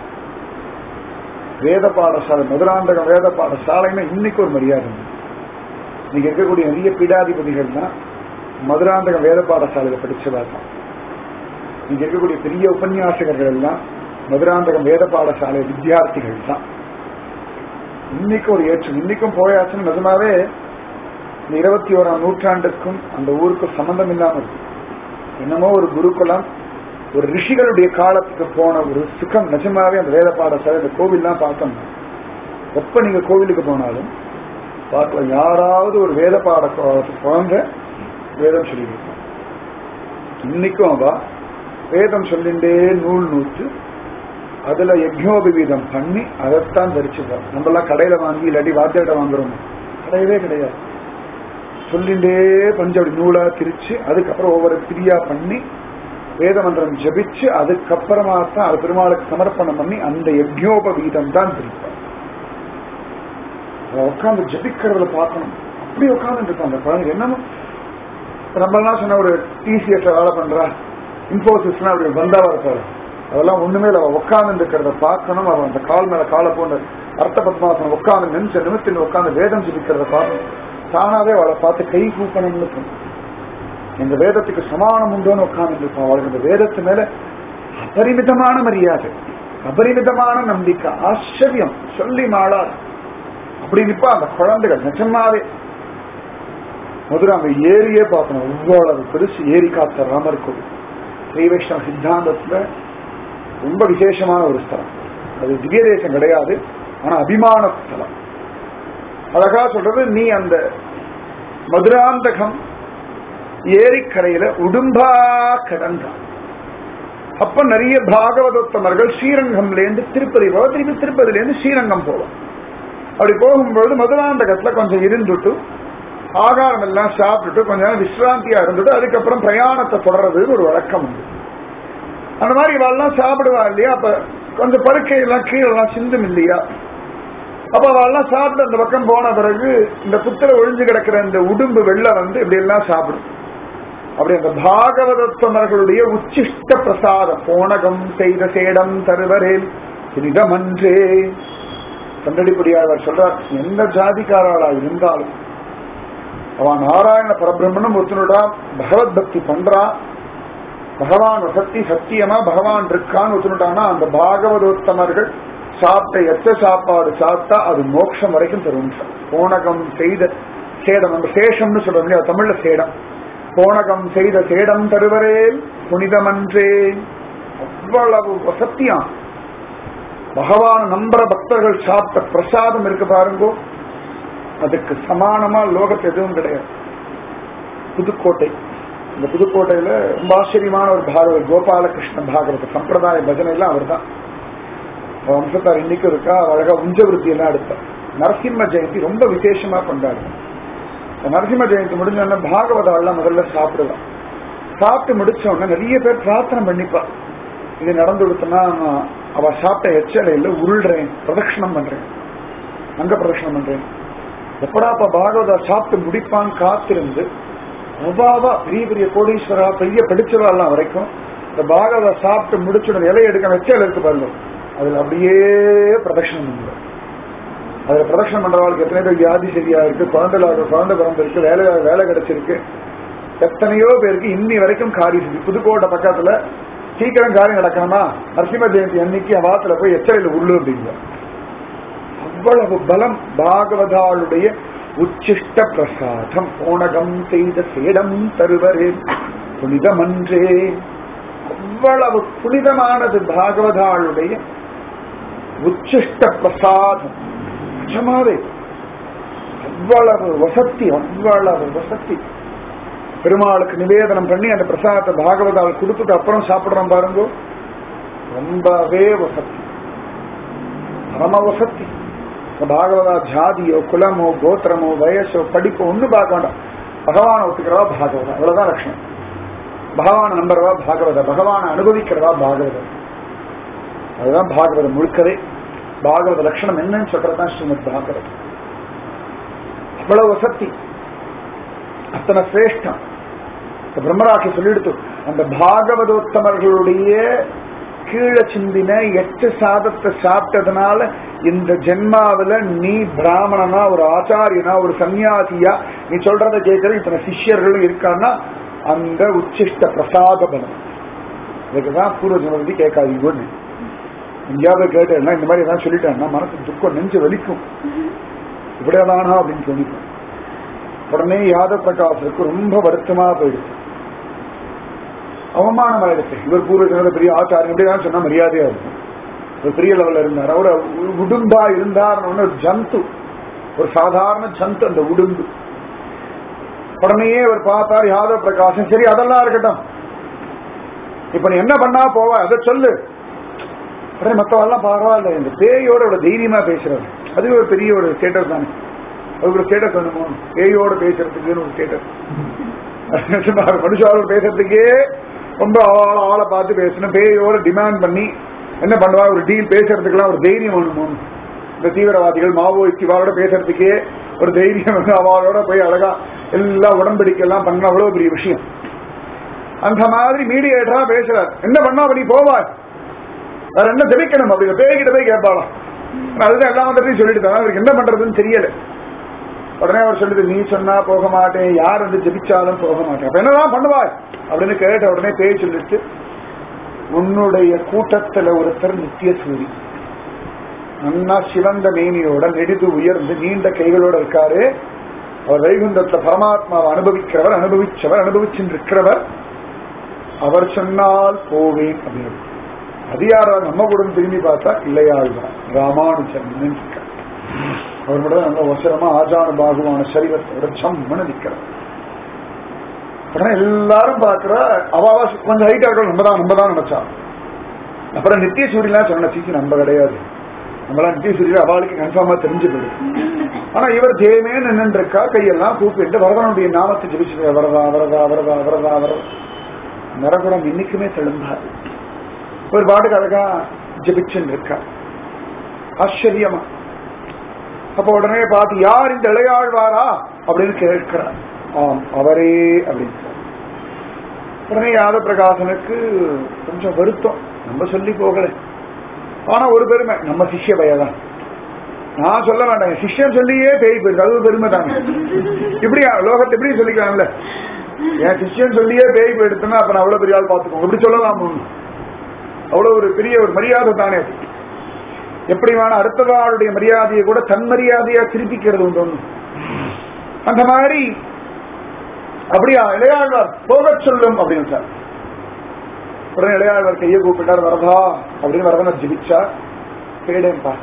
வேத பாடசாலை மதுராந்தகம் வேத பாடசாலைன்னா இன்னைக்கு ஒரு மரியாதை உண்டு. இன்னைக்கு இருக்கக்கூடிய நிறைய பீடாதிபதிகள்னா மதுராந்தகம் வேத பாடசாலையில படிச்சதா தான் இங்க இருக்கக்கூடிய பெரிய உபன்யாசகர்கள் எல்லாம் மதுராந்தகம் வேத பாடசாலை வித்தியார்த்திகள் தான் இன்னைக்கு ஒரு ஏற்றம் இன்னைக்கும் போயாச்சுன்னு நிஜமாவே இந்த இருபத்தி ஓராம் நூற்றாண்டுக்கும் அந்த ஊருக்கும் சம்பந்தம் இல்லாம இருக்கு என்னமோ ஒரு குருகுலம் ஒரு ரிஷிகளுடைய காலத்துக்கு போன ஒரு சுகம் நிஜமாவே அந்த வேத பாடசாலை அந்த கோவில்லாம் பார்த்தோம்னா எப்ப நீங்க கோவிலுக்கு போனாலும் பார்க்கலாம் யாராவது ஒரு வேத பாட குழந்தை வேதம் சொல்லியிருப்பான் இன்னைக்கும் அவ வேதம் சொல்லிண்டே நூல் நூற்று அதுல யஜ்யோபவீதம் பண்ணி அதைத்தான் தரிச்சுப்பார் நம்ம எல்லாம் கடையில வாங்கி இல்லாட்டி வாத்தியாட்ட வாங்குறோம் கிடையவே கிடையாது சொல்லிண்டே பஞ்சு அப்படி நூலா திரிச்சு அதுக்கப்புறம் ஒவ்வொரு பிரியா பண்ணி வேத மந்திரம் ஜபிச்சு அதுக்கப்புறமா தான் அது பெருமாளுக்கு சமர்ப்பணம் பண்ணி அந்த யஜ்யோபவீதம் தான் பிரிப்பார் உட்காந்து ஜபிக்கிறத பார்க்கணும் அப்படி உட்காந்து இருப்பான் அந்த குழந்தை என்னமோ நம்ம எல்லாம் சொன்ன ஒரு டிசிஎஸ் வேலை பண்றா இன்போசிஸ்லாம் அப்படி வந்தாவா இருப்பாரு அதெல்லாம் ஒண்ணுமே இல்லை அவ உட்கார்ந்து இருக்கிறத பார்க்கணும் அவன் அந்த கால் மேல காலை போன அர்த்த பத்மாசனம் உட்கார்ந்து நிமிஷ நிமிஷத்தில் உட்கார்ந்து வேதம் ஜபிக்கிறத பார்க்கணும் தானாவே அவளை பார்த்து கை கூப்பணும்னு தோணும் எங்க வேதத்துக்கு சமானம் உண்டோன்னு உட்கார்ந்து இருப்பான் அவளுக்கு இந்த வேதத்து மேல அபரிமிதமான மரியாதை அபரிமிதமான நம்பிக்கை ஆச்சரியம் சொல்லி மாளாது அப்படி நிப்பா அந்த குழந்தைகள் நிஜமாவே முதல்ல அந்த ஏரியே பார்க்கணும் இவ்வளவு பெருசு ஏரி காத்த ராமர் கோவில் ஸ்ரீ வைஷ்ணவ சித்தாந்தத்துல ரொம்ப விசேஷமான ஒரு ஸ்தலம் அது திவ்ய தேசம் கிடையாது ஆனா அபிமான ஸ்தலம் அழகா சொல்றது நீ அந்த மதுராந்தகம் ஏரிக்கரையில உடும்பா கடந்தான் அப்ப நிறைய பாகவதோத்தமர்கள் ஸ்ரீரங்கம்ல இருந்து திருப்பதி போவ திருப்பி திருப்பதில இருந்து ஸ்ரீரங்கம் போவோம் அப்படி போகும்பொழுது மதுராந்தகத்துல கொஞ்சம் இருந்துட்டு ஆகாரம் எல்லாம் சாப்பிட்டுட்டு கொஞ்ச நேரம் விசிராந்தியா இருந்துட்டு அதுக்கப்புறம் பிரயாணத்தை தொடர்றதுன்னு ஒரு வழக்கம் உண்டு அந்த மாதிரி இவெல்லாம் சாப்பிடுவா இல்லையா அப்ப கொஞ்சம் படுக்கையெல்லாம் கீழெல்லாம் சிந்தும் இல்லையா அப்ப அவெல்லாம் சாப்பிட்டு அந்த பக்கம் போன பிறகு இந்த புத்திர ஒழிஞ்சு கிடக்கிற இந்த உடும்பு வெள்ள வந்து இப்படி எல்லாம் சாப்பிடும் அப்படி அந்த பாகவதத்தமர்களுடைய உச்சிஷ்ட பிரசாதம் போனகம் செய்த சேடம் தருவரேல் புனிதமன்றே கண்டடிப்படியாளர் சொல்றார் எந்த ஜாதிக்காராளா இருந்தாலும் அவன் நாராயண பரபிரம்மனும் ஒத்துனுடா பகவத் பக்தி பண்றா பகவான் வசத்தி சத்தியமா பகவான் இருக்கான்னு ஒத்துனுட்டானா அந்த பாகவதோத்தமர்கள் சாப்பிட்ட எச்ச சாப்பாடு சாப்பிட்டா அது மோட்சம் வரைக்கும் தரும் போனகம் செய்த சேடம் நம்ம சேஷம்னு சொல்றோம் இல்லையா தமிழ்ல சேடம் போனகம் செய்த சேடம் தருவரேல் புனிதமன்றே அவ்வளவு வசத்தியான் பகவான் நம்புற பக்தர்கள் சாப்பிட்ட பிரசாதம் இருக்கு பாருங்கோ அதுக்கு சமானமா லோகத்து எதுவும் கிடையாது புதுக்கோட்டை இந்த புதுக்கோட்டையில ரொம்ப ஆச்சரியமான ஒரு பாகவத் கோபாலகிருஷ்ண பாகவத சம்பிரதாய பஜனைலாம் அவர் தான் வம்சத்தார் இன்னைக்கும் இருக்கா அழகா உஞ்சவிருத்தி எல்லாம் எடுத்தார் நரசிம்ம ஜெயந்தி ரொம்ப விசேஷமா கொண்டாடுறோம் நரசிம்ம ஜெயந்தி முடிஞ்சோடனே பாகவதாலாம் முதல்ல சாப்பிடுவான் சாப்பிட்டு முடிச்ச உடனே நிறைய பேர் பிரார்த்தனை பண்ணிப்பா இது நடந்து கொடுத்தனா அவ சாப்பிட்ட எச்சலையில உருள்றேன் பிரதட்சணம் பண்றேன் அங்க பிரதட்சணம் பண்றேன் எப்படாப்ப பாகவதா சாப்பிட்டு முடிப்பான் காத்திருந்து அவாவா பெரிய பெரிய கோடீஸ்வரா பெரிய படிச்சவா எல்லாம் வரைக்கும் இந்த பாகவதா சாப்பிட்டு முடிச்சுடன் இலையை எடுக்க எச்சல் இருக்கு பாருங்க அதுல அப்படியே பிரதட்சணம் பண்ணுவோம் அதுல பிரதட்சணம் பண்றவாளுக்கு எத்தனை பேர் வியாதி சரியா இருக்கு குழந்தை குழந்தை பிறந்து இருக்கு வேலை வேலை கிடைச்சிருக்கு எத்தனையோ பேருக்கு இன்னி வரைக்கும் காரியம் செஞ்சு புதுக்கோட்டை பக்கத்துல சீக்கிரம் காரியம் நடக்கணுமா நரசிம்ம ஜெயந்தி அன்னைக்கு அவாத்துல போய் எச்சரில் உள்ளு அப்படிங்க அவ்வளவு பலம் பாகவதாளுடைய உச்சிஷ்ட பிரசாதம் போனகம் செய்த சேடம் தருவரே புனிதமன்றே அவ்வளவு புனிதமானது பாகவதாளுடைய உச்சிஷ்ட பிரசாதம் நிஜமாவே அவ்வளவு வசத்தி அவ்வளவு வசத்தி பெருமாளுக்கு நிவேதனம் பண்ணி அந்த பிரசாதத்தை பாகவதால் கொடுத்துட்டு அப்புறம் சாப்பிடுறோம் பாருங்க ரொம்பவே வசத்தி பரம வசத்தி இந்த பாகவதா ஜாதியோ குலமோ கோத்திரமோ வயசோ படிப்போ ஒன்றும் பார்க்க வேண்டாம் பகவானை ஒத்துக்கிறவா பாகவதா அவ்வளவுதான் லட்சணம் பகவானை நம்புறவா பாகவதா பகவானை அனுபவிக்கிறவா பாகவதா அதுதான் பாகவதம் முழுக்கவே பாகவத லட்சணம் என்னன்னு சொல்றதுதான் ஸ்ரீமத் பாகவதம் அவ்வளவு வசத்தி அத்தனை சிரேஷ்டம் இப்ப பிரம்மராட்சி சொல்லிடுத்து அந்த பாகவதோத்தமர்களுடைய கீழே சிந்தின எட்டு சாதத்தை சாப்பிட்டதுனால இந்த ஜென்மாவில நீ பிராமணனா ஒரு ஆச்சாரியனா ஒரு சன்னியாசியா நீ சொல்றத கேட்கற இத்தனை சிஷ்யர்களும் இருக்கான்னா அந்த உச்சிஷ்ட பிரசாத பலம் இதுக்குதான் பூர்வ ஜனவதி கேட்காதீங்கன்னு எங்கேயாவது கேட்டேன்னா இந்த மாதிரி ஏதாவது சொல்லிட்டேன்னா மனசு துக்கம் நெஞ்சு வலிக்கும் இப்படியாதானா அப்படின்னு சொல்லிட்டேன் உடனே யாதவ பிரகாஷருக்கு ரொம்ப வருத்தமா போயிடுச்சு அவமானம் ஆயிடுச்சு இவர் பூர்வ ஜனத பெரிய ஆச்சாரம் இப்படிதான் சொன்னா மரியாதையா இருக்கும் ஒரு பெரிய லெவல்ல இருந்தார் அவர் உடும்பா இருந்தார் ஒரு ஜந்து ஒரு சாதாரண ஜந்து அந்த உடும்பு உடனேயே அவர் பார்த்தார் யாதவ பிரகாசம் சரி அதெல்லாம் இருக்கட்டும் இப்ப நீ என்ன பண்ணா போவ அதை சொல்லு உடனே மத்தவெல்லாம் பரவாயில்ல இந்த பேயோட இவ்வளவு தைரியமா பேசுறது அது ஒரு பெரிய ஒரு ஸ்டேட்டஸ் தானே அது ஒரு ஸ்டேட்டஸ் வேணுமோ பேயோட பேசுறதுக்குன்னு ஒரு ஸ்டேட்டஸ் மனுஷாவோட பேசுறதுக்கே ரொம்ப ஆள ஆளை பார்த்து பேசணும் பேயோட டிமாண்ட் பண்ணி என்ன பண்ணுவா ஒரு டீல் பேசுறதுக்கெல்லாம் ஒரு தைரியம் வேணுமோ இந்த தீவிரவாதிகள் மாவோயிஸ்ட் இவாளோட பேசுறதுக்கே ஒரு தைரியம் வந்து அவளோட போய் அழகா எல்லா உடன்படிக்கை எல்லாம் பண்ண அவ்வளவு பெரிய விஷயம் அந்த மாதிரி மீடியேட்டரா பேசுறார் என்ன பண்ணா நீ போவா வேற என்ன ஜெபிக்கணும் அப்படி பேய்கிட்ட போய் கேட்பாளாம் அதுதான் எல்லா மந்திரத்தையும் சொல்லிட்டு தான் அவருக்கு என்ன பண்றதுன்னு தெரியல உடனே அவர் சொல்லுது நீ சொன்னா போக மாட்டேன் யார் வந்து ஜெபிச்சாலும் போக மாட்டேன் அப்ப என்னதான் பண்ணுவாய் அப்படின்னு கேட்ட உடனே பேய் சொல்லிட்டு உன்னுடைய கூட்டத்துல ஒருத்தர் நித்திய சூரி நன்னா சிவந்த மேனியோட நெடிது உயர்ந்து நீண்ட கைகளோட இருக்காரு அவர் வைகுண்டத்துல பரமாத்மாவை அனுபவிக்கிறவர் அனுபவிச்சவர் அனுபவிச்சுருக்கிறவர் அவர் சொன்னால் போவேன் அப்படின்னு அது யாரா நம்ம கூட திரும்பி பார்த்தா இல்லையாழ்வார் ராமானுஜன் நினைக்கிறார் அவர் மட்டும் நல்ல வசரமா ஆஜான பாகுவான சரீரத்தோட சம்மனு நிற்கிறார் உடனே எல்லாரும் பார்க்கிற அவாவா கொஞ்சம் ஹைட்டா இருக்கணும் நம்ம தான் நம்ம தான் நினைச்சா அப்புறம் நித்திய சூரியலாம் சொன்ன சீச்சி நம்ம கிடையாது நம்மளாம் நித்திய சூரியன் அவளுக்கு கன்ஃபார்மா தெரிஞ்சு போயிடுது ஆனா இவர் ஜெயமே நின்று இருக்கா கையெல்லாம் கூப்பிட்டு வரதனுடைய நாமத்தை ஜெபிச்சு வரதா வரதா வரதா வரதா வரதா நரகுடம் இன்னைக்குமே தெளிந்தார் ஒரு பாட்டுக்கு அழகா ஜபிச்சுன்னு இருக்கா ஆச்சரியமா அப்ப உடனே பார்த்து யார் இந்த இளையாழ்வாரா அப்படின்னு கேட்கிறார் ஆம் அவரே அப்படின்னு உடனே யாத பிரகாசனுக்கு கொஞ்சம் வருத்தம் நம்ம சொல்லி போகல ஆனா ஒரு பெருமை நம்ம சிஷ்ய பயதான் நான் சொல்ல வேண்டாம் சிஷ்யன் சொல்லியே பேய் போயிருக்கு அது ஒரு பெருமை தானே இப்படியா லோகத்தை எப்படி சொல்லிக்கலாம்ல என் சிஷ்யன் சொல்லியே பேய் போயிடுத்துன்னா அப்ப நான் அவ்வளவு பெரிய ஆள் பார்த்துக்கோங்க இப்படி சொல்லலாம் அவ்வளவு ஒரு பெரிய ஒரு மரியாதை தானே எப்படி வேணா அடுத்தவாளுடைய மரியாதையை கூட தன் மரியாதையா திருப்பிக்கிறது உண்டு ஒண்ணு அந்த மாதிரி அப்படியா இளையாழ்வார் போக சொல்லும் அப்படின்னு சார் உடனே இளையாழ்வார் கையை கூப்பிட்டார் வரதா அப்படின்னு வரதனை ஜிபிச்சார் கேடேன்பா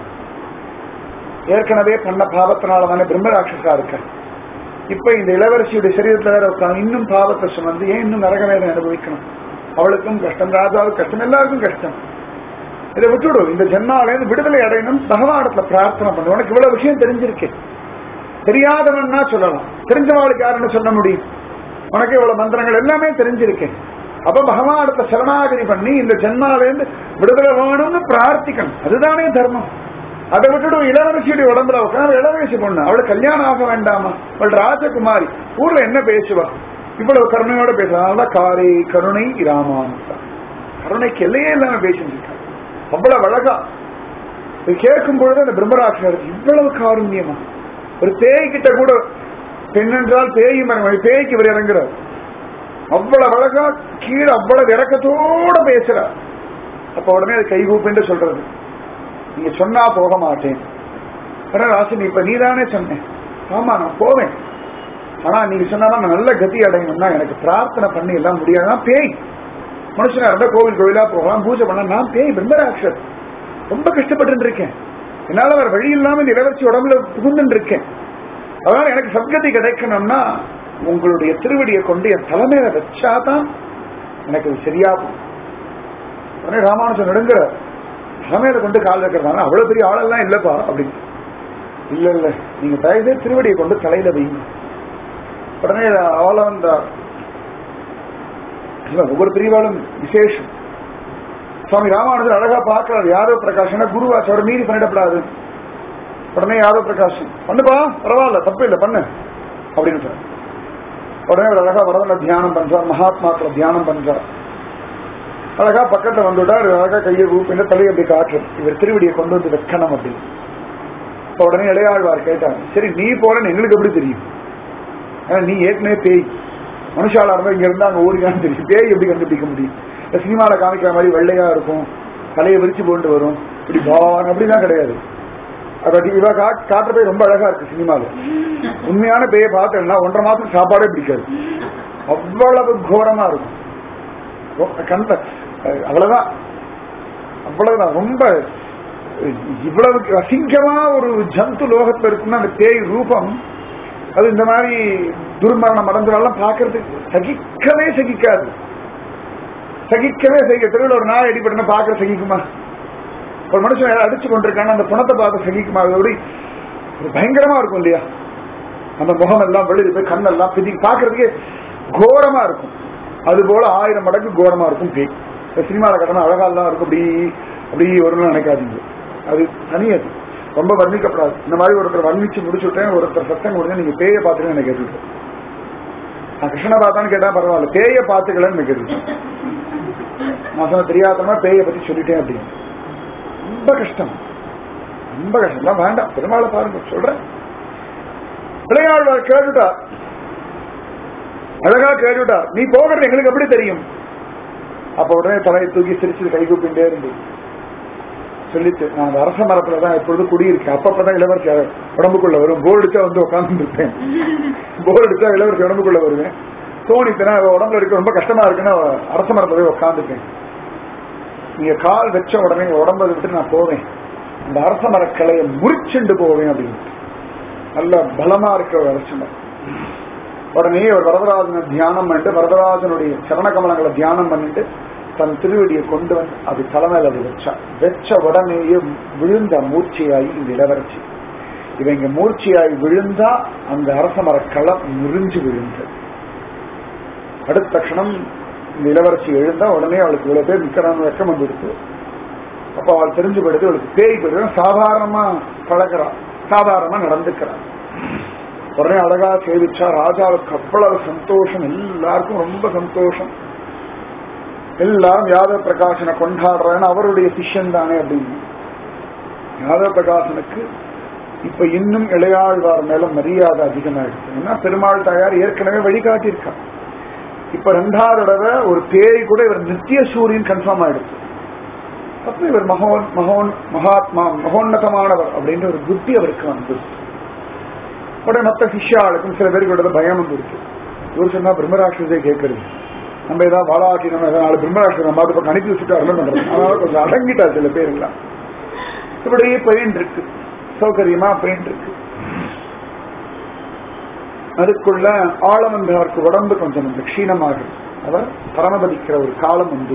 ஏற்கனவே பண்ண பாவத்தினால தானே பிரம்மராட்சசா இருக்க இப்ப இந்த இளவரசியுடைய சரீரத்துல வேற உட்கார்ந்து இன்னும் பாவத்தை சுமந்து ஏன் இன்னும் நரக வேதனை அனுபவிக்கணும் அவளுக்கும் கஷ்டம் ராஜாவுக்கும் கஷ்டம் எல்லாருக்கும் கஷ்டம் இதை விட்டுவிடும் இந்த ஜென்மாவிலேருந்து விடுதலை அடையணும் பகவானத்துல பிரார்த்தனை பண்ணு உனக்கு இவ்வளவு விஷயம் தெரிஞ்சிருக்கு தெரியாதவன்னா சொல்லலாம் தெரிஞ்சவளுக்கு யாருன்னு சொல்ல முடியும் உனக்கு இவ்வளவு மந்திரங்கள் எல்லாமே தெரிஞ்சிருக்கேன் அப்ப பகவானத்தை சரணாகதி பண்ணி இந்த ஜென்மாவிலேருந்து விடுதலை வேணும்னு பிரார்த்திக்கணும் அதுதானே தர்மம் அதை விட்டுட்டு இளவரசியுடைய உடம்புல உட்காந்து இளவரசி பொண்ணு அவளுக்கு கல்யாணம் ஆக வேண்டாமா அவள் ராஜகுமாரி ஊர்ல என்ன பேசுவா இவ்வளவு கருணையோட பேசுறா காரை கருணை ராமானுசா கருணைக்கு எல்லையே இல்லாம பேசிட்டு இருக்கா அவ்வளவு அழகா இது கேட்கும் பொழுது அந்த பிரம்மராட்சனர் இவ்வளவு காருண்யமா ஒரு பேய் கிட்ட கூட பெண்ணென்றால் பேய் மரம் பேய்க்கு இவர் இறங்குறார் அவ்வளவு அழகா கீழே அவ்வளவு இறக்கத்தோட பேசுறார் அப்ப உடனே அது கைகூப்பின்னு சொல்றது நீங்க சொன்னா போக மாட்டேன் ராசினி இப்ப நீதானே சொன்னேன் ஆமா நான் போவேன் ஆனா நீங்க சொன்னாலும் நான் நல்ல கதி அடையணும்னா எனக்கு பிரார்த்தனை பண்ணி எல்லாம் முடியாது நான் பேய் மனுஷனா இருந்தா கோவில் கோவிலா போகலாம் பூஜை பண்ண நான் பேய் பிரம்மராட்சர் ரொம்ப கஷ்டப்பட்டு இருக்கேன் என்னால வேற வழி இல்லாம இந்த இளவரசி உடம்புல புகுந்து இருக்கேன் அதனால எனக்கு சத்கதி கிடைக்கணும்னா உங்களுடைய திருவடியை கொண்டு என் தலைமையில வச்சாதான் எனக்கு இது சரியா போகும் உடனே ராமானுஜன் நடுங்குற தலைமையில கொண்டு கால் வைக்கிறதாங்க அவ்வளவு பெரிய ஆளெல்லாம் இல்லப்பா அப்படின்னு இல்ல இல்ல நீங்க தயவு திருவடியை கொண்டு தலையில வைங்க உடனே அவள அந்த இல்ல ஒவ்வொரு பிரிவாலும் விசேஷம் சுவாமி ராமானுஜர் அழகா பார்க்கிறார் யாரோ பிரகாஷ் குருவாச்சு அவரை மீறி பண்ணிடப்படாது உடனே யாரோ பிரகாஷன் பண்ணுப்பா பரவாயில்ல தப்பு இல்லை பண்ணு அப்படின்னு சார் உடனே அவர் அழகா வரதன தியானம் பண்றார் மகாத்மாக்களை தியானம் பண்றார் அழகா பக்கத்துல வந்துட்டார் அழகா கையை ஊப்பின தலையை அப்படி காற்று இவர் திருவடியை கொண்டு வந்து வைக்கணும் அப்படின்னு இப்ப உடனே இளையாழ்வார் கேட்டாங்க சரி நீ போறன்னு எங்களுக்கு எப்படி தெரியும் ஏன்னா நீ ஏற்கனவே பேய் மனுஷாலா இருந்தா இங்க இருந்தா அங்க ஓடிதான் தெரியும் பேய் எப்படி கண்டுபிடிக்க முடியும் இந்த சினிமால காமிக்கிற மாதிரி வெள்ளையா இருக்கும் தலையை விரிச்சு போட்டு வரும் இப்படி பான் அப்படிலாம் கிடையாது அப்படி இவ கா- காட்டுற பேய் ரொம்ப அழகா இருக்கு சினிமால உண்மையான பேயை பார்த்தேன்னா ஒன்றரை மாசம் சாப்பாடே பிடிக்காது அவ்வளவு கோரமா இருக்கும் ரொ- கண்ட அஹ் அவ்வளவுதான் அவ்வளவுதான் ரொம்ப அஹ் இவ்வளவு அசிங்கமா ஒரு ஜந்து லோகத்துல இருக்குன்னா அந்த பேய் ரூபம் அது இந்த மாதிரி துர்மரணம் அடைஞ்சதெல்லாம் பார்க்கறதுக்கு சகிக்கவே சகிக்காது சகிக்கவே சகிக்க தெருவில் ஒரு நாய் அடிபட்டுனா பார்க்க சகிக்குமா ஒரு மனுஷன் யாரை அடிச்சு கொண்டிருக்கான அந்த பணத்தை பார்த்து சகிக்குமா அது எப்படி ஒரு பயங்கரமா இருக்கும் இல்லையா அந்த முகம் எல்லாம் வெளியே போய் கண்ணெல்லாம் பிதி பார்க்கறதுக்கே கோரமா இருக்கும் அது போல ஆயிரம் மடங்கு கோரமா இருக்கும் பேய் இந்த சினிமால கட்டணம் அழகாலாம் இருக்கும் அப்படி அப்படி வரும்னு நினைக்காதீங்க அது தனி அது ரொம்ப வர்ணிக்கப்படாது இந்த மாதிரி ஒருத்தர் வர்ணிச்சு முடிச்சுட்டேன் ஒருத்தர் சத்தம் கொடுங்க நீங்க பேயை பார்த்துட்டு எனக்கு கேட்டுட்டு நான் கிருஷ்ணனை பார்த்தான்னு கேட்டா பரவாயில்ல பேயை பார்த்துக்கலன்னு கேட்டு நான் சொன்ன தெரியாதமா பேயை பத்தி சொல்லிட்டேன் அப்படின்னு ரொம்ப கஷ்டம் ரொம்ப கஷ்டம் தான் வேண்டாம் பெருமாளை பாருங்க சொல்றேன் விளையாடுவார் கேட்டுட்டார் அழகா கேட்டுட்டார் நீ போகிறது எங்களுக்கு எப்படி தெரியும் அப்ப உடனே தலையை தூக்கி சிரிச்சு கை கூப்பிட்டே இருந்து சொல்லிட்டு நான் அந்த அரச மரத்துல தான் எப்பொழுது குடியிருக்கேன் அப்பப்பதான் இளவரசி உடம்புக்குள்ள வரும் போர் அடிச்சா வந்து உட்கார்ந்து இருப்பேன் போர் அடிச்சா இளவரசி உடம்புக்குள்ள வருவேன் தோணித்தனா அவ உடம்புல இருக்க ரொம்ப கஷ்டமா இருக்குன்னு அவ அரச மரத்துல போய் உட்காந்துப்பேன் நீங்க கால் வச்ச உடனே எங்க உடம்ப விட்டு நான் போவேன் அந்த அரச மரக்கலையை முறிச்சுண்டு போவேன் அப்படின்னு நல்ல பலமா இருக்க ஒரு அரச மரம் உடனே ஒரு வரதராஜனை தியானம் பண்ணிட்டு வரதராஜனுடைய சரண கமலங்களை தியானம் பண்ணிட்டு தன் திருவடியை கொண்டு வந்து அது தலைமையில அது வச்சா வச்ச உடனேயே விழுந்த மூர்ச்சியாகி இந்த இளவரசி இவ இங்க மூர்ச்சியாகி விழுந்தா அந்த அரச மரக்களம் முறிஞ்சு விழுந்தது அடுத்த க்ஷணம் இந்த இளவரசி எழுந்தா உடனே அவளுக்கு இவ்வளவு பேர் நிக்கிறான்னு வெக்கம் வந்துடுச்சு அப்ப அவள் தெரிஞ்சு போயிடுது அவளுக்கு பேய் போயிடுது சாதாரணமா பழகிறா சாதாரணமா நடந்துக்கிறான் உடனே அழகா சேவிச்சா ராஜாவுக்கு அவ்வளவு சந்தோஷம் எல்லாருக்கும் ரொம்ப சந்தோஷம் எல்லாரும் யாதவ பிரகாசனை கொண்டாடுறேன்னு அவருடைய சிஷ்யன் தானே அப்படின்னு யாதவ பிரகாசனுக்கு இப்ப இன்னும் இளையாழ்வார் மேல மரியாதை அதிகமாயிடுச்சு ஏன்னா பெருமாள் தாயார் ஏற்கனவே வழிகாட்டியிருக்கா இப்ப ரெண்டாவது தடவை ஒரு பேய் கூட இவர் நித்திய சூரியன் கன்ஃபார்ம் ஆயிடுச்சு அப்ப இவர் மகோன் மகோன் மகாத்மா மகோன்னதமானவர் அப்படின்ற ஒரு புத்தி அவருக்கு வந்துருச்சு உடனே மற்ற சிஷ்யாளுக்கும் சில பேருக்கு விட பயம் வந்துருச்சு இவர் சொன்னா பிரம்மராட்சசே கேட்கறது நம்ம ஏதாவது வாழாட்டி நம்ம ஏதாவது நாலு பிரம்மராட்சசம் நம்ம பக்கம் அனுப்பி வச்சுட்டு அருள் பண்றது அதனால கொஞ்சம் அடங்கிட்டா சில பேர் எல்லாம் இப்படியே பெயின் இருக்கு சௌகரியமா பெயின் இருக்கு அதுக்குள்ள ஆழவந்தவருக்கு உடம்பு கொஞ்சம் இந்த க்ஷீணமாகும் அவர் பரமபதிக்கிற ஒரு காலம் வந்து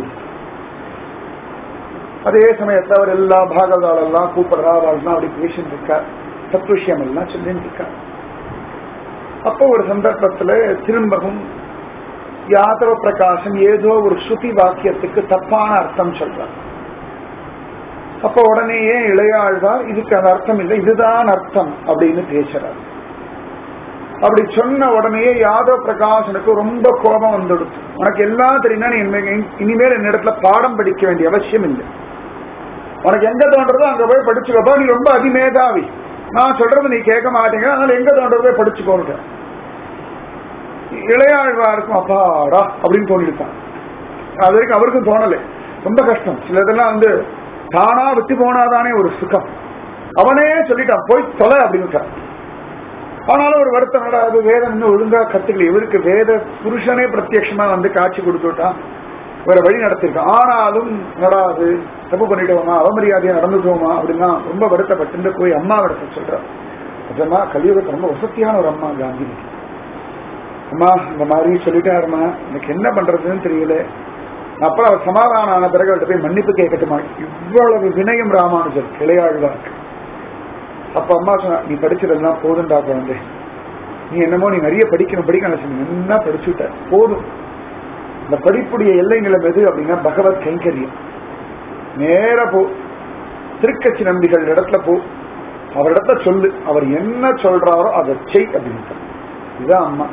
அதே சமயத்தில் அவர் எல்லா பாகவதாலெல்லாம் கூப்பிடுறா அவள்லாம் அப்படி பேசிட்டு இருக்கார் சத்விஷயம் எல்லாம் சொல்லிட்டு இருக்கார் அப்போ ஒரு சந்தர்ப்பத்துல திரும்பவும் யாதவ பிரகாசம் ஏதோ ஒரு ஸ்ருதி வாக்கியத்துக்கு தப்பான அர்த்தம் சொல்றார் அப்ப உடனேயே இளையாழ்வார் இதுக்கு அந்த அர்த்தம் இல்லை இதுதான் அர்த்தம் அப்படின்னு பேசுறார் அப்படி சொன்ன உடனேயே யாதவ பிரகாசனுக்கு ரொம்ப கோபம் வந்துடுச்சு உனக்கு எல்லாம் தெரியும்னா நீ இனிமே- இனிமேல் என்னிடத்துல பாடம் படிக்க வேண்டிய அவசியம் இல்லை உனக்கு எங்க தோன்றதோ அங்க போய் படிச்சுக்கப்பா நீ ரொம்ப அதிமேதாவி நான் சொல்றது நீ கேட்க மாட்டேங்க அதனால எங்க தோன்றது போய் படிச்சுக்கோங்க இளையாழ்வாருக்கும் அப்பாடா அப்படின்னு தோணிருக்கான் அது வரைக்கும் அவருக்கும் தோணலை ரொம்ப கஷ்டம் சில இதெல்லாம் வந்து தானா விட்டு போனாதானே ஒரு சுகம் அவனே சொல்லிட்டான் போய் தொலை அப்படின்னு ஆனாலும் ஒரு வருத்தம் என்னடா, அது வேதம் இன்னும் ஒழுங்கா கத்துக்கல இவருக்கு வேத புருஷனே பிரத்யட்சமா வந்து காட்சி கொடுத்துட்டான் வேற வழி நடத்திருக்கான் ஆனாலும் என்னடா அது தப்பு பண்ணிட்டோமா அவமரியாதையா நடந்துட்டோமா அப்படின்னா ரொம்ப வருத்தப்பட்டு போய் அம்மா இடத்த சொல்றான் நிஜமா கலியுகத்து ரொம்ப வசதியான ஒரு அம்மா காந்தி அம்மா இந்த மாதிரி சொல்லிட்டாருமா எனக்கு என்ன பண்றதுன்னு தெரியல அப்புறம் அவர் சமாதானம் ஆன பிறகு அவர்கிட்ட போய் மன்னிப்பு கேட்கட்டுமா இவ்வளவு வினயம் ராமானுஜர் கிளையாழ்வார்க்கு அப்ப அம்மா சொன்னா நீ படிச்சதெல்லாம் போதும்டா குழந்தை நீ என்னமோ நீ நிறைய படிக்கணும் படிக்கணும் சொன்ன என்ன படிச்சுட்ட போதும் இந்த படிப்புடைய எல்லை நிலம் எது அப்படின்னா பகவத் கைங்கரியம் நேர போ திருக்கட்சி நம்பிகள் இடத்துல போ அவரிடத்துல சொல்லு அவர் என்ன சொல்றாரோ அதை செய் அப்படின்ட்டு இதுதான் அம்மா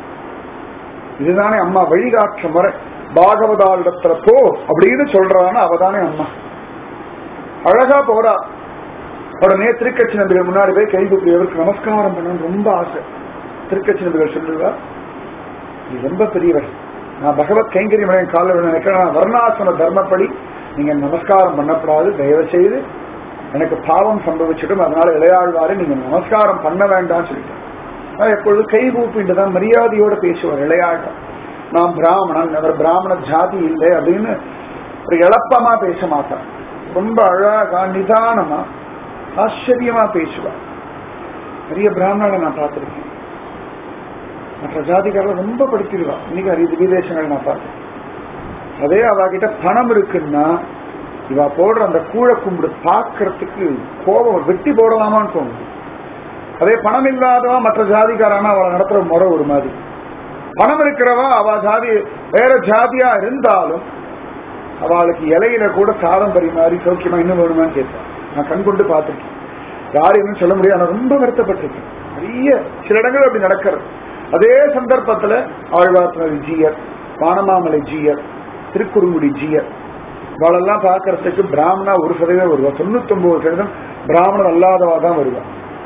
இதுதானே அம்மா வழிகாற்ற முறை பாகவதாரிடத்துல போ அப்படின்னு சொல்றான்னு அவதானே அம்மா அழகா போறா உடனே திருக்கட்சி நம்பிகள் முன்னாடி போய் கை கூப்பி அவருக்கு நமஸ்காரம் பண்ணணும்னு ரொம்ப ஆசை திருக்கட்சி நம்பிகள் சொல்லுவா நீ ரொம்ப பெரியவர் நான் பகவத் கைங்கரியம் என் காலில் நினைக்கிறேன் வர்ணாசிரம தர்மப்படி நீங்க நமஸ்காரம் பண்ணக்கூடாது தயவு செய்து எனக்கு பாவம் சம்பவிச்சிடும் அதனால இளையாழ்வாரு நீங்க நமஸ்காரம் பண்ண வேண்டாம்னு சொல்லிட்டேன் நான் எப்பொழுது கை கூப்பிட்டு தான் மரியாதையோட பேசுவார் இளையாழ்வார் நான் பிராமணன் அவர் பிராமண ஜாதி இல்லை அப்படின்னு ஒரு இழப்பமா பேச மாட்டார் ரொம்ப அழகா நிதானமா ஆச்சரியமா பேசுவார் நிறைய பிராமணனை நான் பார்த்திருக்கேன் மற்ற ஜாதிக்காரர்கள் ரொம்ப படிச்சிருவா இன்னைக்கு அறிவு விதேசங்கள் நான் பார்த்தேன் அதே அவகிட்ட பணம் இருக்குன்னா இவ போடுற அந்த கூழ கும்பிடு பார்க்கறதுக்கு கோபம் வெட்டி போடலாமான்னு தோணுது அதே பணம் இல்லாதவா மற்ற ஜாதிக்காரானா அவளை நடத்துற முறை ஒரு மாதிரி பணம் இருக்கிறவா அவ ஜாதி வேற ஜாதியா இருந்தாலும் அவளுக்கு இலையில கூட சாதம் பரிமாறி சௌக்கியமா இன்னும் வேணுமான்னு கேட்பேன் நான் கண் கொண்டு பார்த்திருக்கேன் யாரையும் சொல்ல முடியாது ஆனா ரொம்ப வருத்தப்பட்டிருக்கேன் நிறைய சில இடங்கள் அப்படி நடக்கிறது அதே சந்தர்ப்பத்துல ஆழ்வார்த்தனர் ஜீயர் வானமாமலை ஜீயர் திருக்குறுங்குடி ஜீயர் இவாளெல்லாம் பார்க்கறதுக்கு பிராமணா ஒரு சதவீதம் வருவா தொண்ணூத்தி ஒன்பது சதவீதம் பிராமணன் அல்லாதவா தான் வருவா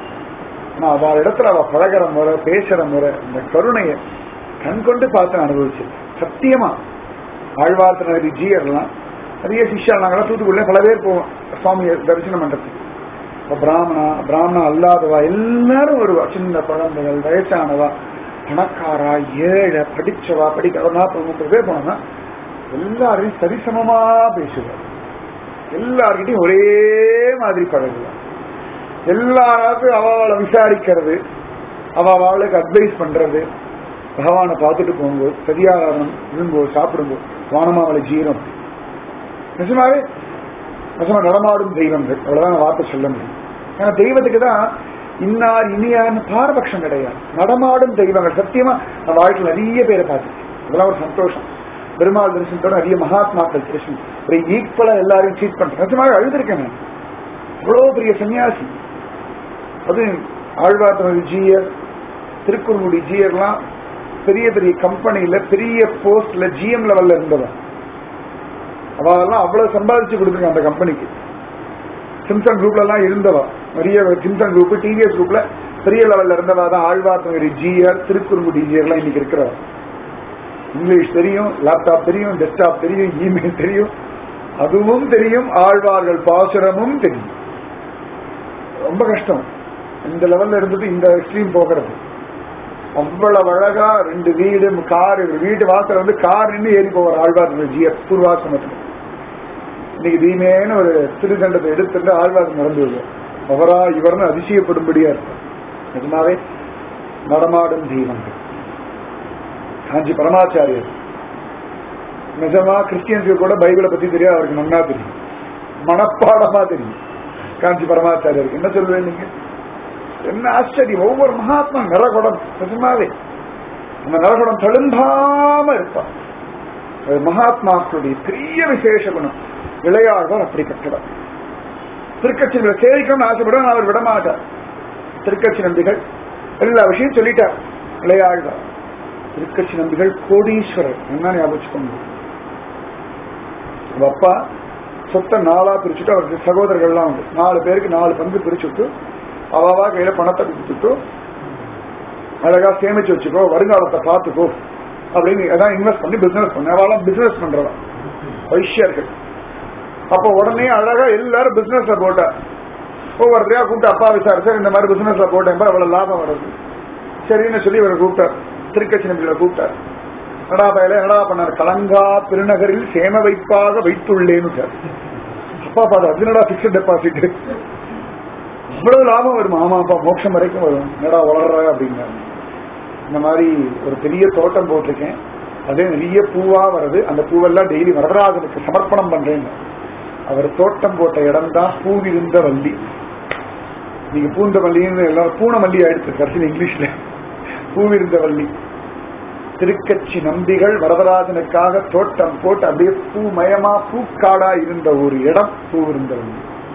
ஆனா அவள் இடத்துல அவ பழகிற முறை பேசுற முறை இந்த கருணையை கண் கொண்டு பார்த்து அனுபவிச்சு சத்தியமா ஆழ்வார்த்தனர் ஜீயர்லாம் நிறைய சிஷ்யா நாங்களாம் தூத்துக்குள்ள பல பேர் போவோம் சுவாமியை தரிசனம் பண்றதுக்கு இப்ப பிராமணா பிராமணா அல்லாதவா எல்லாரும் வருவா சின்ன குழந்தைகள் வயசானவா பணக்காரா ஏழை படிச்சவா படிக்கிறவனா முப்பது பேர் போனோம்னா எல்லாரையும் சரிசமமா பேசுவார் எல்லார்கிட்டையும் ஒரே மாதிரி பழகுவார் எல்லாருக்கும் அவளை விசாரிக்கிறது அவ அவளுக்கு அட்வைஸ் பண்றது பகவானை பார்த்துட்டு போகும்போது சரியாரம் இருங்கோ சாப்பிடும்போது வானமாவளை ஜீரம் நிஜமாவே நிஜமா நடமாடும் தெய்வங்கள் அவ்வளவுதான் வார்த்தை சொல்ல முடியும் ஏன்னா தெய்வத்துக்கு தான் இன்னார் இனியார்னு பாரபட்சம் கிடையாது நடமாடும் தெய்வங்கள் சத்தியமா நான் வாழ்க்கையில் நிறைய பேரை பார்த்துருக்கேன் அதெல்லாம் ஒரு சந்தோஷம் பெருமாள் தரிசனத்தோட நிறைய மகாத்மாக்கள் தரிசனம் ஒரு ஈக்குவலா எல்லாரையும் ட்ரீட் பண்றேன் நிஜமாக அழுதுருக்கேன் நான் அவ்வளவு பெரிய சன்னியாசி அது ஆழ்வார்த்தனர் ஜியர் திருக்குறுங்குடி ஜியர்லாம் பெரிய பெரிய கம்பெனில பெரிய போஸ்ட்ல ஜிஎம் லெவல்ல இருந்தவன் அவெல்லாம் அவ்வளவு சம்பாதிச்சு கொடுத்துருங்க அந்த கம்பெனிக்கு சிம்சன் குரூப்ல எல்லாம் இருந்தவா நிறைய சிம்சன் குரூப் டிவிஎஸ் குரூப்ல பெரிய லெவல்ல இருந்தவா தான் ஆழ்வார்த்தங்கரி ஜிஆர் திருக்குறுங்குடி ஜிஆர் எல்லாம் இன்னைக்கு இருக்கிறவா இங்கிலீஷ் தெரியும் லேப்டாப் தெரியும் டெஸ்க்டாப் தெரியும் இமெயில் தெரியும் அதுவும் தெரியும் ஆழ்வார்கள் பாசுரமும் தெரியும் ரொம்ப கஷ்டம் இந்த லெவல்ல இருந்துட்டு இந்த எக்ஸ்ட்ரீம் போகிறது அவ்வளவு அழகா ரெண்டு வீடு கார் வீட்டு வாசல் வந்து கார் நின்று ஏறி போவார் ஆழ்வார் ஜிஎஃப் பூர்வாசிரமத்தில் இன்னைக்கு தீமேன்னு ஒரு திருதண்டத்தை எடுத்துட்டு ஆழ்வார் நடந்து வருவார் அவரா இவர்னு அதிசயப்படும்படியா இருக்கும் நிஜமாவே நடமாடும் தெய்வங்கள் காஞ்சி பரமாச்சாரியர் நிஜமா கிறிஸ்டியன்ஸுக்கு கூட பைபிளை பத்தி தெரியாது அவருக்கு நன்னா தெரியும் மனப்பாடமா தெரியும் காஞ்சி பரமாச்சாரியருக்கு என்ன சொல்லுவேன் நீங்க என்ன ஆச்சரியம் ஒவ்வொரு மகாத்மா நிறகுடம் நிஜமாவே அந்த நிறகுடம் தழும்பாம இருப்பான் அது மகாத்மாக்களுடைய பெரிய விசேஷ குணம் இளையாழ்வார் அப்படிப்பட்டவர் திருக்கட்சி சேவிக்கணும்னு ஆசைப்படுவேன் அவர் விடமாட்டார் திருக்கட்சி நம்பிகள் எல்லா விஷயம் சொல்லிட்டார் இளையாழ்வார் திருக்கட்சி நம்பிகள் கோடீஸ்வரர் என்ன ஞாபகம் அப்பா சொத்தை நாளா பிரிச்சுட்டு அவருக்கு சகோதரர்கள்லாம் உண்டு நாலு பேருக்கு நாலு பங்கு பிரிச்சுட்டு அவாவா கையில பணத்தை கொடுத்துட்டு அழகா சேமிச்சு வச்சுக்கோ வருங்காலத்தை பார்த்துக்கோ அப்படின்னு அதான் இன்வெஸ்ட் பண்ணி பிசினஸ் பண்ண அவெல்லாம் பிசினஸ் பண்றவன் வைஷ்யர்கள் அப்போ உடனே அழகா எல்லாரும் பிசினஸ்ல போட்டா ஒவ்வொருத்தையா கூப்பிட்டு அப்பா விசாரிச்சார் இந்த மாதிரி பிசினஸ்ல போட்டேன் அவ்வளவு லாபம் வருது சரின்னு சொல்லி இவரை கூப்பிட்டார் திருக்கட்சி நம்பிகளை கூப்பிட்டார் நடா பயல என்னடா பண்ணார் கலங்கா பெருநகரில் சேம வைப்பாக வைத்துள்ளேன்னு அப்பா பாரு அதுனடா பிக்சட் டெபாசிட் இவ்வளவு லாபம் வருமா ஆமாப்பா மோட்சம் வரைக்கும் வரும் என்னடா வளர்ற அப்படின்னாரு இந்த மாதிரி ஒரு பெரிய தோட்டம் போட்டிருக்கேன் அதே நிறைய பூவா வருது அந்த பூவெல்லாம் டெய்லி வரதராஜனுக்கு சமர்ப்பணம் பண்றேன் அவர் தோட்டம் போட்ட இடம் தான் பூவிருந்த வள்ளி நீங்க பூந்தமல்லின்னு எல்லாரும் பூனமல்லி ஆயிடுச்சு கடைசியில் இங்கிலீஷ்ல பூவிருந்தவல்லி திருக்கட்சி நம்பிகள் வரதராஜனுக்காக தோட்டம் போட்டு அப்படியே பூமயமா பூக்காடா இருந்த ஒரு இடம் பூவிருந்தவல்லி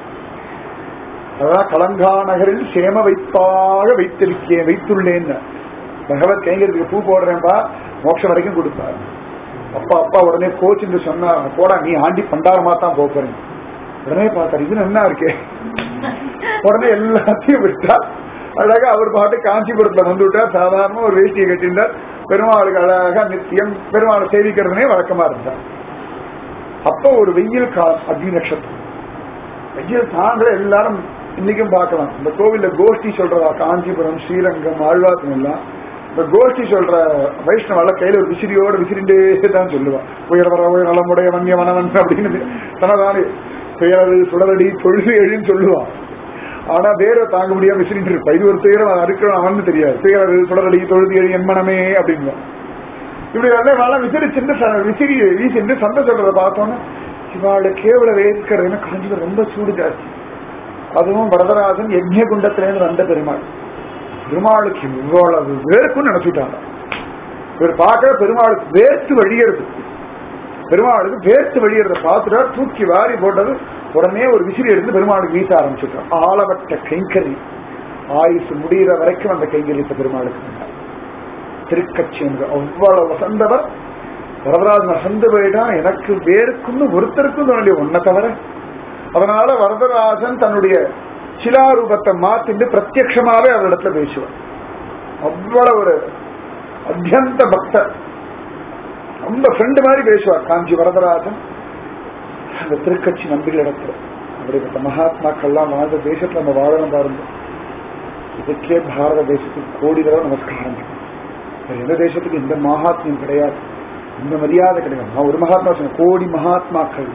அதான் கலங்கா நகரில் சேம வைப்பாக வைத்திருக்கேன் வைத்துள்ளேன் பகவத் கைங்கிறதுக்கு பூ போடுறேன்பா மோட்சம் வரைக்கும் கொடுப்பாரு அப்பா அப்பா உடனே கோச்சுன்னு சொன்னா போடா நீ ஆண்டி பண்டாரமா தான் போக போறேன் உடனே பார்த்தாரு இது என்ன இருக்கே உடனே எல்லாத்தையும் விட்டா அழகா அவர் பாட்டு காஞ்சிபுரத்துல வந்து விட்டார் சாதாரண ஒரு வேஷ்டியை கட்டியிருந்தார் பெருமாளுக்கு அழகா நித்தியம் பெருமாளை சேவிக்கிறதுனே வழக்கமா இருந்தார் அப்ப ஒரு வெயில் காலம் அக்னி நட்சத்திரம் வெயில் தாங்கள எல்லாரும் இன்னைக்கும் பார்க்கலாம் இந்த கோவில்ல கோஷ்டி சொல்றதா காஞ்சிபுரம் ஸ்ரீரங்கம் ஆழ்வாசம் எல்லாம் இந்த கோஷ்டி சொல்ற வைஷ்ணவால கையில ஒரு விசிறியோட விசிறிண்டே தான் சொல்லுவா உயர் வர உயர் நலமுடைய வன்னிய வனவன் அப்படின்னு தனதானே துயரது சுடரடி தொழுது எழுன்னு சொல்லுவான் ஆனா வேற தாங்க முடியாம விசிறிட்டு இருப்பா இது ஒரு துயரம் இருக்கிறவன் அவன்னு தெரியாது துயரது சுடரடி தொழுது எழு என் மனமே அப்படின்னு இப்படி நல்ல வேலை விசிறிச்சுட்டு ச- விசிறி வீசிட்டு சண்டை சொல்றத பார்த்தோன்னா இவாளை கேவல வேர்க்கிறதுன்னு காஞ்சிபுரம் ரொம்ப சூடு ஜாஸ்தி அதுவும் வரதராஜன் யஜ்ய குண்டத்திலேருந்து வந்த பெருமாள் பெருமாளுக்கு இவ்வளவு வேர்க்குன்னு நினைச்சுட்டாங்க இவர் பார்க்க பெருமாளுக்கு வேர்த்து வழியறது பெருமாளுக்கு வேர்த்து வழியறத பார்த்துட்டா தூக்கி வாரி போட்டது உடனே ஒரு விசிறி எடுத்து பெருமாளுக்கு வீச ஆரம்பிச்சுட்டான் ஆளவட்ட கைங்கரி ஆயுசு முடிகிற வரைக்கும் அந்த கைங்கரியத்தை பெருமாளுக்கு பண்ணார். திருக்கட்சி என்று அவ்வளவு வசந்தவர் வரதராஜன் வசந்த போயிட்டான் எனக்கு வேறுக்குன்னு ஒருத்தருக்கும் தோணலையே ஒன்ன தவிர அதனால வரதராஜன் தன்னுடைய சிலாரூபத்தை மாத்திட்டு பிரத்யட்சமாவே அவரிடத்துல பேசுவார் அவ்வளவு ஒரு அத்தியந்த பக்தர் ரொம்ப ஃப்ரெண்டு மாதிரி பேசுவார் காஞ்சி வரதராஜன் அந்த திருக்கட்சி நம்பிகள் இடத்துல அப்படிப்பட்ட மகாத்மாக்கள்லாம் வாழ்ந்த தேசத்துல நம்ம வாழணும் பாருங்க இதுக்கே பாரத தேசத்துக்கு கோடி தடவை நமஸ்காரம் வேற எந்த தேசத்துக்கு இந்த மகாத்மியம் கிடையாது இந்த மரியாதை கிடையாது நான் ஒரு மகாத்மா சொன்னேன் கோடி மகாத்மாக்கள்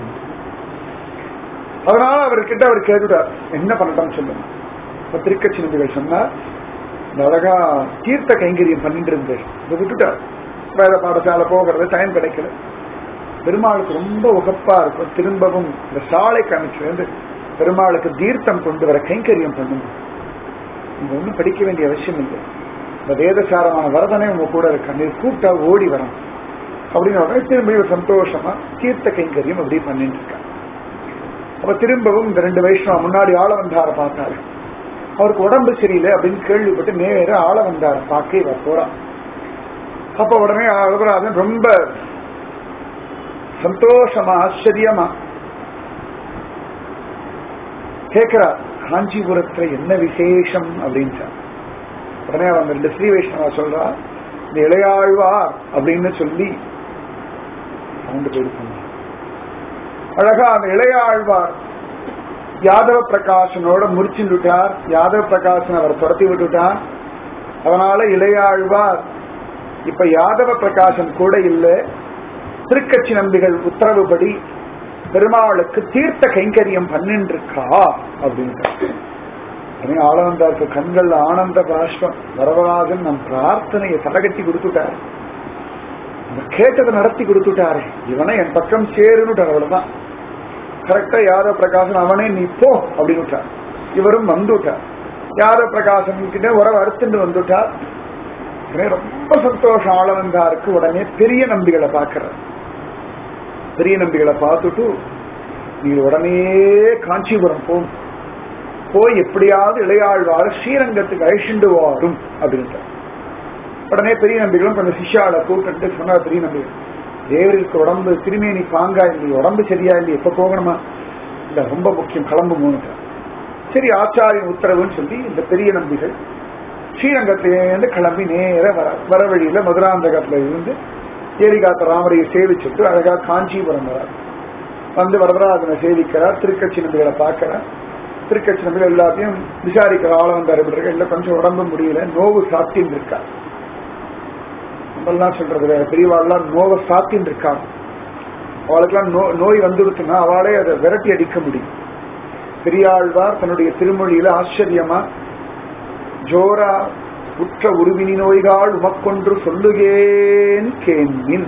அதனால அவர்கிட்ட அவர் கேட்டுட்டார் என்ன பண்ணட்டும் சொல்லுங்க இப்ப திருக்கட்சி நம்பிகள் சொன்னார் இந்த அழகா தீர்த்த கைங்கரியம் பண்ணிட்டு இருந்தேன் இதை விட்டுட்டார் வேற பாடசாலை போகிறது டைம் கிடைக்கல பெருமாளுக்கு ரொம்ப உகப்பா இருக்கும் திரும்பவும் இந்த சாலை கணக்கு வந்து பெருமாளுக்கு தீர்த்தம் கொண்டு வர கைங்கரியம் பண்ணுங்க நீங்க ஒன்றும் படிக்க வேண்டிய அவசியம் இல்லை இந்த வேதசாரமான வரதனே உங்க கூட இருக்க நீ கூப்பிட்டா ஓடி வரும் அப்படின்னு உடனே திரும்பி ஒரு சந்தோஷமா தீர்த்த கைங்கரியம் அப்படி பண்ணிட்டு இருக்காங்க அப்ப திரும்பவும் இந்த ரெண்டு வைஷ்ணவ முன்னாடி ஆளவந்தார பார்த்தாரு அவருக்கு உடம்பு சரியில்லை அப்படின்னு கேள்விப்பட்டு நேர ஆளவந்தார பார்க்க இவர் போறான் அப்ப உடனே அழகராஜன் ரொம்ப சந்தோஷமா ஆச்சரியமா கேட்கிறார் காஞ்சிபுரத்துல என்ன விசேஷம் அப்படின்ட்டார் உடனே அவங்க ரெண்டு ஸ்ரீ வைஷ்ணவா சொல்றா இந்த இளையாழ்வார் அப்படின்னு சொல்லி சவுண்டு போயிட்டு அழகா அந்த இளையாழ்வார் யாதவ பிரகாசனோட முறிச்சுட்டு விட்டார் யாதவ பிரகாசன் அவர் துரத்தி விட்டுட்டார் அதனால இளையாழ்வார் இப்ப யாதவ பிரகாசன் கூட இல்ல திருக்கட்சி நம்பிகள் உத்தரவுபடி பெருமாளுக்கு தீர்த்த கைங்கரியம் பண்ணிட்டு இருக்கா அப்படின்ட்டு ஆளவந்தாருக்கு கண்கள் ஆனந்த பாஷ்பம் வரவராஜன் நம் பிரார்த்தனையை தலகட்டி கொடுத்துட்டார் நம்ம கேட்டதை நடத்தி கொடுத்துட்டாரு இவனை என் பக்கம் சேருன்னுட்டார் அவ்வளவுதான் கரெக்டா யாதவ பிரகாசன் அவனே நீ போ அப்படின்னு விட்டார் இவரும் வந்துட்டார் யாதவ பிரகாசன் கிட்ட உறவு அறுத்துட்டு வந்துட்டார் உடனே ரொம்ப சந்தோஷம் ஆளவந்தாருக்கு உடனே பெரிய நம்பிகளை பார்க்கிறார் பெரிய நம்பிகளை பார்த்துட்டு நீ உடனே காஞ்சிபுரம் போ போய் எப்படியாவது இளையாழ்வார் ஸ்ரீரங்கத்துக்கு அழைச்சிண்டு வாரும் அப்படின்ட்டார் உடனே பெரிய நம்பிகளும் கொஞ்சம் சிஷ்யாவை கூப்பிட்டு சொன்னார் பெரிய நம்பிகள் தேவருக்கு உடம்பு திருமேனி பாங்கா இல்லையே உடம்பு சரியா இல்லையே எப்ப போகணுமா இல்ல ரொம்ப முக்கியம் கிளம்பு மூணுட்டார் சரி ஆச்சாரியின் உத்தரவுன்னு சொல்லி இந்த பெரிய நம்பிகள் ஸ்ரீரங்கத்திலேருந்து கிளம்பி நேர வர வர வழியில மதுராந்தகத்துல இருந்து ஏரிகாத்த ராமரையை சேவிச்சுட்டு அழகா காஞ்சிபுரம் வரார் வந்து வரதராஜனை சேவிக்கிறார் திருக்கட்சி நம்பிகளை பார்க்கிறார் திருக்கட்சி நம்பிகள் எல்லாத்தையும் விசாரிக்கிற ஆள வந்தார் எப்படி இருக்க இல்ல கொஞ்சம் உடம்பு முடியல நோவு சாத்தின்னு இருக்கார் நம்மெல்லாம் சொல்றது வேற பெரியவாள்லாம் நோவை சாத்தின்னு இருக்காங்க அவளுக்கெல்லாம் நோ நோய் வந்துடுச்சுன்னா அவளே அதை விரட்டி அடிக்க முடியும் பெரியாழ்வார் தன்னுடைய திருமொழியில ஆச்சரியமா ஜோரா உற்ற உருவினி நோய்கால் உமக்கொன்று சொல்லுகேன் கேன்மின்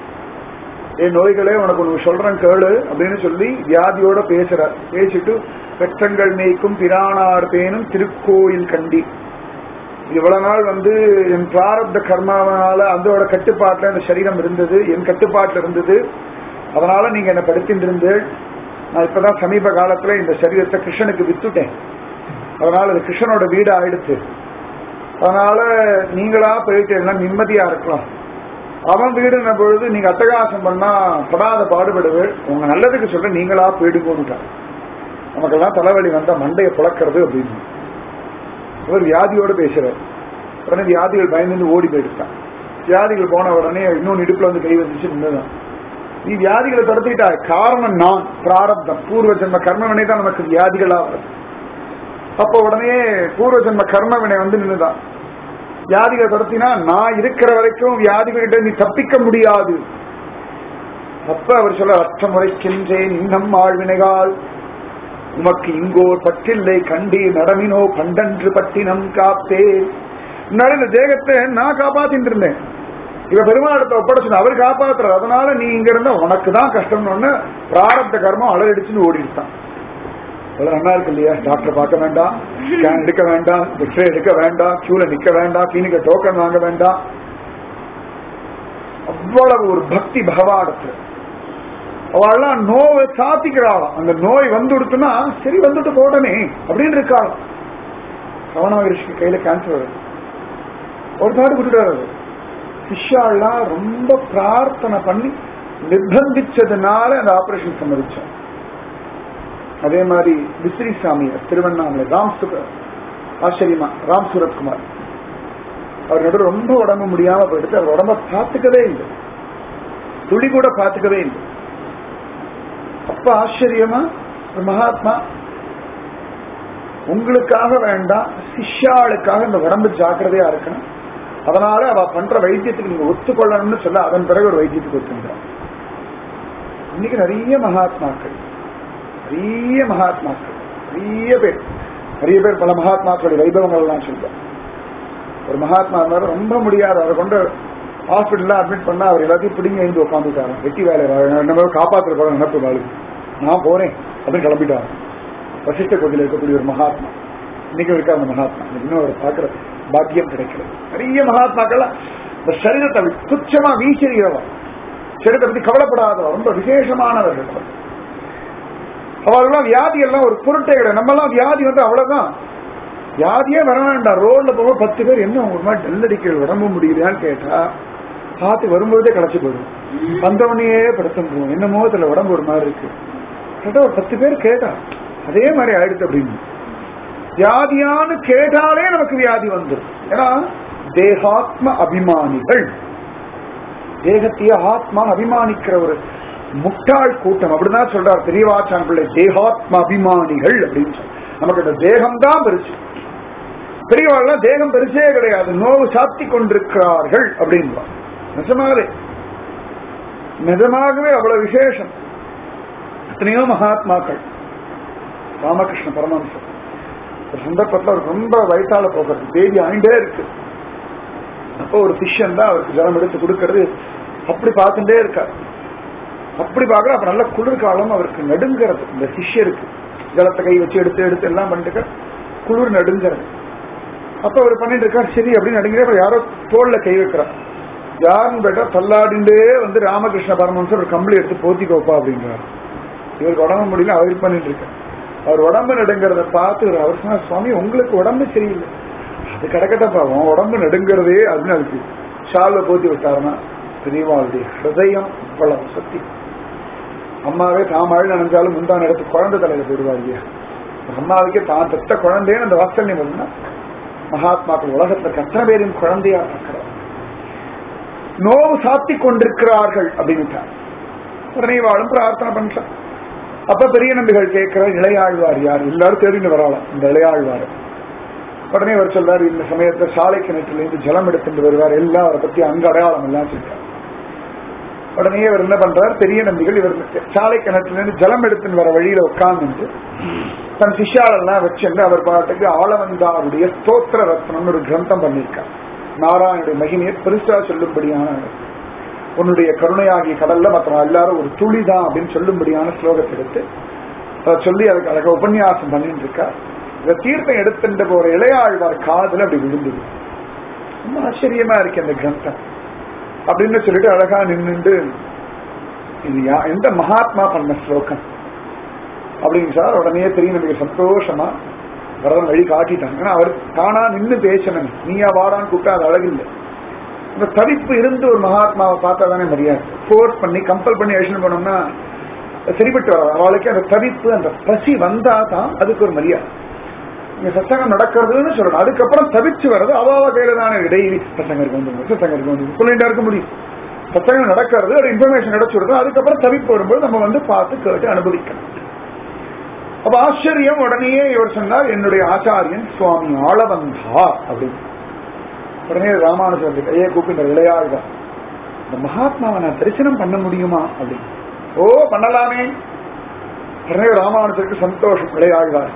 ஏ நோய்களே உனக்கு ஒன்று சொல்றேன் கேளு அப்படின்னு சொல்லி வியாதியோட பேசுறார் பேசிட்டு பெற்றங்கள் மேய்க்கும் பிரானார் பேனும் திருக்கோயில் கண்டி இவ்வளவு நாள் வந்து என் பிராரப்த கர்மாவனால அதோட கட்டுப்பாட்டுல இந்த சரீரம் இருந்தது என் கட்டுப்பாட்டுல இருந்தது அதனால நீங்க என்ன படுத்திட்டு இருந்து நான் இப்பதான் சமீப காலத்துல இந்த சரீரத்தை கிருஷ்ணனுக்கு வித்துட்டேன் அதனால அது கிருஷ்ணனோட வீடு ஆயிடுச்சு அதனால நீங்களா போயிட்டு எல்லாம் நிம்மதியா இருக்கலாம் அவன் வீடுன பொழுது நீங்க அட்டகாசம் பண்ணா படாத பாடுபடுவு உங்க நல்லதுக்கு சொல்ல நீங்களா போயிடுங்கோன்னுட்டார் நமக்கெல்லாம் தலைவலி வந்தா மண்டையை புழக்கிறது அப்படின்னு இவர் வியாதியோட பேசுறாரு உடனே வியாதிகள் பயந்து ஓடி போயிடுச்சான் வியாதிகள் போன உடனே இன்னொன்று இடுப்புல வந்து கை வந்துச்சு நின்றுதான் நீ வியாதிகளை தடுத்துட்டா காரணம் நான் பிராரப்தம் பூர்வ ஜென்ம கர்மவினை தான் நமக்கு வியாதிகளா வருது அப்ப உடனே பூர்வ ஜென்ம கர்மவினை வந்து நின்றுதான் வியாதிகளை தடுத்தினா நான் இருக்கிற வரைக்கும் வியாதிகள்கிட்ட நீ தப்பிக்க முடியாது அப்ப அவர் சொல்ல அற்ற முறைக்கின்றேன் இன்னம் ஆழ்வினைகால் உமக்கு இங்கோர் பற்றில்லை கண்டி நடமினோ பண்டன்று பட்டினம் காப்பே முன்னாடி இந்த தேகத்தை நான் காப்பாத்திட்டு இருந்தேன் இவ பெருமாளத்தை ஒப்படைச்சு அவர் காப்பாத்துற அதனால நீ இங்க இருந்தா உனக்கு தான் கஷ்டம்னு பிராரப்த கர்மம் அலறடிச்சுன்னு ஓடிடுதான் அவ்வளவு நல்லா இருக்கு இல்லையா டாக்டர் பார்க்க வேண்டாம் ஸ்கேன் எடுக்க வேண்டாம் எக்ஸ்ரே எடுக்க வேண்டாம் கியூல நிக்க வேண்டாம் கிளினிக்க டோக்கன் வாங்க வேண்டாம் அவ்வளவு ஒரு பக்தி பகவானத்துல அவள்லாம் நோவை சாத்திக்கிறாளாம் அந்த நோய் வந்துடுத்துனா சரி வந்துட்டு போடனே அப்படின்னு இருக்காளாம் ரமண மகரிஷிக்கு கையில கேன்சர் வருது ஒரு நாடு விட்டுட்டு வர்றது சிஷ்யாலாம் ரொம்ப பிரார்த்தனை பண்ணி நிர்பந்திச்சதுனால அந்த ஆபரேஷன் சம்மதிச்சோம் அதே மாதிரி விசிறி சாமியார் திருவண்ணாமலை ராம் சுர ஆச்சரியமா ராம் சூரத்குமார் அவர் நடுவில் ரொம்ப உடம்பு முடியாம போயிடுச்சு அவர் உடம்ப பார்த்துக்கவே இல்லை துளி கூட பார்த்துக்கவே இல்லை அப்ப ஆச்சரியமா ஒரு மகாத்மா உங்களுக்காக வேண்டாம் சிஷ்யாளுக்காக இந்த உடம்பு ஜாக்கிரதையா இருக்கணும் அதனால அவ பண்ற வைத்தியத்துக்கு நீங்க ஒத்துக்கொள்ளணும்னு சொல்ல அதன் பிறகு ஒரு வைத்தியத்துக்கு ஒத்துக்கிறார் இன்னைக்கு நிறைய மகாத்மாக்கள் நிறைய மகாத்மாக்கள் நிறைய பேர் நிறைய பேர் பல மகாத்மாக்களுடைய வைபவங்கள் எல்லாம் சொல்றோம் ஒரு மகாத்மா இருந்தாலும் ரொம்ப முடியாது அவரை கொண்டு ஹாஸ்பிட்டல்ல அட்மிட் பண்ணா அவர் எல்லாத்தையும் பிடிங்க எழுந்து உட்காந்துட்டாரு வெட்டி வேலை நம்ம காப்பாத்துற போற நினைப்பு வாழ்க்கை நான் போறேன் அப்படின்னு கிளம்பிட்டாரு வசிஷ்ட கோட்டில் இருக்கக்கூடிய ஒரு மகாத்மா இன்னைக்கு இருக்க அந்த மகாத்மா இன்னும் அவர் பார்க்கிற பாக்கியம் கிடைக்கல நிறைய மகாத்மாக்கள் இந்த சரீரத்தை துச்சமா வீசிறவா சரீரத்தை பத்தி கவலைப்படாதவா ரொம்ப விசேஷமானவர்கள் அவர்கள்லாம் வியாதி எல்லாம் ஒரு பொருட்டே கிடையாது நம்ம எல்லாம் வியாதி வந்து அவ்வளவுதான் வியாதியே வர வேண்டாம் ரோட்ல போகும்போது பத்து பேர் என்ன உங்க மாதிரி டெல்லடிக்கல் உடம்பு முடியலையான்னு கேட்டா பார்த்து வரும்போதே களைச்சு போயிடும் வந்தவனையே படுத்துருவோம் என்னமோ இதுல உடம்பு ஒரு மாதிரி இருக்கு கேட்டா ஒரு பத்து பேர் கேட்டா அதே மாதிரி ஆயிடுச்சு அப்படின்னு வியாதியான்னு கேட்டாலே நமக்கு வியாதி வந்துடும் ஏன்னா தேகாத்ம அபிமானிகள் தேகத்தைய ஆத்மா அபிமானிக்கிற ஒரு முட்டாள் கூட்டம் அப்படிதான் சொல்றார் பெரியவாச்சான் பிள்ளை தேகாத்ம அபிமானிகள் அப்படின்னு சொல்லி நமக்கு இந்த தேகம் தான் பெருசு பெரியவாள்லாம் தேகம் பெருசே கிடையாது நோவு சாத்தி கொண்டிருக்கிறார்கள் அப்படின்னு நிஜமாகவே நிஜமாகவே அவ்வளவு விசேஷம் எத்தனையோ மகாத்மாக்கள் ராமகிருஷ்ண பரமஹம்சர் ஒரு சந்தர்ப்பத்தில் அவர் ரொம்ப வயசால போகிறது தேவி ஆயிண்டே இருக்கு அப்போ ஒரு சிஷ்யன் தான் அவருக்கு ஜலம் எடுத்து கொடுக்கறது அப்படி பார்த்துட்டே இருக்கார் அப்படி பார்க்கற அப்ப நல்ல குளிர்காலம் அவருக்கு நடுங்கிறது இந்த சிஷ்யருக்கு ஜலத்தை கை வச்சு எடுத்து எடுத்து எல்லாம் பண்ணிட்டு குளிர் நடுங்கிறது அப்ப அவர் பண்ணிட்டு இருக்கார் சரி அப்படின்னு நடுங்கிறே அப்புறம் யாரோ தோல்ல கை வைக்கிறார் யாருன்னு கேட்டா தள்ளாடிண்டே வந்து ராமகிருஷ்ண பரமஹம்சர் ஒரு கம்பளி எடுத்து போத்திக்கோப்பா அப்படின்றார் இவருக்கு உடம்பு முடியல அவர் பண்ணிட்டு இருக்கார் அவர் உடம்பு நடுங்கிறத பார்த்து அவர் சொன்னார் சுவாமி உங்களுக்கு உடம்பு சரியில்லை அது கிடக்கட்டப்பா உன் உடம்பு நடுங்கிறதே அப்படின்னு அதுக்கு ஷால்ல போத்தி விட்டாருன்னா பெரியவாளுடைய ஹிருதயம் இவ்வளவு சக்தி அம்மாவே தான் மழை நினைஞ்சாலும் முந்தான இடத்து குழந்தை தலையில போயிடுவார் இல்லையா அம்மாவுக்கே தான் பெற்ற குழந்தைன்னு அந்த வாசல்யம் வருதுன்னா மகாத்மாக்கள் உலகத்துல கத்தனை பேரின் குழந்தையா பார்க்கிறார் நோவு சாத்தி கொண்டிருக்கிறார்கள் அப்படின்னுட்டார் உடனே வாழும் பிரார்த்தனை பண்றார் அப்ப பெரிய நம்பிகள் கேட்கிற இளையாழ்வார் யார் எல்லாரும் தேடின்னு வராளாம் இந்த இளையாழ்வார் உடனே அவர் சொல்றாரு இந்த சமயத்துல சாலை கிணற்றுல இருந்து ஜலம் எடுத்துட்டு வருவார் எல்லாம் அவரை பத்தி அங்க அடையாளம் எல்லாம் சொல்றார் உடனே இவர் என்ன பண்றார் பெரிய நம்பிகள் இவர் சாலை கிணற்றுல இருந்து ஜலம் எடுத்துன்னு வர வழியில உட்கார்ந்து தன் சிஷாலெல்லாம் வச்சுட்டு அவர் பாட்டுக்கு ஆளவந்தாருடைய ஸ்தோத்திர ரத்னம்னு ஒரு கிரந்தம் பண்ணியிருக்கார் நாராயணுடைய மகிமையை பெருசா சொல்லும்படியான உன்னுடைய கருணையாகிய கடல்ல மற்ற எல்லாரும் ஒரு துளிதான் அப்படின்னு சொல்லும்படியான ஸ்லோகத்தை எடுத்து அதை சொல்லி அதுக்கு அழகா உபன்யாசம் பண்ணிட்டு இருக்கா இந்த தீர்த்தம் எடுத்துட்டு போற இளையாழ்வார் காதுல அப்படி விழுந்தது ரொம்ப ஆச்சரியமா இருக்கு அந்த கிரந்தம் அப்படின்னு சொல்லிட்டு அழகா நின்னுண்டு இது யா- எந்த மகாத்மா பண்ண ஸ்லோகம் அப்படின்னு சார் உடனே தெரியும் நமக்கு சந்தோஷமா வரதன் வழி காட்டிட்டாங்க ஆனா அவர் தானா நின்னு பேசணும் நீயா வாடான்னு கூப்பிட்டா அது அழகில்லை இந்த தவிப்பு இருந்து ஒரு மகாத்மாவை பார்த்தா தானே மரியாதை ஃபோர்ஸ் பண்ணி கம்பல் பண்ணி எழுந்து போனோம்னா சரிப்பட்டு வர அவளுக்கு அந்த தவிப்பு அந்த பசி வந்தா தான் அதுக்கு ஒரு மரியாதை இங்க சத்சங்கம் நடக்கிறதுன்னு சொல்லணும் அதுக்கப்புறம் தவிச்சு வர்றது அவாவ கையில தானே டெய்லி சத்சங்கம் இருக்கு வந்து சத்சங்கம் இருக்கு வந்து சொல்லிட்டா இருக்க முடியும் சத்சங்கம் நடக்கிறது ஒரு இன்ஃபர்மேஷன் கிடைச்சு விடுறது அதுக்கப்புறம் தவிப்பு வரும்போது நம்ம வந்து பார்த்து கேட்டு அனுபவிக்கணும் அப்ப ஆச்சரியம் உடனேயே இவர் சொன்னார் என்னுடைய ஆச்சாரியன் சுவாமி ஆளவந்தார் அப்படின்னு உடனே ராமானுஜர் கையை கூப்பின்ற விளையாடுதான் இந்த மகாத்மாவை நான் தரிசனம் பண்ண முடியுமா அப்படின்னு ஓ பண்ணலாமே உடனே ராமானுஜருக்கு சந்தோஷம் விளையாடுவார்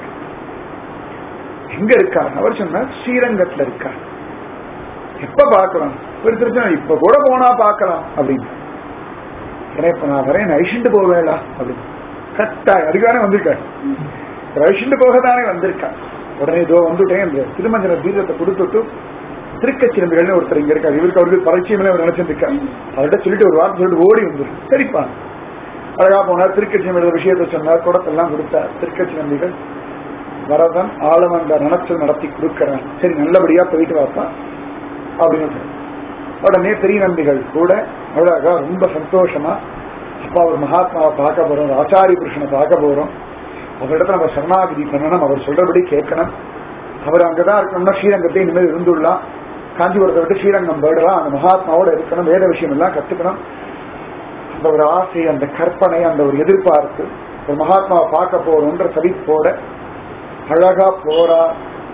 எங்க இருக்கார் அவர் சொன்னார் ஸ்ரீரங்கத்துல இருக்கார் எப்ப பார்க்கலாம் ஒரு திருச்சனை இப்ப கூட போனா பார்க்கலாம் அப்படின்னு உடனே இப்ப நான் வரேன் ஐஷிண்டு போவேளா அப்படின்னு கட்டாய் அதுக்கானே வந்திருக்காரு ஐஷிண்டு போக தானே வந்திருக்கார் உடனே இதோ வந்துட்டேன் இந்த திருமஞ்சன தீர்த்தத்தை கொடுத்துட்டு திருக்கச்சிரம்பிகள்னு ஒருத்தர் இங்க இருக்காரு இவருக்கு அவருக்கு பரிச்சயமே அவர் நினைச்சிட்டு இருக்காரு அவர்கிட்ட சொல்லிட்டு ஒரு வார்த்தை சொல்லிட்டு ஓடி வந்துரு சரிப்பா அழகா போனார் திருக்கச்சிரம்பிகள் விஷயத்தை சொன்னார் குடத்தெல்லாம் கொடுத்தார் திருக்கச்சிரம்பிகள் வரதன் ஆளவங்க நினைச்சல் நடத்தி கொடுக்கிறான் சரி நல்லபடியா போயிட்டு வாப்பா அப்படின்னு சொன்னார். உடனே பெரிய நம்பிகள் கூட அழகா ரொம்ப சந்தோஷமா அப்பா ஒரு மகாத்மாவை பார்க்க போறோம் ஒரு ஆச்சாரிய புருஷனை பார்க்க போறோம் அவரிடத்துல நம்ம சரணாகிதி பண்ணணும் அவர் சொல்றபடி கேட்கணும் அவர் அங்கதான் இருக்கணும்னா ஸ்ரீரங்கத்தை இனிமேல் இருந்துடலாம் காஞ்சிபுரத்தை விட்டு ஸ்ரீரங்கம் போயிடலாம் அந்த மகாத்மாவோட இருக்கணும் வேத விஷயம் எல்லாம் கத்துக்கணும் அந்த ஒரு ஆசை அந்த கற்பனை அந்த ஒரு எதிர்பார்ப்பு ஒரு மகாத்மாவை பார்க்க போறோம்ன்ற சலிப்போட அழகா போறா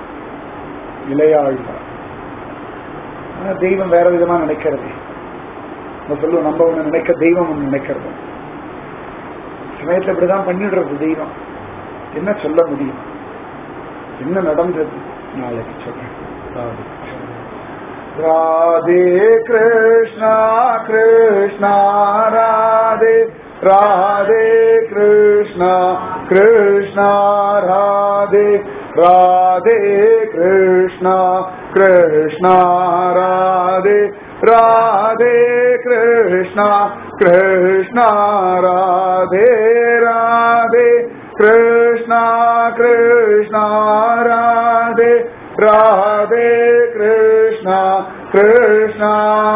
இளையாழ்வார் ஆனா தெய்வம் வேற விதமா நினைக்கிறது நம்ம சொல்லுவோம் நம்ம ஒண்ணு நினைக்க தெய்வம் ஒண்ணு நினைக்கிறது சமயத்துல இப்படிதான் பண்ணிடுறது தெய்வம் என்ன சொல்ல முடியும் என்ன நடந்தது நாளைக்கு சொல்றேன் ராதே கிருஷ்ணா கிருஷ்ணா ராதே ராதே கிருஷ்ணா கிருஷ்ணா ராதே ராதே கிருஷ்ணா கிருஷ்ணா ராதே ராதே கிருஷ்ணா கிருஷ்ணா ராதே ராதே கிருஷ்ணா கிருஷ்ணா ராதே ராதே கிருஷ்ணா கிருஷ்ணா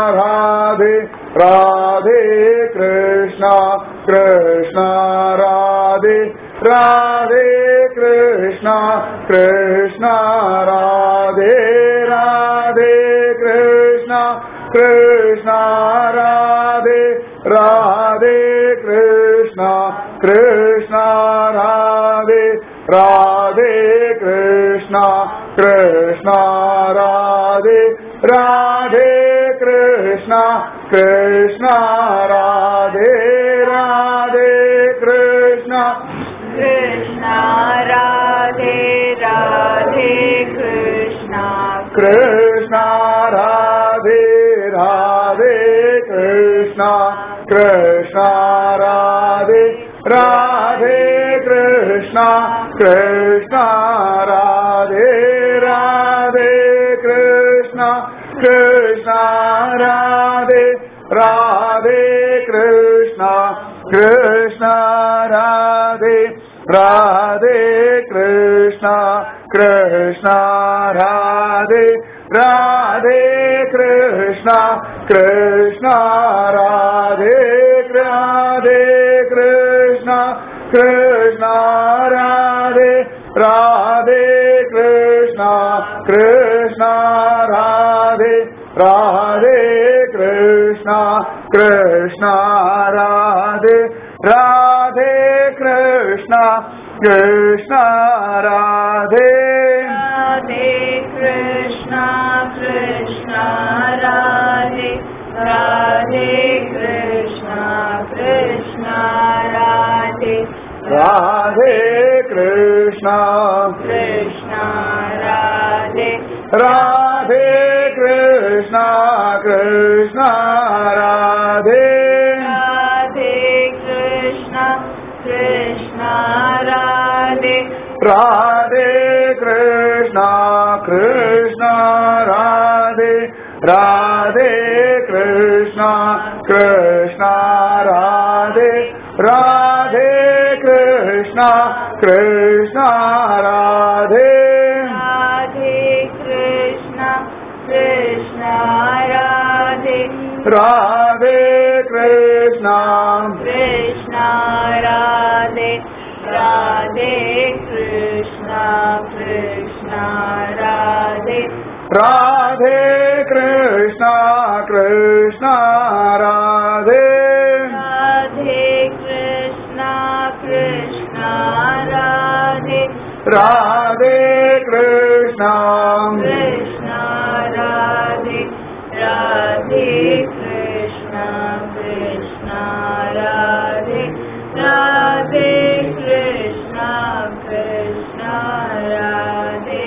ராதே ராதே கிருஷ்ணா கிருஷ்ணா ராதே ராதே கிருஷ்ணா கிருஷ்ணா ராதே ராதே கிருஷ்ணா கிருஷ்ணா ராதே ராதே கிருஷ்ணா கிருஷ்ணா ராதே ராதே கிருஷ்ணா கிருஷ்ணா ராதே ராதே கிருஷ்ணா கிருஷ்ணா ராதே ராதே கிருஷ்ணா कृष्णा राधे राधे कृष्णा கிருஷ்ணா ராதே ராதே கிருஷ்ணா கிருஷ்ணா ராதே ராதே கிருஷ்ணா கிருஷ்ணா ராதே ராதே கிருஷ்ணா கிருஷ்ணா ராதே ராதே கிருஷ்ணா கிருஷ்ணா ராதே ராதே கிருஷ்ணா கிருஷ்ணா ராதே ராதே கிருஷ்ணா கிருஷ்ணா ராதே ராதே கிருஷ்ணா கிருஷ்ணா ராதே ராதே கிருஷ்ணா கிருஷ்ணா ராதே ராதே கிருஷ்ணா கிருஷ்ணா ராதே ராதே கிருஷ்ணா கிருஷ்ணா ராதே राधे कृष्णा कृष्णा राधे राधे कृष्णा कृष्णा राधे ராதே கிருஷ்ணா कृष्णा राधे ராதே கிருஷ்ணா கிருஷ்ணா ராதே राधे कृष्णा कृष्णा राधे कृष्णा कृष्णा राधे राधे कृष्णा कृष्णा राधे राधे कृष्ण कृष्ण राधे राधे कृष्णा कृष्ण राधे राधे कृष्ण कृष्ण राधे राधे कृष्णा कृष्णा राधे राधे कृष्ण कृष्ण राधे राधे कृष्णा कृष्ण राधे राधे कृष्ण कृष्ण राधे राधे कृष्ण कृष्ण राधे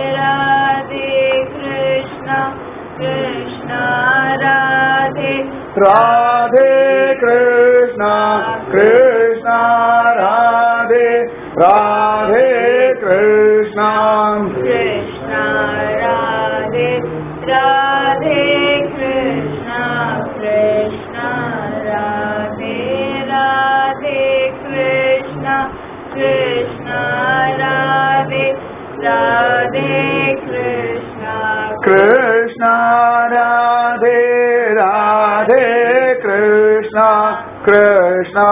राधे कृष्ण कृष्ण राधे राधे कृष्णा कृष्णा राधे राधे कृष्णा कृष्ण राधे राधे कृष्ण कृष्ण राधे राधे कृष्ण कृष्ण राधे राधे कृष्ण कृष्णा राधे राधे कृष्णा कृष्णा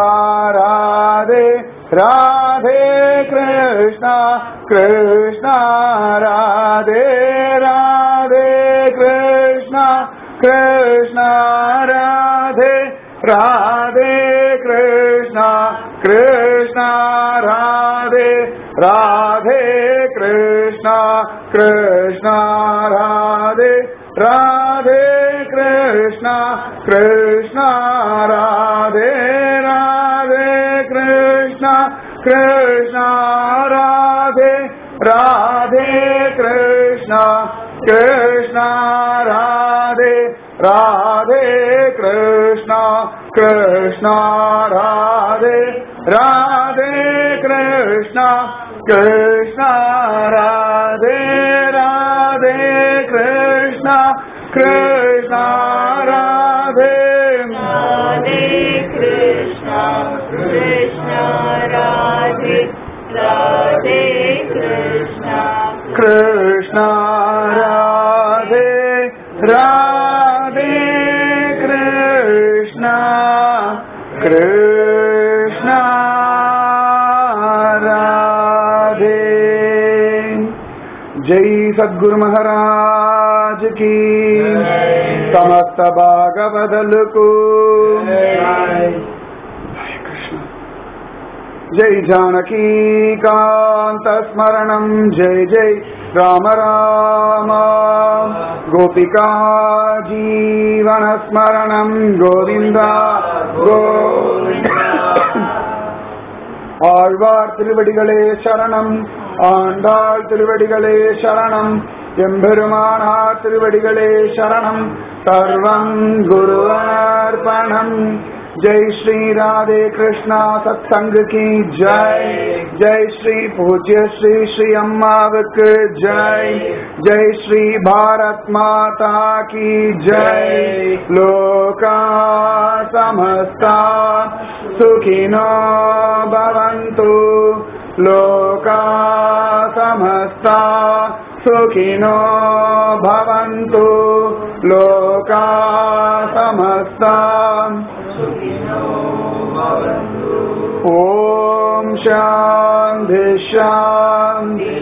राधे राधे कृष्णा कृष्णा राधे राधे कृष्णा कृष्णा राधे राधे कृष्णा कृष्णा राधे राधे कृष्णा कृष्णा राधे राधे कृष्णा कृष्णा राधे राधे कृष्णा कृष्णा राधे राधे कृष्णा कृष्णा राधे राधे कृष्णा कृष्णा राधे राधे कृष्णा कृष्णा राधे राधे कृष्णा कृष्णा राधे राधे कृष्ण कृष्ण राधे राधे कृष्ण कृष्णा राधे राधे कृष्णा कृष्णा राधे जय सद्गुरु महाराज की समस्त भागवदल को जय कृष्ण जय जानकी कांत स्मरणं जय जय राम राम गोपिका जीवन स्मरणं गोविन्द गोविन्द ஆழ்வார் திருவடிகளே சரணம் ஆண்டாள் திருவடிகளே சரணம் எம்பெருமானார் திருவடிகளே சரணம் சர்வம் குருவார்ப்பணம் जय श्री राधे कृष्णा सत्संग की जय जय श्री पूज्य श्री श्री अम्मावक जय जय श्री भारत माता की जय लोका समस्ता सुखिनो भवन्तु लोका समस्ता सुखिनो भवन्तु लोका समस्ता ॐ शान्ति शान्ति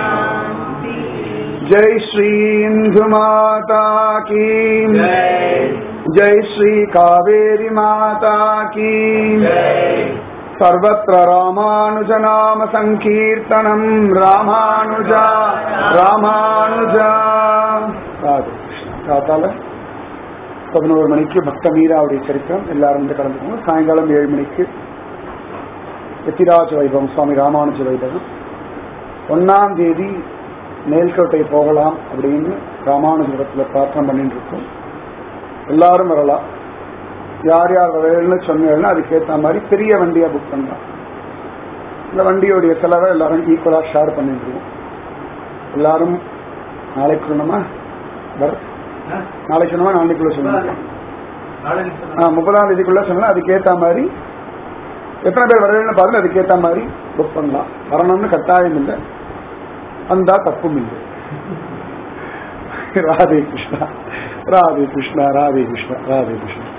जय श्री इंदु माता की जय श्री कावेरी माता की सर्वत्र रामानुज नाम संकीर्तनम रामानुजा रामानुजा ராதே கிருஷ்ணா. காத்தால பதினோரு மணிக்கு பக்த மீராவுடைய சரித்திரம் எல்லாரும் வந்து கலந்துக்கோங்க சாயங்காலம் ஏழு மணிக்கு எத்திராஜ வைபவம் சுவாமி ராமானுஜ வைபவம் ஒன்னாம் தேதி மேல்கோட்டை போகலாம் அப்படின்னு ராமானுஜபுரத்தில் பிரார்த்தனை பண்ணிட்டு இருக்கோம் எல்லாரும் வரலாம் யார் யார் வரலன்னு சொன்னீங்கன்னா அதுக்கேற்ற மாதிரி பெரிய வண்டியா புக் பண்ணலாம் இந்த வண்டியோடைய செலவை எல்லாரும் ஈக்குவலா ஷேர் பண்ணிட்டு இருக்கோம் எல்லாரும் நாளைக்கு சொல்லணுமா வர நாளைக்கு சொன்னோமா நாளைக்குள்ள சொல்லணுமா ஆ, முப்பதாம் தேதிக்குள்ள சொன்னா அதுக்கேத்த மாதிரி எத்தனை பேர் வரவேன்னு பாருங்க அதுக்கேத்த மாதிரி புக் பண்ணலாம் வரணும்னு கட்டாயம் இல்லை வந்தா தப்பும் இல்லை ராதே கிருஷ்ணா ராதே கிருஷ்ணா ராதே கிருஷ்ணா ராதே கிருஷ்ணா